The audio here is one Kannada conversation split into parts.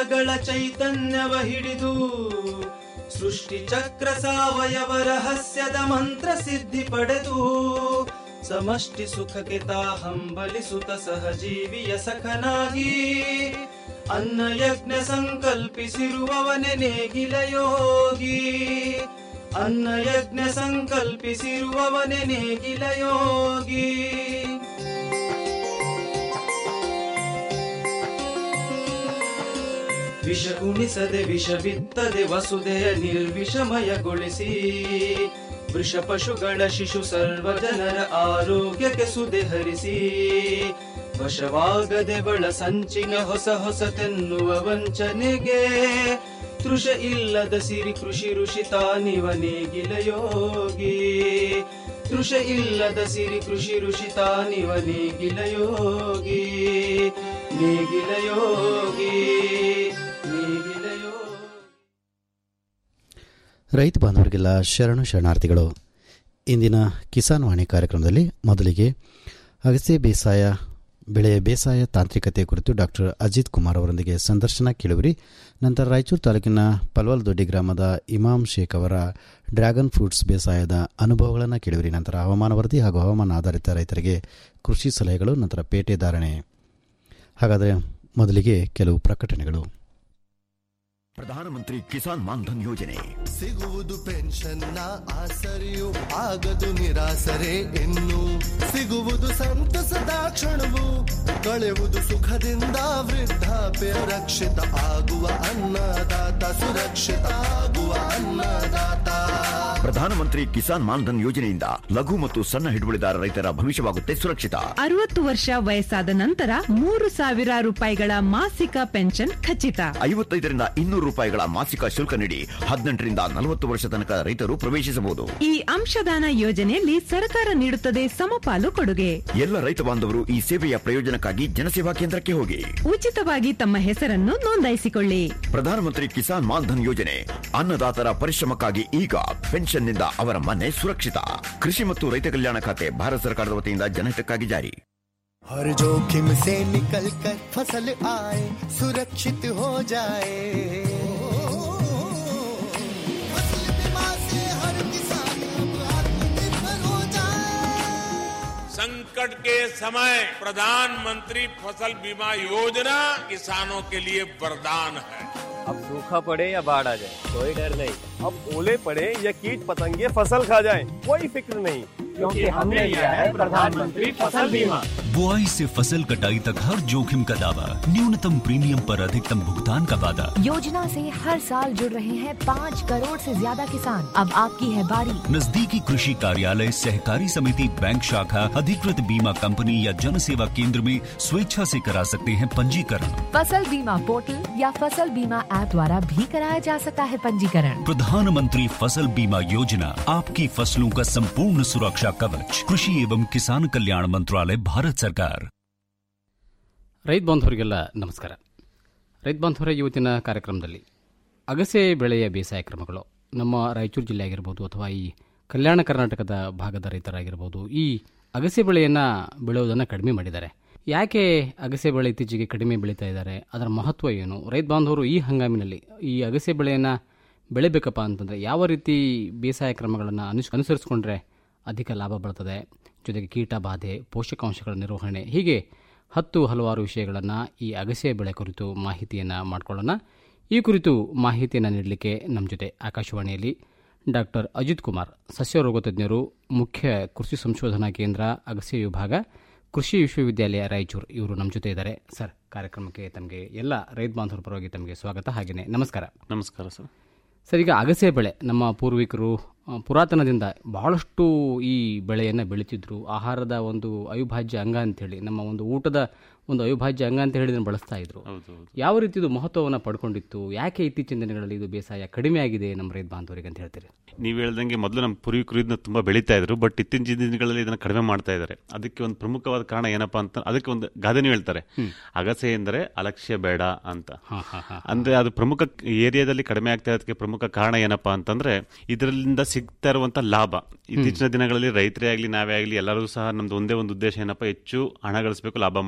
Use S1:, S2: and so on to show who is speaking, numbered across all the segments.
S1: ಪಂಚಭೂತಗಳ ಚೈತನ್ಯವ ಹಿಡಿದು ಸೃಷ್ಟಿ ಚಕ್ರ ಸಾವಯವ ರಹಸ್ಯದ ಮಂತ್ರ ಸಿದ್ಧಿ ಪಡೆದು ಸಮಷ್ಟಿ ಸುಖಕ್ಕೆ ತಾ ಹಂಬಲಿಸುತ್ತ ಸಹಜೀವಿಯ ಸಖನಾಗಿ ಅನ್ನ ಯಜ್ಞ ಸಂಕಲ್ಪಿಸಿರುವವನೇ ನೇಗಿಲ ಯೋಗಿ ಅನ್ನ ಯಜ್ಞ ಸಂಕಲ್ಪಿಸಿರುವವನೇ ನೇಗಿಲ ಯೋಗಿ ವಿಷ ಉಣಿಸದೆ ವಿಷ ಬಿತ್ತದೆ ವಸುದೆಯ ನಿರ್ವಿಷಮಯಗೊಳಿಸಿ ವೃಷ ಪಶುಗಳ ಶಿಶು ಸರ್ವ ಜನರ ಆರೋಗ್ಯಕ್ಕೆ ಸುದೆ ಹರಿಸಿ ವಶವಾಗದೆ ಬಳ ಸಂಚಿನ ಹೊಸ ಹೊಸತೆನ್ನುವ ವಂಚನೆಗೆ ತೃಷ ಇಲ್ಲದ ಸಿರಿ ಕೃಷಿ ಋಷಿ ತಾನಿವ ನೇಗಿಲ ಯೋಗಿ ತೃಷ ಇಲ್ಲದ ಸಿರಿ ಕೃಷಿ ಋಷಿ ತಾನಿವ ನೇಗಿಲ ಯೋಗಿ ನೇಗಿಲ ಯೋಗಿ ನೇಗಿಲ ಯೋಗಿ
S2: ರೈತ ಬಾಂಧವರಿಗೆಲ್ಲ ಶರಣು ಶರಣಾರ್ಥಿಗಳು ಇಂದಿನ ಕಿಸಾನ್ ವಾಣಿ ಕಾರ್ಯಕ್ರಮದಲ್ಲಿ ಮೊದಲಿಗೆ ಅಗಸೆ ಬೇಸಾಯ ಬೆಳೆಯ ಬೇಸಾಯ ತಾಂತ್ರಿಕತೆ ಕುರಿತು ಡಾಕ್ಟರ್ ಅಜಿತ್ ಕುಮಾರ್ ಅವರೊಂದಿಗೆ ಸಂದರ್ಶನ ಕೇಳುವಿರಿ ನಂತರ ರಾಯಚೂರು ತಾಲೂಕಿನ ಪಲ್ವಲ್ ದೊಡ್ಡಿ ಗ್ರಾಮದ ಇಮಾಮ್ ಶೇಖ್ ಅವರ ಡ್ರ್ಯಾಗನ್ ಫ್ರೂಟ್ಸ್ ಬೇಸಾಯದ ಅನುಭವಗಳನ್ನು ಕೇಳುವಿರಿ ನಂತರ ಹವಾಮಾನ ವರದಿ ಹಾಗೂ ಹವಾಮಾನ ಆಧಾರಿತ ರೈತರಿಗೆ ಕೃಷಿ ಸಲಹೆಗಳು ನಂತರ ಪೇಟೆ ಧಾರಣೆ ಹಾಗಾದರೆ ಮೊದಲಿಗೆ ಕೆಲವು ಪ್ರಕಟಣೆಗಳು
S3: ಪ್ರಧಾನಮಂತ್ರಿ ಕಿಸಾನ್ ಮಾನ್ಧನ್ ಯೋಜನೆ
S4: ಸಿಗುವುದು ಪೆನ್ಷನ್ನ ಆಸರೆಯು ಆಗದು ನಿರಾಸರೆ ಇನ್ನು ಸಿಗುವುದು ಸಂತಸದ ಕ್ಷಣವು ಕಳೆಯುವುದು ಸುಖದಿಂದ ವೃದ್ಧಾಪ್ಯ ರಕ್ಷಿತ ಆಗುವ ಅನ್ನದಾತ ಸುರಕ್ಷಿತ ಆಗುವ ಅನ್ನದಾತ
S3: ಪ್ರಧಾನಮಂತ್ರಿ ಕಿಸಾನ್ ಮಾನ್ಧನ್ ಯೋಜನೆಯಿಂದ ಲಘು ಮತ್ತು ಸಣ್ಣ ಹಿಡುವಳಿದಾರ ರೈತರ ಭವಿಷ್ಯವಾಗುತ್ತೆ ಸುರಕ್ಷಿತ
S5: ಅರವತ್ತು ವರ್ಷ ವಯಸ್ಸಾದ ನಂತರ ಮೂರು ಸಾವಿರ ರೂಪಾಯಿಗಳ ಮಾಸಿಕ ಪೆನ್ಷನ್ ಖಚಿತ
S3: ಐವತ್ತೈದರಿಂದ ಇನ್ನೂರು ರೂಪಾಯಿಗಳ ಮಾಸಿಕ ಶುಲ್ಕ ನೀಡಿ ಹದಿನೆಂಟರಿಂದ ನಲವತ್ತು ವರ್ಷ ತನಕ ರೈತರು ಪ್ರವೇಶಿಸಬಹುದು
S5: ಈ ಅಂಶದಾನ ಯೋಜನೆಯಲ್ಲಿ ಸರ್ಕಾರ ನೀಡುತ್ತದೆ ಸಮಪಾಲು ಕೊಡುಗೆ
S3: ಎಲ್ಲ ರೈತ ಬಾಂಧವರು ಈ ಸೇವೆಯ ಪ್ರಯೋಜನಕ್ಕಾಗಿ ಜನಸೇವಾ ಕೇಂದ್ರಕ್ಕೆ ಹೋಗಿ
S5: ಉಚಿತವಾಗಿ ತಮ್ಮ ಹೆಸರನ್ನು ನೋಂದಾಯಿಸಿಕೊಳ್ಳಿ
S3: ಪ್ರಧಾನಮಂತ್ರಿ ಕಿಸಾನ್ ಮಾನ್ಧನ್ ಯೋಜನೆ ಅನ್ನದಾತರ ಪರಿಶ್ರಮಕ್ಕಾಗಿ ಈಗ ಪೆನ್ಷನ್ನಿಂದ ಅವರ ಮನೆ ಸುರಕ್ಷಿತ ಕೃಷಿ ಮತ್ತು ರೈತ ಕಲ್ಯಾಣ ಖಾತೆ ಭಾರತ ಸರ್ಕಾರದ ವತಿಯಿಂದ ಜನಹಿತಕ್ಕಾಗಿ ಜಾರಿ
S4: हर जोखिम से निकल कर फसल आए सुरक्षित हो जाए फसल बीमा से हर किसान अब आत्मनिर्भर हो जाए
S6: संकट के समय प्रधानमंत्री फसल बीमा योजना किसानों के लिए वरदान है
S7: अब सूखा पड़े या बाढ़ आ जाए कोई डर नहीं अब ओले पड़े या कीट पतंगे फसल खा जाए कोई फिक्र नहीं क्योंकि हमने लिया है प्रधानमंत्री फसल बीमा
S8: बुआई से फसल कटाई तक हर जोखिम का दावा न्यूनतम प्रीमियम पर अधिकतम भुगतान का वादा
S9: योजना से हर साल जुड़ रहे हैं पाँच करोड़ से ज्यादा किसान अब आपकी है बारी
S8: नजदीकी कृषि कार्यालय सहकारी समिति बैंक शाखा अधिकृत बीमा कंपनी या जन सेवा केंद्र में स्वेच्छा से करा सकते हैं पंजीकरण
S9: फसल बीमा पोर्टल या फसल बीमा ऐप द्वारा भी कराया जा सकता है पंजीकरण
S8: प्रधानमंत्री फसल बीमा योजना आपकी फसलों का संपूर्ण सुरक्षा कवच कृषि एवं किसान कल्याण मंत्रालय भारत सरकार
S10: ರೈತ ಬಾಂಧವರಿಗೆಲ್ಲ ನಮಸ್ಕಾರ ರೈತ ಬಾಂಧವರ ಇವತ್ತಿನ ಕಾರ್ಯಕ್ರಮದಲ್ಲಿ ಅಗಸೆ ಬೆಳೆಯ ಬೇಸಾಯ ಕ್ರಮಗಳು ನಮ್ಮ ರಾಯಚೂರು ಜಿಲ್ಲೆ ಆಗಿರ್ಬೋದು ಅಥವಾ ಈ ಕಲ್ಯಾಣ ಕರ್ನಾಟಕದ ಭಾಗದ ರೈತರಾಗಿರ್ಬೋದು ಈ ಅಗಸೆ ಬೆಳೆಯನ್ನು ಬೆಳೆಯೋದನ್ನು ಕಡಿಮೆ ಮಾಡಿದ್ದಾರೆ ಯಾಕೆ ಅಗಸೆ ಬೆಳೆ ಇತ್ತೀಚೆಗೆ ಕಡಿಮೆ ಬೆಳೀತಾ ಇದ್ದಾರೆ ಅದರ ಮಹತ್ವ ಏನು ರೈತ ಬಾಂಧವರು ಈ ಹಂಗಾಮಿನಲ್ಲಿ ಈ ಅಗಸೆ ಬೆಳೆಯನ್ನು ಬೆಳಿಬೇಕಪ್ಪ ಅಂತಂದರೆ ಯಾವ ರೀತಿ ಬೇಸಾಯ ಕ್ರಮಗಳನ್ನು ಅನುಸ್ ಅನುಸರಿಸಿಕೊಂಡ್ರೆ ಅಧಿಕ ಲಾಭ ಬರ್ತದೆ ಜೊತೆಗೆ ಕೀಟ ಬಾಧೆ ಪೋಷಕಾಂಶಗಳ ನಿರ್ವಹಣೆ ಹೀಗೆ ಹತ್ತು ಹಲವಾರು ವಿಷಯಗಳನ್ನು ಈ ಅಗಸೆ ಬೆಳೆ ಕುರಿತು ಮಾಹಿತಿಯನ್ನು ಮಾಡಿಕೊಳ್ಳೋಣ ಈ ಕುರಿತು ಮಾಹಿತಿಯನ್ನು ನೀಡಲಿಕ್ಕೆ ನಮ್ಮ ಜೊತೆ ಆಕಾಶವಾಣಿಯಲ್ಲಿ ಡಾಕ್ಟರ್ ಅಜಿತ್ ಕುಮಾರ್ ಸಸ್ಯರೋಗ ತಜ್ಞರು ಮುಖ್ಯ ಕೃಷಿ ಸಂಶೋಧನಾ ಕೇಂದ್ರ ಅಗಸೆ ವಿಭಾಗ ಕೃಷಿ ವಿಶ್ವವಿದ್ಯಾಲಯ ರಾಯಚೂರು ಇವರು ನಮ್ಮ ಜೊತೆ ಇದ್ದಾರೆ ಸರ್ ಕಾರ್ಯಕ್ರಮಕ್ಕೆ ತಮಗೆ ಎಲ್ಲ ರೈತ ಬಾಂಧವರ ಪರವಾಗಿ ತಮಗೆ ಸ್ವಾಗತ ಹಾಗೆಯೇ ನಮಸ್ಕಾರ
S11: ನಮಸ್ಕಾರ ಸರ್
S10: ಸರ್ ಈಗ ಅಗಸೆ ಬೆಳೆ ನಮ್ಮ ಪೂರ್ವಿಕರು ಆ, ಪುರಾತನದಿಂದ ಬಹಳಷ್ಟು ಈ ಬೆಳೆಯನ್ನು ಬೆಳೀತಿದ್ರು ಆಹಾರದ ಒಂದು ಅವಿಭಾಜ್ಯ ಅಂಗ ಅಂತೇಳಿ ನಮ್ಮ ಒಂದು ಊಟದ ಒಂದು ಅವಿಭಾಜ್ಯ ಅಂಗ ಅಂತ ಹೇಳಿ ಇದನ್ನು ಬಳಸ್ತಾ ಇದ್ರು ಯಾವ ರೀತಿ ಇದು ಮಹತ್ವವನ್ನು ಪಡ್ಕೊಂಡಿತ್ತು ಯಾಕೆ ಇತ್ತೀಚಿನ ದಿನಗಳಲ್ಲಿ ಇದು ಬೇಸಾಯ ಕಡಿಮೆ ಆಗಿದೆ ನಮ್ಮ ರೈತ ಬಾಂಧವರಿಗೆ ಅಂತ ಹೇಳ್ತೀರಿ
S11: ನೀವು ಹೇಳ್ದಂಗೆ ಮೊದಲು ನಮ್ಮ ಪೂರ್ವಿಕರು ಇದನ್ನ ತುಂಬಾ ಬೆಳೀತಾ ಇದ್ರು ಬಟ್ ಇತ್ತೀಚಿನ ದಿನಗಳಲ್ಲಿ ಇದನ್ನ ಕಡಿಮೆ ಮಾಡ್ತಾ ಇದ್ದಾರೆ ಅದಕ್ಕೆ ಒಂದು ಪ್ರಮುಖವಾದ ಕಾರಣ ಏನಪ್ಪಾ ಅಂತ ಅದಕ್ಕೆ ಒಂದು ಗಾದೆನೂ ಹೇಳ್ತಾರೆ ಅಗಸೆ ಎಂದರೆ ಅಲಕ್ಷ್ಯ ಬೇಡ ಅಂತ ಅಂದ್ರೆ ಅದು ಪ್ರಮುಖ ಏರಿಯಾದಲ್ಲಿ ಕಡಿಮೆ ಆಗ್ತಾ ಇರೋದಕ್ಕೆ ಪ್ರಮುಖ ಕಾರಣ ಏನಪ್ಪಾ ಅಂತಂದ್ರೆ ಇದರಿಂದ ಸಿಗ್ತಾ ಇರುವಂತ ಲಾಭ ಇತ್ತೀಚಿನ ದಿನಗಳಲ್ಲಿ ರೈತರೇ ಆಗ್ಲಿ ನಾವೇ ಆಗ್ಲಿ ಎಲ್ಲರೂ ಸಹ ನಮ್ದು ಒಂದೇ ಒಂದು ಉದ್ದೇಶ ಏನಪ್ಪಾ ಹೆಚ್ಚು ಹಣ ಗಳಿಸಬೇಕು ಲಾಭ ಮಾಡಬೇಕು ಅನ್ನೋದು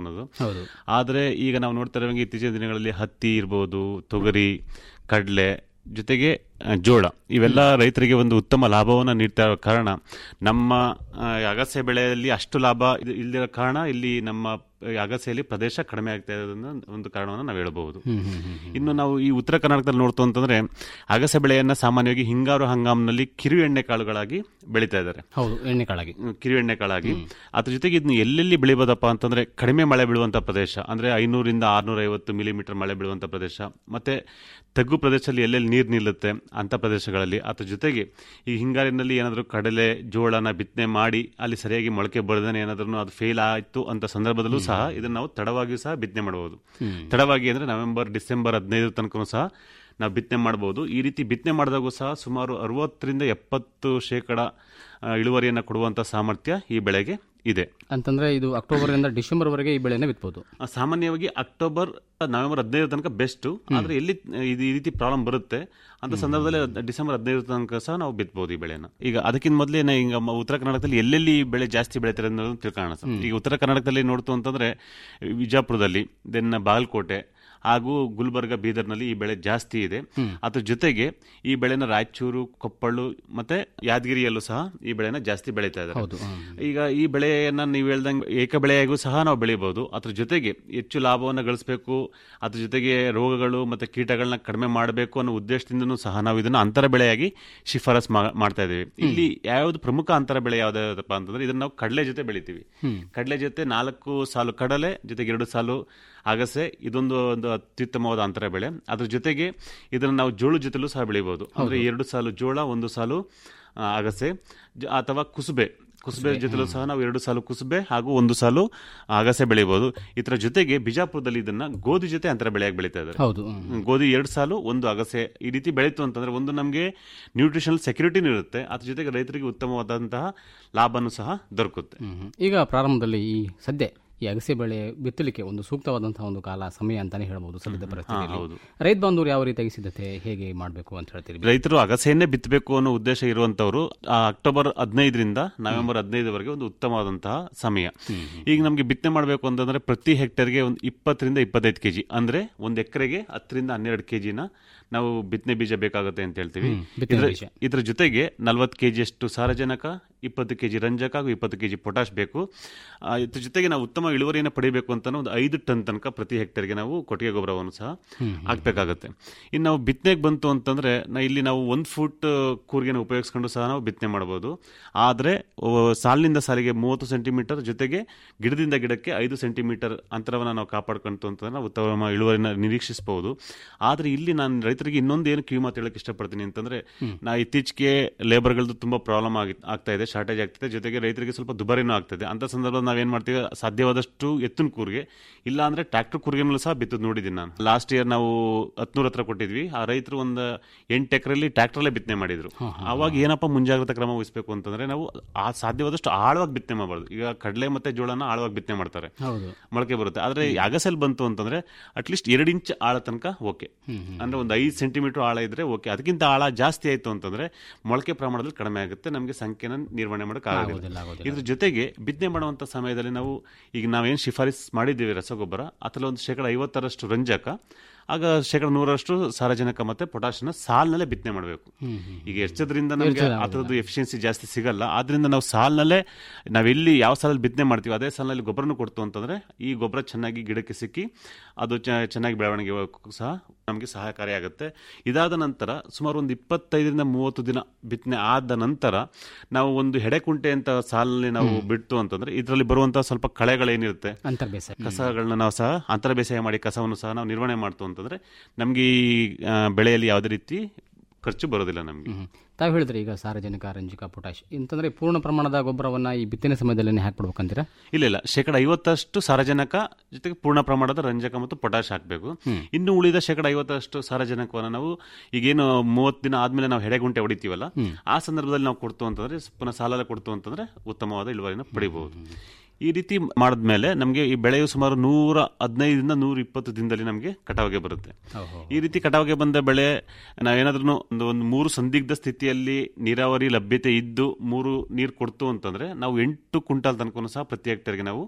S11: ಅನ್ನೋದು
S10: ಹೌದು.
S11: ಆದರೆ ಈಗ ನಾವು ನೋಡ್ತಾ ಇರುವಂಗೆ ಇತ್ತೀಚಿನ ದಿನಗಳಲ್ಲಿ ಹತ್ತಿ ಇರ್ಬೋದು ತೊಗರಿ ಕಡಲೆ ಜೊತೆಗೆ ಆ, ಜೋಳ ಇವೆಲ್ಲ ರೈತರಿಗೆ ಒಂದು ಉತ್ತಮ ಲಾಭವನ್ನು ನೀಡ್ತಾ ಇರೋ ಕಾರಣ ನಮ್ಮ ಆ, ಅಗಸೆ ಬೆಳೆಯಲ್ಲಿ ಅಷ್ಟು ಲಾಭ ಇದು ಇಲ್ದಿರೋ ಕಾರಣ ಇಲ್ಲಿ ನಮ್ಮ ಆ, ಅಗಸೆಯಲ್ಲಿ ಪ್ರದೇಶ ಕಡಿಮೆ ಆಗ್ತಾ ಇರೋದನ್ನ ಒಂದು ಕಾರಣವನ್ನು ನಾವು ಹೇಳಬಹುದು
S10: ಹ್ಮ್, ಹ್ಮ್, ಹ್ಮ್,
S11: ಇನ್ನು ನಾವು ಈ ಉತ್ತರ ಕರ್ನಾಟಕದಲ್ಲಿ ನೋಡ್ತು ಅಂತಂದ್ರೆ ಅಗಸೆ ಬೆಳೆಯನ್ನ ಸಾಮಾನ್ಯವಾಗಿ ಹಿಂಗಾರು ಹಂಗಾಮಿನಲ್ಲಿ ಕಿರು ಎಣ್ಣೆ ಕಾಳುಗಳಾಗಿ ಬೆಳೀತಾ ಇದ್ದಾರೆ
S10: ಹೌದು ಎಣ್ಣೆ ಕಾಳಾಗಿ
S11: ಕಿರು ಎಣ್ಣೆ ಕಾಳಾಗಿ ಅದ್ರ ಜೊತೆಗೆ ಇದನ್ನ ಎಲ್ಲೆಲ್ಲಿ ಬೆಳಿಬೋದಪ್ಪ ಅಂತಂದ್ರೆ ಕಡಿಮೆ ಮಳೆ ಬೀಳುವಂತ ಪ್ರದೇಶ ಅಂದ್ರೆ ಐನೂರಿಂದ ಆರ್ನೂರ ಐವತ್ತು ಮಿಲಿಮೀಟರ್ ಮಳೆ ಬೀಳುವಂತ ಪ್ರದೇಶ ಮತ್ತೆ ತಗ್ಗು ಪ್ರದೇಶದಲ್ಲಿ ಎಲ್ಲೆಲ್ಲಿ ನೀರು ನಿಲ್ಲುತ್ತೆ ಅಂತ ಪ್ರದೇಶಗಳಲ್ಲಿ ಅದ್ರ ಜೊತೆಗೆ ಈ ಹಿಂಗಾರಿನಲ್ಲಿ ಏನಾದರೂ ಕಡಲೆ ಜೋಳನ ಬಿತ್ತನೆ ಮಾಡಿ ಅಲ್ಲಿ ಸರಿಯಾಗಿ ಮೊಳಕೆ ಬರದೇನೆ ಏನಾದ್ರೂ ಅದು ಫೇಲ್ ಆಯ್ತು ಅಂತ ಸಂದರ್ಭದಲ್ಲೂ ಸಹ ಇದನ್ನ ನಾವು ತಡವಾಗಿಯೂ ಸಹ ಬಿತ್ತನೆ ಮಾಡಬಹುದು ತಡವಾಗಿ ಅಂದ್ರೆ ನವೆಂಬರ್ ಡಿಸೆಂಬರ್ ಹದಿನೈದರ ತನಕ ಸಹ ನಾವು ಬಿತ್ತನೆ ಮಾಡಬಹುದು ಈ ರೀತಿ ಬಿತ್ತನೆ ಮಾಡಿದಾಗೂ ಸಹ ಸುಮಾರು ಅರವತ್ತರಿಂದ ಎಪ್ಪತ್ತು ಶೇಕಡ ಆ, ಇಳುವರಿಯನ್ನು ಕೊಡುವಂತ ಸಾಮರ್ಥ್ಯ ಈ ಬೆಳೆಗೆ ಇದೆ
S10: ಅಂತಂದ್ರೆ ಇದು ಅಕ್ಟೋಬರ್ ಇಂದ ಡಿಸೆಂಬರ್ ವರೆಗೆ ಈ ಬೆಳೆನ ಬಿತ್ಬೋದು
S11: ಆ, ಸಾಮಾನ್ಯವಾಗಿ ಅಕ್ಟೋಬರ್ ನವೆಂಬರ್ ಹದಿನೈದು ತನಕ ಬೆಸ್ಟ್ ಆದ್ರೆ ಎಲ್ಲಿ ಇದು ಈ ರೀತಿ ಪ್ರಾಬ್ಲಮ್ ಬರುತ್ತೆ ಅಂತ ಸಂದರ್ಭದಲ್ಲಿ ಡಿಸೆಂಬರ್ ಹದಿನೈದು ತನಕ ಸಹ ನಾವು ಬಿತ್ತಬಹುದು ಈ ಬೆಳೆನ ಈಗ ಅದಕ್ಕಿಂತ ಮೊದಲೇ ಈಗ ಮ- ಉತ್ತರ ಕರ್ನಾಟಕದಲ್ಲಿ ಎಲ್ಲೆಲ್ಲಿ ಈ ಬೆಳೆ ಜಾಸ್ತಿ ಬೆಳೀತಾರೆ ಅನ್ನೋದು ತಿಳ್ಕೊಳ್ಳೋಣ ಸರ್. ಈಗ ಉತ್ತರ ಕರ್ನಾಟಕದಲ್ಲಿ ನೋಡ್ತು ಅಂತಂದ್ರೆ ವಿಜಾಪುರದಲ್ಲಿ ದೆನ್ ಬಾಗಲಕೋಟೆ ಹಾಗೂ ಗುಲ್ಬರ್ಗ ಬೀದರ್ನಲ್ಲಿ ಈ ಬೆಳೆ ಜಾಸ್ತಿ ಇದೆ ಅದ್ರ ಜೊತೆಗೆ ಈ ಬೆಳೆನ ರಾಯಚೂರು ಕೊಪ್ಪಳು ಮತ್ತೆ ಯಾದಗಿರಿಯಲ್ಲೂ ಸಹ ಈ ಬೆಳೆನ ಜಾಸ್ತಿ ಬೆಳೀತಾ ಇದ್ದಾರೆ
S10: ಹೌದು, ಹ್ಮ್.
S11: ಈಗ ಈ ಬೆಳೆಯನ್ನ ನೀವು ಹೇಳ್ದಂಗೆ ಏಕ ಬೆಳೆಯಾಗೂ ಸಹ ನಾವು ಬೆಳಿಬಹುದು ಅದ್ರ ಜೊತೆಗೆ ಹೆಚ್ಚು ಲಾಭವನ್ನು ಗಳಿಸಬೇಕು ಅದ್ರ ಜೊತೆಗೆ ರೋಗಗಳು ಮತ್ತೆ ಕೀಟಗಳನ್ನ ಕಡಿಮೆ ಮಾಡಬೇಕು ಅನ್ನೋ ಉದ್ದೇಶದಿಂದನೂ ಸಹ ನಾವು ಇದನ್ನ ಅಂತರ ಬೆಳೆಯಾಗಿ ಶಿಫಾರಸ್ ಮಾ- ಮಾಡ್ತಾ ಇದ್ದೀವಿ ಇಲ್ಲಿ ಯಾವ್ದು ಪ್ರಮುಖ ಅಂತರ ಬೆಳೆ ಯಾವ್ದಾದಪ್ಪ ಅಂತಂದ್ರೆ ಇದನ್ನ ನಾವು ಕಡಲೆ ಜೊತೆ ಬೆಳಿತೀವಿ ಕಡಲೆ ಜೊತೆ ನಾಲ್ಕು ಸಾಲು ಕಡಲೆ ಜೊತೆಗೆ ಎರಡು ಸಾಲು ಅಗಸೆ ಇದೊಂದು ಒಂದು ಅತ್ಯುತ್ತಮವಾದ ಅಂತರ ಬೆಳೆ ಅದ್ರ ಜೊತೆಗೆ ಇದನ್ನ ನಾವು ಜೋಳದ ಜೊತೆಲೂ ಸಹ ಬೆಳಿಬಹುದು ಅಂದ್ರೆ ಎರಡು ಸಾಲು ಜೋಳ ಒಂದು ಸಾಲು ಆ, ಅಗಸೆ ಜ- ಅಥವಾ ಕುಸುಬೆ ಕುಸುಬೆ ಜೊತೆಲೂ ಸಹ ನಾವು ಎರಡು ಸಾಲು ಕುಸುಬೆ ಹಾಗೂ ಒಂದು ಸಾಲು ಅಗಸೆ ಬೆಳಿಬಹುದು ಇದರ ಜೊತೆಗೆ ಬಿಜಾಪುರದಲ್ಲಿ ಇದನ್ನ ಗೋಧಿ ಜೊತೆ ಅಂತರ ಬೆಳೆಯಾಗಿ ಬೆಳೀತಾ ಇದ್ದಾರೆ
S10: ಹೌದು, ಹ್ಮ್.
S11: ಹ್ಮ್, ಗೋಧಿ ಎರಡು ಸಾಲು ಒಂದು ಅಗಸೆ ಈ ರೀತಿ ಬೆಳೀತು ಅಂತಂದ್ರೆ ಒಂದು ನಮಗೆ ನ್ಯೂಟ್ರಿಷನಲ್ ಸೆಕ್ಯೂರಿಟಿನೂ ಇರುತ್ತೆ ಅದ್ರ ಜೊತೆಗೆ ರೈತರಿಗೆ ಉತ್ತಮವಾದಂತಹ ಲಾಭನೂ ಸಹ ದೊರಕುತ್ತೆ
S10: ಈಗ ಪ್ರಾರಂಭದಲ್ಲಿ ಈ ಸದ್ಯ ಈ ಅಗಸೆ ಬೆಳೆ ಬಿತ್ತಲಿಕ್ಕೆ ಒಂದು ಸೂಕ್ತವಾದಂತಹ ಒಂದು ಕಾಲ ಸಮಯ ಅಂತಾನೆ ಹೇಳ್ಬೋದು ಸದ್ಯದ
S11: ಹೌದು.
S10: ಪರಿಸ್ಥಿತಿಯಲ್ಲಿ ರೈತ ಬಾಂಧವರು ಯಾವ ರೀತಿಯಾಗಿ ಸಿದ್ಧತೆ ಹೇಗೆ ಮಾಡಬೇಕು ಅಂತ ಹೇಳ್ತೀರಿ
S11: ರೈತರು ಅಗಸೆಯನ್ನೇ ಬಿತ್ತಬೇಕು ಅನ್ನೋ ಉದ್ದೇಶ ಇರುವಂತವರು ಆ ಅಕ್ಟೋಬರ್ ಹದಿನೈದರಿಂದ ನವೆಂಬರ್ ಹದಿನೈದವರೆಗೆ ಒಂದು ಉತ್ತಮವಾದಂತಹ ಸಮಯ ಈಗ ನಮಗೆ ಬಿತ್ತನೆ ಮಾಡಬೇಕು ಅಂತಂದ್ರೆ ಪ್ರತಿ ಹೆಕ್ಟೇರ್ಗೆ ಒಂದು ಇಪ್ಪತ್ತರಿಂದ ಇಪ್ಪತ್ತೈದು ಕೆಜಿ ಅಂದ್ರೆ ಒಂದು ಎಕರೆಗೆ ಹತ್ತರಿಂದ ಹನ್ನೆರಡು ಕೆಜಿನ ನಾವು ಬಿತ್ತನೆ ಬೀಜ ಬೇಕಾಗುತ್ತೆ ಅಂತ ಹೇಳ್ತೀವಿ
S10: ಹ್ಮ್, ಬಿತ್ತನೆ
S11: ಇದ್ರ-
S10: ಬೀಜ.
S11: ಇದ್ರ ಜೊತೆಗೆ ನಲವತ್ತು ಕೆಜಿಯಷ್ಟು ಸಾರಜನಕ ಇಪ್ಪತ್ತು ಕೆಜಿ ರಂಜಕ ಹಾಗೂ ಇಪ್ಪತ್ತು ಕೆಜಿ ಪೊಟಾಶ್ ಬೇಕು ಆ, ಇದ್ರ ಜೊತೆಗೆ ನಾವು ಉತ್ತಮ ಇಳುವರಿಯನ್ನು ಪಡಿಬೇಕು ಅಂತ ಒಂದು ಐದು ಟನ್ ತನಕ ಪ್ರತಿ ಹೆಕ್ಟೇರ್ಗೆ ನಾವು ಕೊಟ್ಟಿಗೆ ಗೊಬ್ಬರವನ್ನು ಸಹ ಹಾಕ್ಬೇಕಾಗತ್ತೆ ಇನ್ನು ನಾವು ಬಿತ್ತನೆಗೆ ಬಂತು ಅಂತಂದ್ರೆ ನಾ ಇಲ್ಲಿ ನಾವು ಒಂದು ಫುಟ್ ಕೂರ್ಗೆನ ಉಪಯೋಗಿಸ್ಕೊಂಡು ಸಹ ನಾವು ಬಿತ್ತನೆ ಮಾಡಬಹುದು ಆದರೆ ಸಾಲಿನಿಂದ ಸಾಲಿಗೆ ಮೂವತ್ತು ಸೆಂಟಿಮೀಟರ್ ಜೊತೆಗೆ ಗಿಡದಿಂದ ಗಿಡಕ್ಕೆ ಐದು ಸೆಂಟಿಮೀಟರ್ ಅಂತರವನ್ನು ನಾವು ಕಾಪಾಡ್ಕೊಂತು ಅಂತಂದ್ರೆ ನಾವು ಉತ್ತಮ ಇಳುವರಿನ ನಿರೀಕ್ಷಿಸಬಹುದು ಆದ್ರೆ ಇಲ್ಲಿ ನಾನು ರೈತರಿಗೆ ಇನ್ನೊಂದು ಏನು ಕಿವಿ ಮಾತು ಹೇಳಕ್ ಇಷ್ಟಪಡ್ತೀನಿ ಅಂತಂದ್ರೆ ನಾ ಇತ್ತೀಚೆಗೆ ಲೇಬರ್ಗಳದ್ದು ತುಂಬಾ ಪ್ರಾಬ್ಲಮ್ ಆಗಿ ಆಗ್ತಾ ಇದೆ ಶಾರ್ಟೇಜ್ ಆಗ್ತಿದೆ ಜೊತೆಗೆ ರೈತರಿಗೆ ಸ್ವಲ್ಪ ದುಬಾರಿನೂ ಆಗ್ತದೆ ಅಂತ ಸಂದರ್ಭದಲ್ಲಿ ನಾವೇನ್ ಮಾಡ್ತೀವಿ ಸಾಧ್ಯವಾದಷ್ಟು ಎತ್ತಿನ ಕೂರ್ಗೆ ಇಲ್ಲ ಅಂದ್ರೆ ಟ್ರ್ಯಾಕ್ಟರ್ ಕೂರ್ಗೆನಲ್ಲೂ ಸಹ ಬಿತ್ತದ್ ನೋಡಿದ್ದೀನಿ ನಾನು ಲಾಸ್ಟ್ ಇಯರ್ ನಾವು ಹತ್ನೂರ ಹತ್ರ ಕೊಟ್ಟಿದ್ವಿ ಆ ರೈತರು ಒಂದು ಎಂಟು ಎಕರೆಲ್ಲಿ ಟ್ರ್ಯಾಕ್ಟರ್ಲೇ ಬಿತ್ತನೆ ಮಾಡಿದ್ರು ಅವಾಗ ಏನಪ್ಪ ಮುಂಜಾಗ್ರತಾ ಕ್ರಮ ವಹಿಸಬೇಕು ಅಂತಂದ್ರೆ ನಾವು ಆ ಸಾಧ್ಯವಾದಷ್ಟು ಆಳವಾಗಿ ಬಿತ್ತನೆ ಮಾಡಬಾರ್ದು ಈಗ ಕಡಲೆ ಮತ್ತೆ ಜೋಳನ ಆಳವಾಗಿ ಬಿತ್ತನೆ ಮಾಡ್ತಾರೆ
S10: ಹೌದು.
S11: ಮೊಳಕೆ ಬರುತ್ತೆ ಆದ್ರೆ ಈ ಅಗಸೆಲ್ ಬಂತು ಅಂತಂದ್ರೆ ಅಟ್ಲೀಸ್ಟ್ ಎರಡು ಇಂಚ್ ಆಳ ತನಕ ಓಕೆ ಅಂದ್ರೆ ಒಂದು ಐದು ಸೆಂಟಿಮೀಟರ್ ಆಳ ಇದ್ರೆ ಓಕೆ ಅದಕ್ಕಿಂತ ಆಳ ಜಾಸ್ತಿ ಆಯ್ತು ಅಂತಂದ್ರೆ ಮೊಳಕೆ ಪ್ರಮಾಣದಲ್ಲಿ ಕಡಿಮೆ ಆಗುತ್ತೆ ನಮಗೆ ಸಂಖ್ಯೆನ ನಿರ್ವಹಣೆ ಮಾಡಕ್
S10: ಆಗೋದಿಲ್ಲ,
S11: ಆಗೋದಿಲ್ಲ
S10: ಆಗೋದಿಲ್ಲ.
S11: ಇದ್ರ ಜೊತೆಗೆ ಬಿತ್ತನೆ ಮಾಡುವಂತ ಸಮಯದಲ್ಲಿ ನಾವು ಈಗ ನಾವೇನ್ ಶಿಫಾರಸ್ ಮಾಡಿದ್ದೀವಿ ರಸಗೊಬ್ಬರ ಅದ್ರಲ್ಲಿ ಒಂದು ಶೇಕಡ ಐವತ್ತರಷ್ಟು ರಂಜಕ ಆಗ ಶೇಕಡ ನೂರರಷ್ಟು ಸಾರಜನಕ ಮತ್ತೆ ಪೊಟಾಷಿಯನ್ನ ಸಾಲ್ನಲ್ಲೇ ಬಿತ್ತನೆ ಮಾಡಬೇಕು ಈಗ ಎಷ್ಟದ್ರಿಂದ ನಮಗೆ
S10: ಎರ್ಚೋದು
S11: ಅದರದ್ದು ಎಫಿಷಿಯನ್ಸಿ ಜಾಸ್ತಿ ಸಿಗಲ್ಲ ಆದ್ರಿಂದ ನಾವು ಸಾಲ್ನಲ್ಲೇ ನಾವೆಲ್ಲಿ ಯಾವ ಸಾಲಲ್ಲಿ ಬಿತ್ತನೆ ಮಾಡ್ತೀವಿ ಅದೇ ಸಾಲಿನಲ್ಲಿ ಗೊಬ್ಬರನು ಕೊಡ್ತು ಅಂತಂದ್ರೆ ಈ ಗೊಬ್ಬರ ಚೆನ್ನಾಗಿ ಗಿಡಕ್ಕೆ ಸಿಕ್ಕಿ ಅದು ಚ- ಚೆನ್ನಾಗಿ ಬೆಳವಣಿಗೆ ಆಗೋಕ್ಕೂ ಸಹ ನಮಗೆ ಸಹಕಾರಿಯಾಗುತ್ತೆ ಇದಾದ ನಂತರ ಸುಮಾರು ಒಂದು ಇಪ್ಪತ್ತೈದರಿಂದ ಮೂವತ್ತು ದಿನ ಬಿತ್ತನೆ ಆದ ನಂತರ ನಾವು ಒಂದು ಹೆಡೆಕುಂಟೆ ಅಂತ ಸಾಲಿನಲ್ಲಿ ನಾವು ಬಿಡ್ತು ಅಂತಂದ್ರೆ ಇದರಲ್ಲಿ ಬರುವಂತಹ ಸ್ವಲ್ಪ ಕಳೆಗಳೇನಿರುತ್ತೆ
S10: ಅಂತರ್ ಬೇಸಾಯ
S11: ಕಸಗಳನ್ನ ನಾವು ಸಹ ಅಂತರ ಬೇಸಾಯ ಮಾಡಿ ಕಸವನ್ನು ಸಹ ನಾವು ನಿರ್ವಹಣೆ ಮಾಡ್ತು ಅಂತಂದ್ರೆ ನಮಗೆ ಈ ಆ, ಬೆಳೆಯಲ್ಲಿ ಯಾವುದೇ ರೀತಿ ಖರ್ಚು ಬರೋದಿಲ್ಲ ನಮಗೆ
S10: ತಾವು ಹೇಳಿದ್ರಿ ಈಗ ಸಾರಜನಕ ರಂಜಕ ಪೊಟ್ಯಾಶ್ ಅಂತಂದ್ರೆ ಪೂರ್ಣ ಪ್ರಮಾಣದ ಗೊಬ್ಬರವನ್ನ ಈ ಬಿತ್ತನೆ ಸಮಯದಲ್ಲಿ ಹಾಕ್ಬಿಡ್ಬೇಕಂತೀರಾ
S11: ಇಲ್ಲ ಇಲ್ಲ ಶೇಕಡ ಐವತ್ತಷ್ಟು ಸಾರಜನಕ ಜೊತೆಗೆ ಪೂರ್ಣ ಪ್ರಮಾಣದ ರಂಜಕ ಮತ್ತು ಪೊಟಾಶ್ ಹಾಕಬೇಕು ಇನ್ನು ಉಳಿದ ಶೇಕಡ ಐವತ್ತಷ್ಟು ಸಾರಜನಕವನ್ನು ನಾವು ಈಗೇನು ಮೂವತ್ತು ದಿನ ಆದ್ಮೇಲೆ ನಾವು ಹೆಡೆಗುಂಟೆ ಹೊಡಿತೀವಲ್ಲ ಆ ಸಂದರ್ಭದಲ್ಲಿ ನಾವು ಕೊಡ್ತು ಅಂತಂದ್ರೆ ಪುನಃ ಸಾಲ ಕೊಡ್ತು ಅಂತಂದ್ರೆ ಉತ್ತಮವಾದ ಇಳುವರಿನ ಪಡಿಬಹುದು ಈ ರೀತಿ ಮಾಡಿದ್ಮೇಲೆ ನಮಗೆ ಈ ಬೆಳೆಯು ಸುಮಾರು ನೂರ ಹದಿನೈದರಿಂದ ನೂರ ಇಪ್ಪತ್ತು ದಿನದಲ್ಲಿ ನಮಗೆ ಕಟಾವಿಗೆ ಬರುತ್ತೆ ಈ ರೀತಿ ಕಟಾವಿಗೆ ಬಂದ ಬೆಳೆ ನಾವೇನಾದ್ರೂ ಒಂದು ಒಂದು ಮೂರು ಸಂದಿಗ್ಧ ಸ್ಥಿತಿಯಲ್ಲಿ ನೀರಾವರಿ ಲಭ್ಯತೆ ಇದ್ದು ಮೂರು ನೀರು ಕೊಡ್ತು ಅಂತಂದ್ರೆ ನಾವು ಎಂಟು ಕ್ವಿಂಟಾಲ್ ತನಕ ಸಹ ಪ್ರತಿ ಹೆಕ್ಟರ್ಗೆ ನಾವು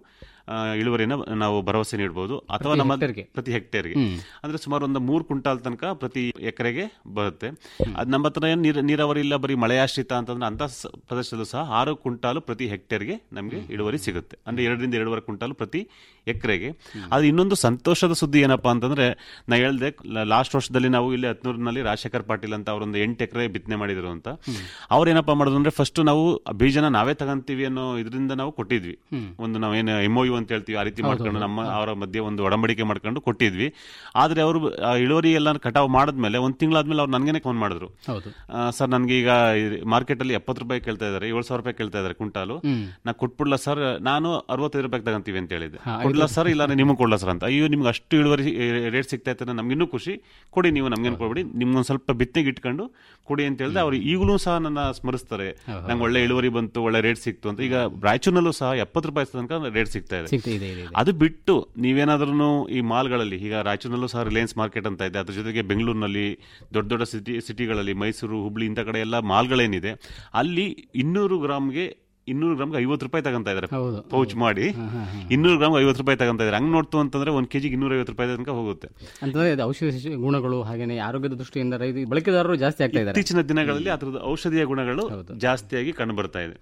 S11: ಆ, ಇಳುವರಿನ ನಾವು ಭರವಸೆ ನೀಡಬಹುದು ಅಥವಾ
S10: ಪ್ರತಿ
S11: ನಮ್ಮ
S10: ಹೆಕ್ಟೇರ್ಗೆ?
S11: ಪ್ರತಿ ಹೆಕ್ಟೇರ್ಗೆ
S10: ಹ್ಮ್.
S11: ಅಂದ್ರೆ ಸುಮಾರು ಒಂದು ಮೂರು ಕ್ವಿಂಟಾಲ್ ತನಕ ಪ್ರತಿ ಎಕರೆಗೆ ಬರುತ್ತೆ ಅದು ನಮ್ಮ ಹತ್ರ ಏನ್ ನೀರ- ನೀರಾವರಿ ಇಲ್ಲ ಬರೀ ಮಳೆಯಾಶ್ರಿತ ಅಂತಂದ್ರೆ ಅಂತ ಸ- ಪ್ರದೇಶದಲ್ಲೂ ಸಹ ಆರು ಕ್ವಿಂಟಾಲು ಪ್ರತಿ ಹೆಕ್ಟೇರ್ಗೆ ನಮಗೆ ಇಳುವರಿ ಸಿಗುತ್ತೆ ಅಂದ್ರೆ ಎರಡರಿಂದ ಎರಡೂವರೆ ಕ್ವಿಂಟಾಲು ಪ್ರತಿ ಎಕರೆಗೆ ಅದು ಇನ್ನೊಂದು ಸಂತೋಷದ ಸುದ್ದಿ ಏನಪ್ಪಾ ಅಂತಂದ್ರೆ ನಾ ಹೇಳ್ದೆ ಲಾಸ್ಟ್ ವರ್ಷದಲ್ಲಿ ನಾವು ಇಲ್ಲಿ ಹತ್ನೂರಿನಲ್ಲಿ ರಾಜಶೇಖರ್ ಪಾಟೀಲ್ ಅಂತ ಅವರೊಂದು ಎಂಟು ಎಕರೆ ಬಿತ್ತನೆ ಮಾಡಿದ್ರು ಅಂತ ಅವ್ರೇನಪ್ಪ ಮಾಡೋದು ಅಂದ್ರೆ ಫಸ್ಟ್ ನಾವು ಆ ಬೀಜನ ನಾವೇ ತಗಂತೀವಿ ಅನ್ನೋ ಇದರಿಂದ ನಾವು ಕೊಟ್ಟಿದ್ವಿ ಒಂದು ನಾವೇನು ಎಮ್ ಯು ಅಂತ ಹೇಳ್ತೀವಿ ಆ ರೀತಿ ಮಾಡ್ಕೊಂಡು ನಮ್ಮ ಅವರ ಮಧ್ಯೆ ಒಂದು ಒಡಂಬಡಿಕೆ ಮಾಡ್ಕೊಂಡು ಕೊಟ್ಟಿದ್ವಿ ಆದ್ರೆ ಅವರು ಆ ಇಳುವರಿ ಎಲ್ಲ ಕಟಾವು ಮಾಡಿದ್ಮೇಲೆ ಒಂದು ತಿಂಗಳಾದ್ಮೇಲೆ ಅವ್ರು ನನಗೇನೆ ಫೋನ್ ಮಾಡಿದ್ರು
S10: ಹೌದು
S11: ಸರ್ ನನಗೆ ಈಗ ಮಾರ್ಕೆಟ್ ಅಲ್ಲಿ ಎಪ್ಪತ್ತು ರೂಪಾಯಿ ಕೇಳ್ತಾ ಇದ್ದಾರೆ ಏಳು ಸಾವಿರ ರೂಪಾಯಿ ಕೇಳ್ತಾ ಇದ್ದಾರೆ ಕುಂಟಾಲು
S10: ಹ್ಮ್.
S11: ನಾ ಕೊಟ್ಬಿಡ್ಲ ಸರ್ ನಾನು ಅರವತ್ತೈದು ರೂಪಾಯಿ ತಗಂತೀವಿ ಅಂತ ಹೇಳಿದೆ
S10: ಹಾ,
S11: ಕೊಡ್ಲಾ ಸರ್ ಇಲ್ಲ ನಿಮಗೆ ಕೊಡ್ಲಾ ಸರ್ ಅಂತ ಅಯ್ಯೋ ನಿಮ್ಗೆ ಅಷ್ಟು ಇಳುವರಿ ರೇಟ್ ಸಿಗ್ತಾ ಇತ್ತು ನಮ್ಗೆ ಇನ್ನೂ ಖುಷಿ ಕೊಡಿ ನೀವು ನಮ್ಗೇನು ಕೊಡ್ಬಿಡಿ ನಿಮ್ಗೊಂದು ಸ್ವಲ್ಪ ಬಿತ್ತನೆಗೆ ಇಟ್ಕೊಂಡು ಕೊಡಿ ಅಂತ ಹೇಳಿದ್ರೆ ಅವ್ರು ಈಗಲೂ ಸಹ ನನ್ನ ಸ್ಮರಿಸ್ತಾರೆ ನಂಗೆ ಒಳ್ಳೆ ಇಳುವರಿ ಬಂತು ಒಳ್ಳೆ ರೇಟ್ ಸಿಕ್ತು ಅಂತ ಈಗ ರಾಯಚೂರಿನಲ್ಲೂ ಸಹ ಎಪ್ಪತ್ತು ರೂಪಾಯಿ ತನಕ ರೇಟ್ ಸಿಗ್ತಾ ಇದೆ
S10: ಸಿಗ್ತಾ ಇದೆ ಇದೆ, ಇದೆ.
S11: ಅದು ಬಿಟ್ಟು ನೀವೇನಾದ್ರೂ ಈ ಮಾಲ್ಗಳಲ್ಲಿ ಈಗ ರಾಯಚೂರಿನಲ್ಲೂ ಸಹ ರಿಲಯನ್ಸ್ ಮಾರ್ಕೆಟ್ ಅಂತ ಇದೆ ಅದ್ರ ಜೊತೆಗೆ ಬೆಂಗಳೂರಿನಲ್ಲಿ ದೊಡ್ಡ ದೊಡ್ಡ ಸಿಟಿ ಸಿಟಿಗಳಲ್ಲಿ ಮೈಸೂರು ಹುಬ್ಳಿ ಇಂಥ ಕಡೆ ಎಲ್ಲ ಮಾಲ್ಗಳೇನಿದೆ ಅಲ್ಲಿ ಇನ್ನೂರು ಗ್ರಾಮ್ಗೆ ಇನ್ನೂರು ಗ್ರಾಮ್ಗೆ ಐವತ್ತು ರೂಪಾಯಿ ತಗೊಂತ ಇದ್ದಾರೆ
S10: ಹೌದು.
S11: ಪೌಚ್ ಮಾಡಿ ಇನ್ನೂರು ಗ್ರಾಮ್ ಐವತ್ತು ರೂಪಾಯಿ ತಗೊಂತ ಇದ್ದಾರೆ ಹಂಗ್ ನೋಡ್ತು ಅಂತಂದ್ರೆ ಒಂದು ಕೆಜಿಗೆ ಇನ್ನೂರ ಐವತ್ತು ರೂಪಾಯಿ ತನಕ ಹೋಗುತ್ತೆ
S10: ಅಂತಂದ್ರೆ ಇದು ಔಷಧಿ ಗುಣಗಳು ಹಾಗೇನೆ ಆರೋಗ್ಯದ ದೃಷ್ಟಿಯಿಂದ ರೈತ ಬಳಕೆದಾರರು ಜಾಸ್ತಿ ಆಗ್ತಾ ಇದ್ದಾರೆ
S11: ಇತ್ತೀಚಿನ ದಿನಗಳಲ್ಲಿ ಅದ್ರದ್ದು ಔಷಧೀಯ ಗುಣಗಳು ಜಾಸ್ತಿಯಾಗಿ ಕಂಡು ಬರ್ತಾ ಇದೆ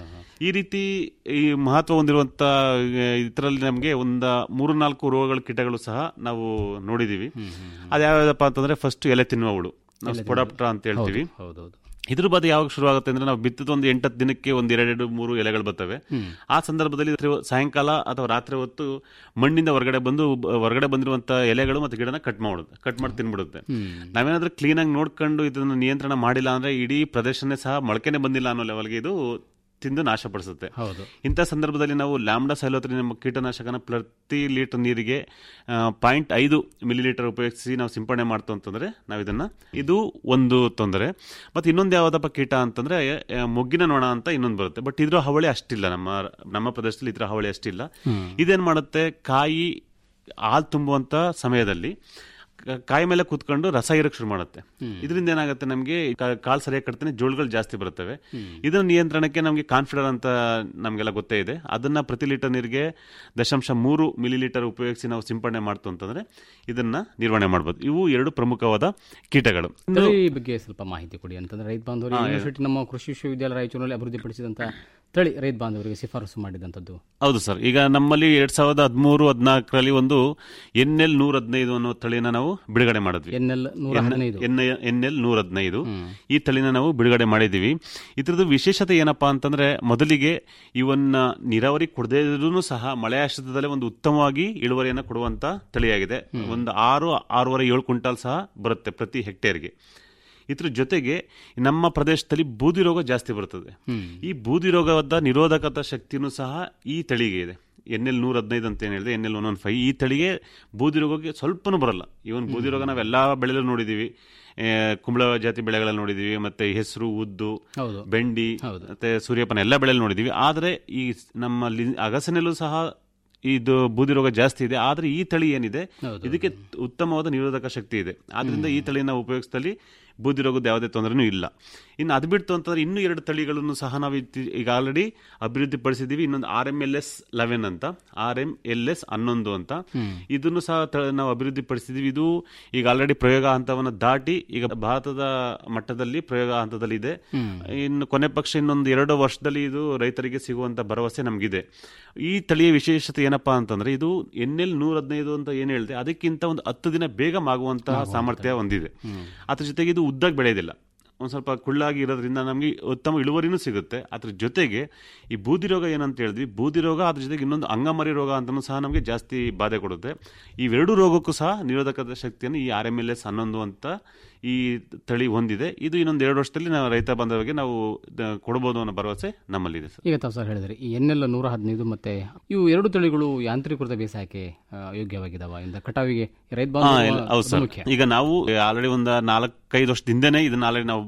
S11: ಈ ರೀತಿ ಈ ಮಹತ್ವ ಹೊಂದಿರುವಂತ ಇದರಲ್ಲಿ ನಮಗೆ ಒಂದ ಮೂರು ನಾಲ್ಕು ರೋಗಗಳ ಕೀಟಗಳು ಸಹ ನಾವು ನೋಡಿದೀವಿ ಅದ್ಯಾವ್ದಪ್ಪ ಅಂತಂದ್ರೆ ಫಸ್ಟ್ ಎಲೆ ತಿನ್ನುವ ಹುಳು ನಾವು ಸ್ಪೊಡಾಪ್ಟ್ರಾ ಅಂತ ಹೇಳ್ತೀವಿ
S10: ಹೌದೌದು
S11: ಇದ್ರ ಬಾಧೆ ಯಾವಾಗ ಶುರು ಆಗುತ್ತೆ ಅಂದ್ರೆ ನಾವು ಬಿತ್ತಿದ ಒಂದು ಎಂಟತ್ತು ದಿನಕ್ಕೆ ಒಂದು ಎರಡೆರಡು ಮೂರು ಎಲೆಗಳು ಬರ್ತವೆ ಆ ಸಂದರ್ಭದಲ್ಲಿ ರಾತ್ರಿ ಹೊ- ಸಾಯಂಕಾಲ ಅಥವಾ ರಾತ್ರಿ ಹೊತ್ತು ಮಣ್ಣಿಂದ ಹೊರಗಡೆ ಬಂದು ಬ- ಹೊರಗಡೆ ಬಂದಿರುವಂತ ಎಲೆಗಳು ಮತ್ತೆ ಗಿಡನ ಕಟ್ ಮಾಡುತ್ತೆ ಕಟ್ ಮಾಡಿ ತಿನ್ಬಿಡುತ್ತೆ ನಾವೇನಾದ್ರೂ ಕ್ಲೀನ್ ಆಗಿ ನೋಡ್ಕೊಂಡು ಇದನ್ನ ನಿಯಂತ್ರಣ ಮಾಡಿಲ್ಲ ಅಂದ್ರೆ ಇಡೀ ಪ್ರದೇಶನೇ ಸಹ ಮೊಳಕೆನೆ ಬಂದಿಲ್ಲ ಅನ್ನೋ ಲೆವೆಲ್ಗೆ ಇದು ತಿಂದು ನಾಶಪಡಿಸುತ್ತೆ
S10: ಹೌದು
S11: ಇಂಥ ಸಂದರ್ಭದಲ್ಲಿ ನಾವು ಲ್ಯಾಂಬ್ಡಾ ಸೈಲೋತ್ರಿ ನಮ್ಮ ಕೀಟನಾಶಕನ ಪ್ರತಿ ಲೀಟರ್ ನೀರಿಗೆ ಪಾಯಿಂಟ್ ಐದು ಮಿಲಿ ಲೀಟರ್ ಉಪಯೋಗಿಸಿ ನಾವು ಸಿಂಪಡಣೆ ಮಾಡ್ತು ಅಂತಂದ್ರೆ ನಾವು ಇದನ್ನ ಇದು ಒಂದು ತೊಂದರೆ ಮತ್ತೆ ಇನ್ನೊಂದು ಯಾವ್ದಪ್ಪ ಕೀಟ ಅಂತಂದ್ರೆ ಆ, ಮೊಗ್ಗಿನ ನೊಣ ಅಂತ ಇನ್ನೊಂದು ಬರುತ್ತೆ ಬಟ್ ಇದ್ರ ಹಾವಳಿ ಅಷ್ಟಿಲ್ಲ ನಮ್ಮ ನಮ್ಮ ಪ್ರದೇಶದಲ್ಲಿ ಇದ್ರ ಹಾವಳಿ ಅಷ್ಟಿಲ್ಲ ಇದೇನ್ ಮಾಡುತ್ತೆ ಕಾಯಿ ಹಾಲು ತುಂಬುವಂತ ಸಮಯದಲ್ಲಿ ಕ- ಕಾಯಿ ಮೇಲೆ ಕೂತ್ಕೊಂಡು ರಸ ಇರಕ್ ಶುರು ಮಾಡುತ್ತೆ ಇದರಿಂದ ಏನಾಗುತ್ತೆ ನಮಗೆ ಕಾಳು ಸರಿಯಾಗಿ ಕಟ್ತಾನೆ ಜೋಳುಗಳು ಜಾಸ್ತಿ ಬರುತ್ತವೆ ಇದರ ನಿಯಂತ್ರಣಕ್ಕೆ ನಮಗೆ ಕಾನ್ಫಿಡರ್ ಅಂತ ನಮಗೆಲ್ಲ ಗೊತ್ತೇ ಇದೆ ಅದನ್ನ ಪ್ರತಿ ಲೀಟರ್ ನೀರಿಗೆ ದಶಾಂಶ ಮೂರು ಮಿಲಿ ಲೀಟರ್ ಉಪಯೋಗಿಸಿ ನಾವು ಸಿಂಪಡಣೆ ಮಾಡ್ತು ಅಂತಂದ್ರೆ ಇದನ್ನ ನಿರ್ವಹಣೆ ಮಾಡ್ಬೋದು ಇವು ಎರಡು ಪ್ರಮುಖವಾದ ಕೀಟಗಳು ಇನ್ನು-
S10: ತಳಿ ಬಗ್ಗೆ ಸ್ವಲ್ಪ ಮಾಹಿತಿ ಕೊಡಿ ಅಂತಂದ್ರೆ ರೈತ ಬಾಂಧವರಿಗೆ ಯೂನಿವರ್ಸಿಟಿ ನಮ್ಮ ಕೃಷಿ ವಿಶ್ವವಿದ್ಯಾಲಯ ರಾಯಚೂರಿನಲ್ಲಿ ಅಭಿವೃದ್ಧಿಪಡಿಸಿದಂತ ತಳಿ ರೈತ ಬಾಂಧವರಿಗೆ ಶಿಫಾರಸು ಮಾಡಿದಂಥದ್ದು
S11: ಹೌದು ಸರ್ ಈಗ ನಮ್ಮಲ್ಲಿ ಎರಡ್ ಸಾವಿರದ ಹದಿಮೂರು ಹದಿನಾಲ್ಕರಲ್ಲಿ ಒಂದು ಎನ್ ಎಲ್ ನೂರ ಹದಿನೈದು ಅನ್ನೋ ತಳಿನ ನಾವು ಬಿಡುಗಡೆ ಮಾಡಿದ್ವಿ
S10: ಎನ್ ಎಲ್ ನೂರ ಹದಿನೈದು
S11: ಎನ್ ಎಲ್ ನೂರ ಹದಿನೈದು ಈ ತಳಿನ ನಾವು ಬಿಡುಗಡೆ ಮಾಡಿದ್ದೀವಿ ಇದ್ರದ್ದು ವಿಶೇಷತೆ ಏನಪ್ಪಾ ಅಂತಂದ್ರೆ ಮೊದಲಿಗೆ ಇವನ್ನ ನೀರಾವರಿ ಕೊಡದೇ ಇದ್ರೂ ಸಹ ಮಳೆ ಆಶ್ರಿತದಲ್ಲೇ ಒಂದು ಉತ್ತಮವಾಗಿ ಇಳುವರಿಯನ್ನು ಕೊಡುವಂತ ತಳಿಯಾಗಿದೆ ಒಂದು ಆರು ಆರೂವರೆ ಏಳು ಕ್ವಿಂಟಾಲ್ ಸಹ ಬರುತ್ತೆ ಪ್ರತಿ ಹೆಕ್ಟೇರ್ಗೆ ಇದ್ರ ಜೊತೆಗೆ ನಮ್ಮ ಪ್ರದೇಶದಲ್ಲಿ ಬೂದಿ ರೋಗ ಜಾಸ್ತಿ ಬರ್ತದೆ ಈ ಬೂದಿ ರೋಗದ ನಿರೋಧಕತ ಶಕ್ತಿನೂ ಸಹ ಈ ತಳಿಗೆ ಇದೆ ಎನ್ ಎಲ್ ನೂರ ಹದಿನೈದು ಅಂತ ಏನು ಹೇಳಿದೆ N L one one five ಈ ತಳಿಗೆ ಬೂದಿ ರೋಗಕ್ಕೆ ಸ್ವಲ್ಪನೂ ಬರಲ್ಲ ಇವನ್ ಬೂದಿ ರೋಗ ನಾವೆಲ್ಲ ಬೆಳೆಯಲ್ಲೂ ನೋಡಿದೀವಿ ಆ, ಕುಂಬಳ ಜಾತಿ ಬೆಳೆಗಳಲ್ಲಿ ನೋಡಿದೀವಿ ಮತ್ತೆ ಹೆಸರು ಉದ್ದು
S10: ಹೌದು.
S11: ಬೆಂಡಿ ಮತ್ತೆ ಸೂರ್ಯಪಾನ ಎಲ್ಲ ಬೆಳೆಯಲ್ಲಿ ನೋಡಿದೀವಿ ಆದರೆ ಈ ಸ್- ನಮ್ಮ ಲಿ- ಅಗಸನಲ್ಲೂ ಸಹ ಇದು ಬೂದಿ ರೋಗ ಜಾಸ್ತಿ ಇದೆ ಆದ್ರೆ ಈ ತಳಿ ಏನಿದೆ ಇದಕ್ಕೆ ಉತ್ತಮವಾದ ನಿರೋಧಕ ಶಕ್ತಿ ಇದೆ ಆದ್ರಿಂದ ಈ ತಳಿನ ಉಪಯೋಗಿಸಿದಲ್ಲಿ ಬೂದಿ ರೋಗದ ಯಾವುದೇ ತೊಂದರೆನೂ ಇಲ್ಲ ಇನ್ನು ಅದು ಬಿಡ್ತು ಅಂತಂದ್ರೆ ಇನ್ನೂ ಎರಡು ತಳಿಗಳನ್ನು ಸಹ ನಾವು ಇತ್ತಿ- ಈಗ ಆಲ್ರೆಡಿ ಅಭಿವೃದ್ಧಿ ಪಡಿಸಿದೀವಿ ಇನ್ನೊಂದು R M L S eleven ಅಂತ ಆರ್ ಎಂ ಎಲ್ ಎಸ್ ಹನ್ನೊಂದು ಅಂತ ಇದನ್ನು ಸಹ ತ- ನಾವು ಅಭಿವೃದ್ಧಿ ಪಡಿಸಿದೀವಿ ಇದು ಈಗ ಆಲ್ರೆಡಿ ಪ್ರಯೋಗ ಹಂತವನ್ನು ದಾಟಿ ಈಗ ಭಾರತದ ಮಟ್ಟದಲ್ಲಿ ಪ್ರಯೋಗ ಹಂತದಲ್ಲಿ ಇದೆ ಇನ್ನು ಕೊನೆ ಪಕ್ಷ ಇನ್ನೊಂದು ಎರಡು ವರ್ಷದಲ್ಲಿ ಇದು ರೈತರಿಗೆ ಸಿಗುವಂತ ಭರವಸೆ ನಮಗಿದೆ ಈ ತಳಿಯ ವಿಶೇಷತೆ ಏನಪ್ಪಾ ಅಂತಂದ್ರೆ ಇದು ಎನ್ ಎಲ್ ನೂರ ಹದಿನೈದು ಅಂತ ಏನ್ ಹೇಳಿದೆ ಅದಕ್ಕಿಂತ ಒಂದು ಹತ್ತು ದಿನ ಬೇಗ ಮಾಗುವಂತಹ ಸಾಮರ್ಥ್ಯ ಹೊಂದಿದೆ ಅದ್ರ ಜೊತೆಗೆ ಇದು ಉದ್ದಾಗಿ ಬೆಳೆಯೋದಿಲ್ಲ ಒಂದು ಸ್ವಲ್ಪ ಕುಳ್ಳಾಗಿ ಇರೋದ್ರಿಂದ ನಮಗೆ ಉತ್ತಮ ಇಳುವರಿನೂ ಸಿಗುತ್ತೆ ಅದ್ರ ಜೊತೆಗೆ ಈ ಬೂದಿ ರೋಗ ಏನಂತ ಹೇಳಿದ್ವಿ ಬೂದಿ ರೋಗ ಅದ್ರ ಜೊತೆಗೆ ಇನ್ನೊಂದು ಅಂಗಮರಿ ರೋಗ ಅಂತಲೂ ಸಹ ನಮಗೆ ಜಾಸ್ತಿ ಬಾಧೆ ಕೊಡುತ್ತೆ ಇವೆರಡು ರೋಗಕ್ಕೂ ಸಹ ನಿರೋಧಕದ ಶಕ್ತಿಯನ್ನು ಈ ಆರ್ ಎಮ್ ಎಲ್ ಎಸ್ ಹನ್ನೊಂದು ಅಂತ ಈ ತಳಿ ಹೊಂದಿದೆ ಇದು ಇನ್ನೊಂದು ಎರಡು ವರ್ಷದಲ್ಲಿ ನಾವು ರೈತ ಬಾಂಧವರಿಗೆ ನಾವು ದ- ಕೊಡಬಹುದು ಅನ್ನೋ ಭರವಸೆ ನಮ್ಮಲ್ಲಿದೆ ಸರ್
S10: ಈಗ ತಾವು ಸರ್ ಹೇಳಿದ್ರಿ ಈ ಎನ್ ಎಲ್ ನೂರ ಹದಿನೈದು ಮತ್ತೆ ಇವು ಎರಡು ತಳಿಗಳು ಯಾಂತ್ರೀಕೃತ ಬೇಸಾಯಕ್ಕೆ ಆ, ಯೋಗ್ಯವಾಗಿದಾವ ಇಂದ ಕಟಾವಿಗೆ ರೈತ
S11: ಹಾ,
S10: ಬಾಂಧವ
S11: ಇಲ್ಲ, ಹೌದು
S10: ಅದು
S11: ಸರ್
S10: ಮುಖ್ಯ
S11: ಈಗ ನಾವು ಆಲ್ರೆಡಿ ಒಂದು ನಾಲ್ಕೈದು ವರ್ಷದ ಹಿಂದೆನೆ ಇದನ್ನ ಆಲ್ರೆಡಿ ನಾವು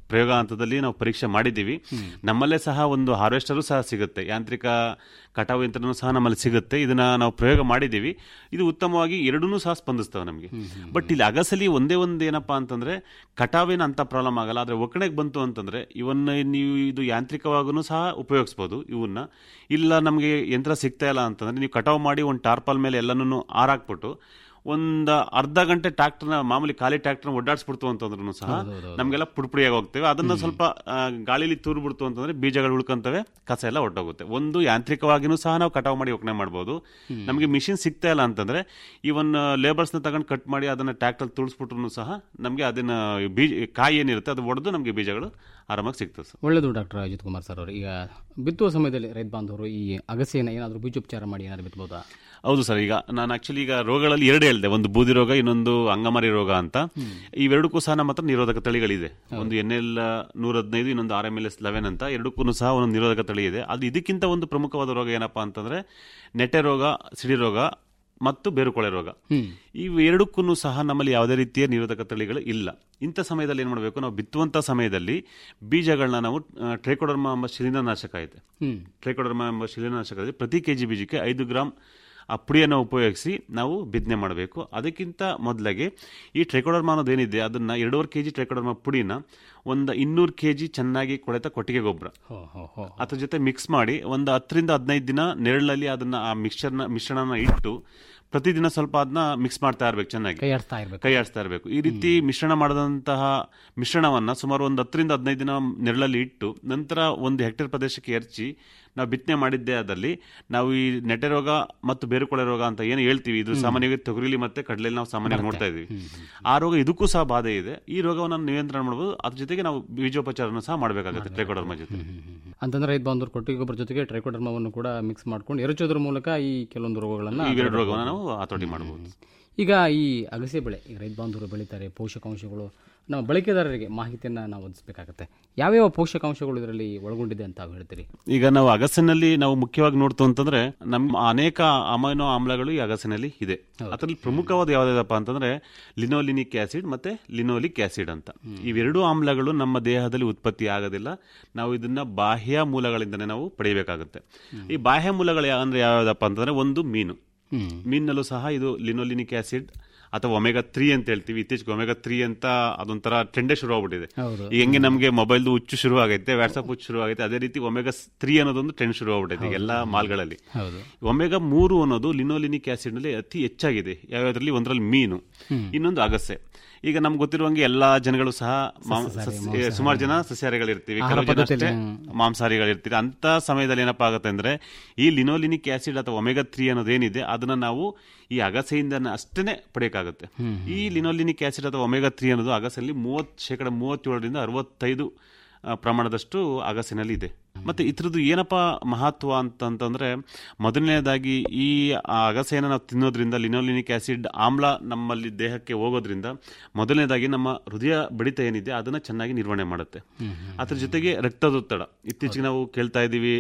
S11: ಪ್ರಯೋಗ ಹಂತದಲ್ಲಿ ನಾವು ಪರೀಕ್ಷೆ ಮಾಡಿದ್ದೀವಿ ನಮ್ಮಲ್ಲೇ ಸಹ ಒಂದು ಹಾರ್ವೆಸ್ಟರು ಸಹ ಸಿಗುತ್ತೆ ಯಾಂತ್ರಿಕ ಕಟಾವು ಯಂತ್ರನೂ ಸಹ ನಮ್ಮಲ್ಲಿ ಸಿಗುತ್ತೆ ಇದನ್ನ ನಾವು ಪ್ರಯೋಗ ಮಾಡಿದ್ದೀವಿ ಇದು ಉತ್ತಮವಾಗಿ ಎರಡನ್ನೂ ಸಹ ಸ್ಪಂದಿಸ್ತವೆ ನಮಗೆ ಬಟ್ ಇಲ್ಲಿ ಅಗಸಲಿ ಒಂದೇ ಒಂದು ಏನಪ್ಪಾ ಅಂತಂದ್ರೆ ಕಟಾವಿನ ಅಂತ ಪ್ರಾಬ್ಲಮ್ ಆಗಲ್ಲ ಆದ್ರೆ ಒಕ್ಕಣೆಗೆ ಬಂತು ಅಂತಂದ್ರೆ ಇವನ್ನ ನೀವು ಇದು ಯಾಂತ್ರಿಕವಾಗೂ ಸಹ ಉಪಯೋಗಿಸ್ಬೋದು ಇವನ್ನ ಇಲ್ಲ ನಮಗೆ ಯಂತ್ರ ಸಿಗ್ತಾ ಇಲ್ಲ ಅಂತಂದ್ರೆ ನೀವು ಕಟಾವು ಮಾಡಿ ಒಂದು ಟಾರ್ಪಾಲ್ ಮೇಲೆ ಎಲ್ಲನೂ ಆರಾಕ್ಬಿಟ್ಟು ಒಂದು ಅರ್ಧ ಗಂಟೆ ಟ್ರಾಕ್ಟರ್ನ ಮಾಮೂಲಿ ಖಾಲಿ ಟ್ರಾಕ್ಟರ್ನ ಓಡಾಡಿಸ್ಬಿಡ್ತು ಅಂತಂದ್ರೂ ಸಹ ನಮಗೆಲ್ಲ ಪುಡಿಪುಡಿಯಾಗಿ ಹೋಗ್ತೇವೆ ಅದನ್ನ ಸ್ವಲ್ಪ ಆ, ಗಾಳಿಲಿ ತೂರ್ಬಿಡ್ತು ಅಂತಂದ್ರೆ ಬೀಜಗಳು ಉಳ್ಕೊಂತವೆ ಕಸ ಎಲ್ಲ ಹೊಟ್ಟೋಗುತ್ತೆ ಒಂದು ಯಾಂತ್ರಿಕವಾಗಿನೂ ಸಹ ನಾವು ಕಟಾವು ಮಾಡಿ ಒಕ್ಕಣೆ ಮಾಡ್ಬೋದು ನಮಗೆ ಮಿಷಿನ್ ಸಿಗ್ತಾ ಇಲ್ಲ ಅಂತಂದ್ರೆ ಇವನ್ ಲೇಬರ್ಸ್ನ ತಗೊಂಡು ಕಟ್ ಮಾಡಿ ಅದನ್ನ ಟ್ರಾಕ್ಟರ್ ತುಳಿಸ್ಬಿಟ್ರು ಸಹ ನಮಗೆ ಅದನ್ನ ಬೀಜ ಕಾಯಿ ಏನಿರುತ್ತೆ ಅದು ಒಡೆದು ನಮಗೆ ಬೀಜಗಳು ಆರಾಮಾಗಿ ಸಿಗ್ತದೆ ಸರ್
S10: ಒಳ್ಳೆಯದು ಡಾಕ್ಟರ್ ಅಜಿತ್ ಕುಮಾರ್ ಸರ್ ಅವರು ಈಗ ಬಿತ್ತುವ ಸಮಯದಲ್ಲಿ ರೈತ ಬಾಂಧವರು ಈ ಅಗಸೆಯನ್ನು ಏನಾದರೂ ಬೀಜೋಪಚಾರ ಮಾಡಿ ಏನಾದ್ರು ಬಿತ್ತಬಹುದಾ
S11: ಹೌದು ಸರ್ ಈಗ ನಾನು ಆಕ್ಚುಲಿ ಈಗ ರೋಗಗಳಲ್ಲಿ ಎರಡು ಹೇಳಿದೆ ಒಂದು ಬೂದಿ ರೋಗ ಇನ್ನೊಂದು ಅಂಗಮಾರಿ ರೋಗ ಅಂತ ಇವೆರಡಕ್ಕೂ ಸಹ ನಮ್ಮ ಹತ್ರ ನಿರೋಧಕ ತಳಿಗಳಿದೆ ಒಂದು ಎನ್ ಎಲ್ ನೂರ ಹದಿನೈದು ಇನ್ನೊಂದು R M L S eleven ಅಂತ ಎರಡಕ್ಕೂ ಸಹ ಒಂದು ನಿರೋಧಕ ತಳಿ ಇದೆ ಅದು ಇದಕ್ಕಿಂತ ಒಂದು ಪ್ರಮುಖವಾದ ರೋಗ ಏನಪ್ಪಾ ಅಂತಂದ್ರೆ ನೆಟ್ಟೆ ರೋಗ ಸಿಡಿ ರೋಗ ಮತ್ತು ಬೇರುಕೊಳೆ ರೋಗ ಇವು ಎರಡಕ್ಕೂ ಸಹ ನಮ್ಮಲ್ಲಿ ಯಾವುದೇ ರೀತಿಯ ನಿರೋಧಕ ತಳಿಗಳು ಇಲ್ಲ ಇಂಥ ಸಮಯದಲ್ಲಿ ಏನು ಮಾಡಬೇಕು ನಾವು ಬಿತ್ತುವಂಥ ಸಮಯದಲ್ಲಿ ಬೀಜಗಳನ್ನ ನಾವು ಟ್ರೈಕೋಡರ್ಮಾ ಎಂಬ ಶಿಲೀಂಧ್ರನಾಶಕ ಇದೆ
S10: ಹ್ಮ್.
S11: ಟ್ರೈಕೋಡರ್ಮಾ ಎಂಬ ಶಿಲೀಂಧ್ರನಾಶಕ ಇದೆ ಪ್ರತಿ ಕೆ ಜಿ ಬೀಜಕ್ಕೆ ಐದು ಗ್ರಾಮ್ ಆ ಪುಡಿಯನ್ನು ಉಪಯೋಗಿಸಿ ನಾವು ಬಿತ್ತನೆ ಮಾಡಬೇಕು ಅದಕ್ಕಿಂತ ಮೊದಲಾಗಿ ಈ ಟ್ರೈಕೋಡರ್ಮಾ ಅನ್ನೋದೇನಿದೆ ಅದನ್ನ ಎರಡೂವರೆ ಕೆ ಜಿ ಟ್ರೈಕೋಡರ್ಮಾ ಪುಡಿನ ಒಂದು ಇನ್ನೂರು ಕೆ ಜಿ ಚೆನ್ನಾಗಿ ಕೊಳೆತ ಕೊಟ್ಟಿಗೆ ಗೊಬ್ಬರ
S10: ಹೋ ಹೋ ಹೋ
S11: ಅದ್ರ ಜೊತೆ ಮಿಕ್ಸ್ ಮಾಡಿ ಒಂದು ಹತ್ತರಿಂದ ಹದಿನೈದು ದಿನ ನೆರಳಲ್ಲಿ ಅದನ್ನ ಆ ಮಿಕ್ಸ್ಚರ್ನ ಮಿಶ್ರಣನ ಇಟ್ಟು ಪ್ರತಿದಿನ ಸ್ವಲ್ಪ ಅದನ್ನ ಮಿಕ್ಸ್ ಮಾಡ್ತಾ ಇರ್ಬೇಕು ಚೆನ್ನಾಗಿ
S10: ಕೈ ಆಡಿಸ್ತಾ ಇರ್ಬೇಕು
S11: ಕೈ ಆಡಿಸ್ತಾ ಇರಬೇಕು ಈ ರೀತಿ ಮಿಶ್ರಣ ಮಾಡಿದಂತಹ ಮಿಶ್ರಣವನ್ನ ಸುಮಾರು ಒಂದು ಹತ್ತರಿಂದ ಹದಿನೈದು ದಿನ ನೆರಳಲ್ಲಿ ಇಟ್ಟು ನಂತರ ಒಂದು ಹೆಕ್ಟೇರ್ ಪ್ರದೇಶಕ್ಕೆ ಎರಚಿ ನಾವು ಬಿತ್ತನೆ ಮಾಡಿದ್ದೇ ಆದಲ್ಲಿ ನಾವು ಈ ನೆಟೆ ರೋಗ ಮತ್ತು ಬೇರುಕೊಳೆ ರೋಗ ಅಂತ ಏನು ಹೇಳ್ತೀವಿ ಇದು ಸಾಮಾನ್ಯವಾಗಿ ತೊಗರಿಲಿ ಮತ್ತೆ ಕಡಲೆಯಲ್ಲಿ ನಾವು ಸಾಮಾನ್ಯವಾಗಿ ನೋಡ್ತಾ ಇದೀವಿ ಆ ರೋಗ ಇದಕ್ಕೂ ಸಹ ಬಾಧೆ ಇದೆ ಈ ರೋಗವನ್ನು ನಿಯಂತ್ರಣ ಮಾಡಬಹುದು ಅದ್ರ ಜೊತೆಗೆ ನಾವು ಬೀಜೋಪಚಾರನ ಸಹ ಮಾಡಬೇಕಾಗುತ್ತೆ ಟ್ರೈಕೋಡರ್ಮಾ ಜೊತೆ
S10: ಅಂತಂದ್ರೆ ರೈತ ಬಾಂಧವರು ಕೊಟ್ಟಿಗೆ ಗೊಬ್ಬರ ಜೊತೆಗೆ ಟ್ರೈಕೋಡರ್ಮವನ್ನು ಕೂಡ ಮಿಕ್ಸ್ ಮಾಡ್ಕೊಂಡು ಎರಚೋದ್ರ ಮೂಲಕ ಈ ಕೆಲವೊಂದು ರೋಗಗಳನ್ನು
S11: ಇವೆರಡು ರೋಗವನ್ನು ನಾವು ಹತೋಟಿ ಮಾಡಬಹುದು
S10: ಈಗ ಈ ಅಗಸೆ ಬೆಳೆ ಈಗ ರೈತ ಬಾಂಧವರು ಬೆಳೀತಾರೆ ಪೋಷಕಾಂಶಗಳು ನಮ್ಮ ಬಳಕೆದಾರರಿಗೆ ಮಾಹಿತಿಯನ್ನು ನಾವು ಒದಗಿಸಬೇಕಾಗತ್ತೆ ಯಾವ್ಯಾವ ಪೋಷಕಾಂಶಗಳು ಇದರಲ್ಲಿ ಒಳಗೊಂಡಿದೆ ಅಂತ ತಾವು ಹೇಳ್ತೀರಿ
S11: ಈಗ ನಾವು ಅಗಸಿನಲ್ಲಿ ನಾವು ಮುಖ್ಯವಾಗಿ ನೋಡ್ತು ಅಂತಂದ್ರೆ ನಮ್ಮ ಅನೇಕ ಅಮೈನೋ ಆಮ್ಲಗಳು ಈ ಅಗಸಿನಲ್ಲಿ ಇದೆ ಅದರಲ್ಲಿ ಪ್ರಮುಖವಾದ ಯಾವ್ದಪ್ಪ ಅಂತಂದ್ರೆ ಲಿನೋಲಿನಿಕ್ ಆಸಿಡ್ ಮತ್ತೆ ಲಿನೋಲಿಕ್ ಆಸಿಡ್ ಅಂತ ಇವೆರಡು ಆಮ್ಲಗಳು ನಮ್ಮ ದೇಹದಲ್ಲಿ ಉತ್ಪತ್ತಿ ಆಗೋದಿಲ್ಲ ನಾವು ಇದನ್ನ ಬಾಹ್ಯ ಮೂಲಗಳಿಂದನೇ ನಾವು ಪಡೆಯಬೇಕಾಗುತ್ತೆ ಈ ಬಾಹ್ಯ ಮೂಲಗಳು ಯಾ- ಅಂದ್ರೆ ಯಾವ್ದಪ್ಪ ಅಂತಂದ್ರೆ ಒಂದು ಮೀನು ಮೀನಲ್ಲೂ ಸಹ ಇದು ಲಿನೋಲಿನಿಕ್ ಆಸಿಡ್ ಅಥವಾ ಒಮೆಗಾ ತ್ರೀ ಅಂತ ಹೇಳ್ತೀವಿ ಇತ್ತೀಚೆಗೆ ಒಮೆಗಾ ತ್ರೀ ಅಂತ ಅದೊಂಥರ ಟ್ರೆಂಡೇ ಶುರು ಆಗ್ಬಿಟ್ಟಿದೆ
S10: ಹೌದು.
S11: ಈಗ ಹೆಂಗೆ ನಮಗೆ ಮೊಬೈಲ್ದು ಹುಚ್ಚು ಶುರು ಆಗೈತೆ ವಾಟ್ಸ್ಆಪ್ ಹುಚ್ಚು ಶುರು ಆಗೈತೆ ಅದೇ ರೀತಿ ಒಮೆಗಾ ತ್ರೀ ಅನ್ನೋದೊಂದು ಟ್ರೆಂಡ್ ಶುರು ಆಗ್ಬಿಟ್ಟೈತೆ ಈಗ ಎಲ್ಲ ಮಾಲ್ಗಳಲ್ಲಿ
S10: ಹೌದು
S11: ಒಮೆಗಾ ಮೂರು ಅನ್ನೋದು ಲಿನೋಲಿನಿಕ್ ಆಸಿಡ್ ನಲ್ಲಿ ಅತಿ ಹೆಚ್ಚಾಗಿದೆ ಯಾವ್ಯಾವ್ದ್ರಲ್ಲಿ ಒಂದರಲ್ಲಿ ಮೀನು ಇನ್ನೊಂದು ಅಗಸೆ ಈಗ ನಮ್ಗೆ ಗೊತ್ತಿರುವಂಗೆ ಎಲ್ಲಾ ಜನಗಳು ಸಹ ಮಾಂ- ಸಸ್ಯ- ಸುಮಾರು ಜನ ಸಸ್ಯಾಹಾರಿಗಳಿರ್ತೀವಿ
S10: ಆಹಾರ
S11: ಕೆಲವು ಜನ ಅಷ್ಟೇ
S10: ಪದ್ಧತಿಯಲ್ಲಿ,
S11: ಮಾಂಸಾಹಾರಿಗಳಿರ್ತೀವಿ ಅಂತ ಸಮಯದಲ್ಲಿ ಏನಪ್ಪಾ ಆಗುತ್ತೆ ಅಂದ್ರೆ ಈ ಲಿನೋಲಿನಿಕ್ ಆಸಿಡ್ ಅಥವಾ ಒಮೆಗಾ ತ್ರೀ ಅನ್ನೋದೇನಿದೆ ಅದನ್ನ ನಾವು ಈ ಅಗಸೆಯಿಂದ ಅಷ್ಟೇ ಪಡೆಯಕ್ಕಾಗುತ್ತೆ ಈ ಲಿನೋಲಿನಿಕ್ ಆಸಿಡ್ ಅಥವಾ ಒಮೆಗಾ ತ್ರೀ ಅನ್ನೋದು ಅಗಸೆಯಲ್ಲಿ ಮೂವತ್ ಶೇಕಡ ಮೂವತ್ತೇಳರಿಂದ ಅರವತ್ತೈದು ಆ, ಪ್ರಮಾಣದಷ್ಟು ಅಗಸಿನಲ್ಲಿ ಇದೆ ಮತ್ತೆ ಇದ್ರದ್ದು ಏನಪ್ಪ ಮಹತ್ವ ಅಂತಂತಂದ್ರೆ ಮೊದಲನೇದಾಗಿ ಈ ಆ ಅಗಸೆಯನ್ನು ನಾವು ತಿನ್ನೋದ್ರಿಂದ ಲಿನೋಲಿನಿಕ್ ಆಸಿಡ್ ಆಮ್ಲ ನಮ್ಮಲ್ಲಿ ದೇಹಕ್ಕೆ ಹೋಗೋದ್ರಿಂದ ಮೊದಲನೇದಾಗಿ ನಮ್ಮ ಹೃದಯ ಬಡಿತ ಏನಿದೆ ಅದನ್ನ ಚೆನ್ನಾಗಿ ನಿರ್ವಹಣೆ ಮಾಡುತ್ತೆ ಅದ್ರ ಜೊತೆಗೆ ರಕ್ತದೊತ್ತಡ ಇತ್ತೀಚೆಗೆ ನಾವು ಕೇಳ್ತಾ ಇದ್ದೀವಿ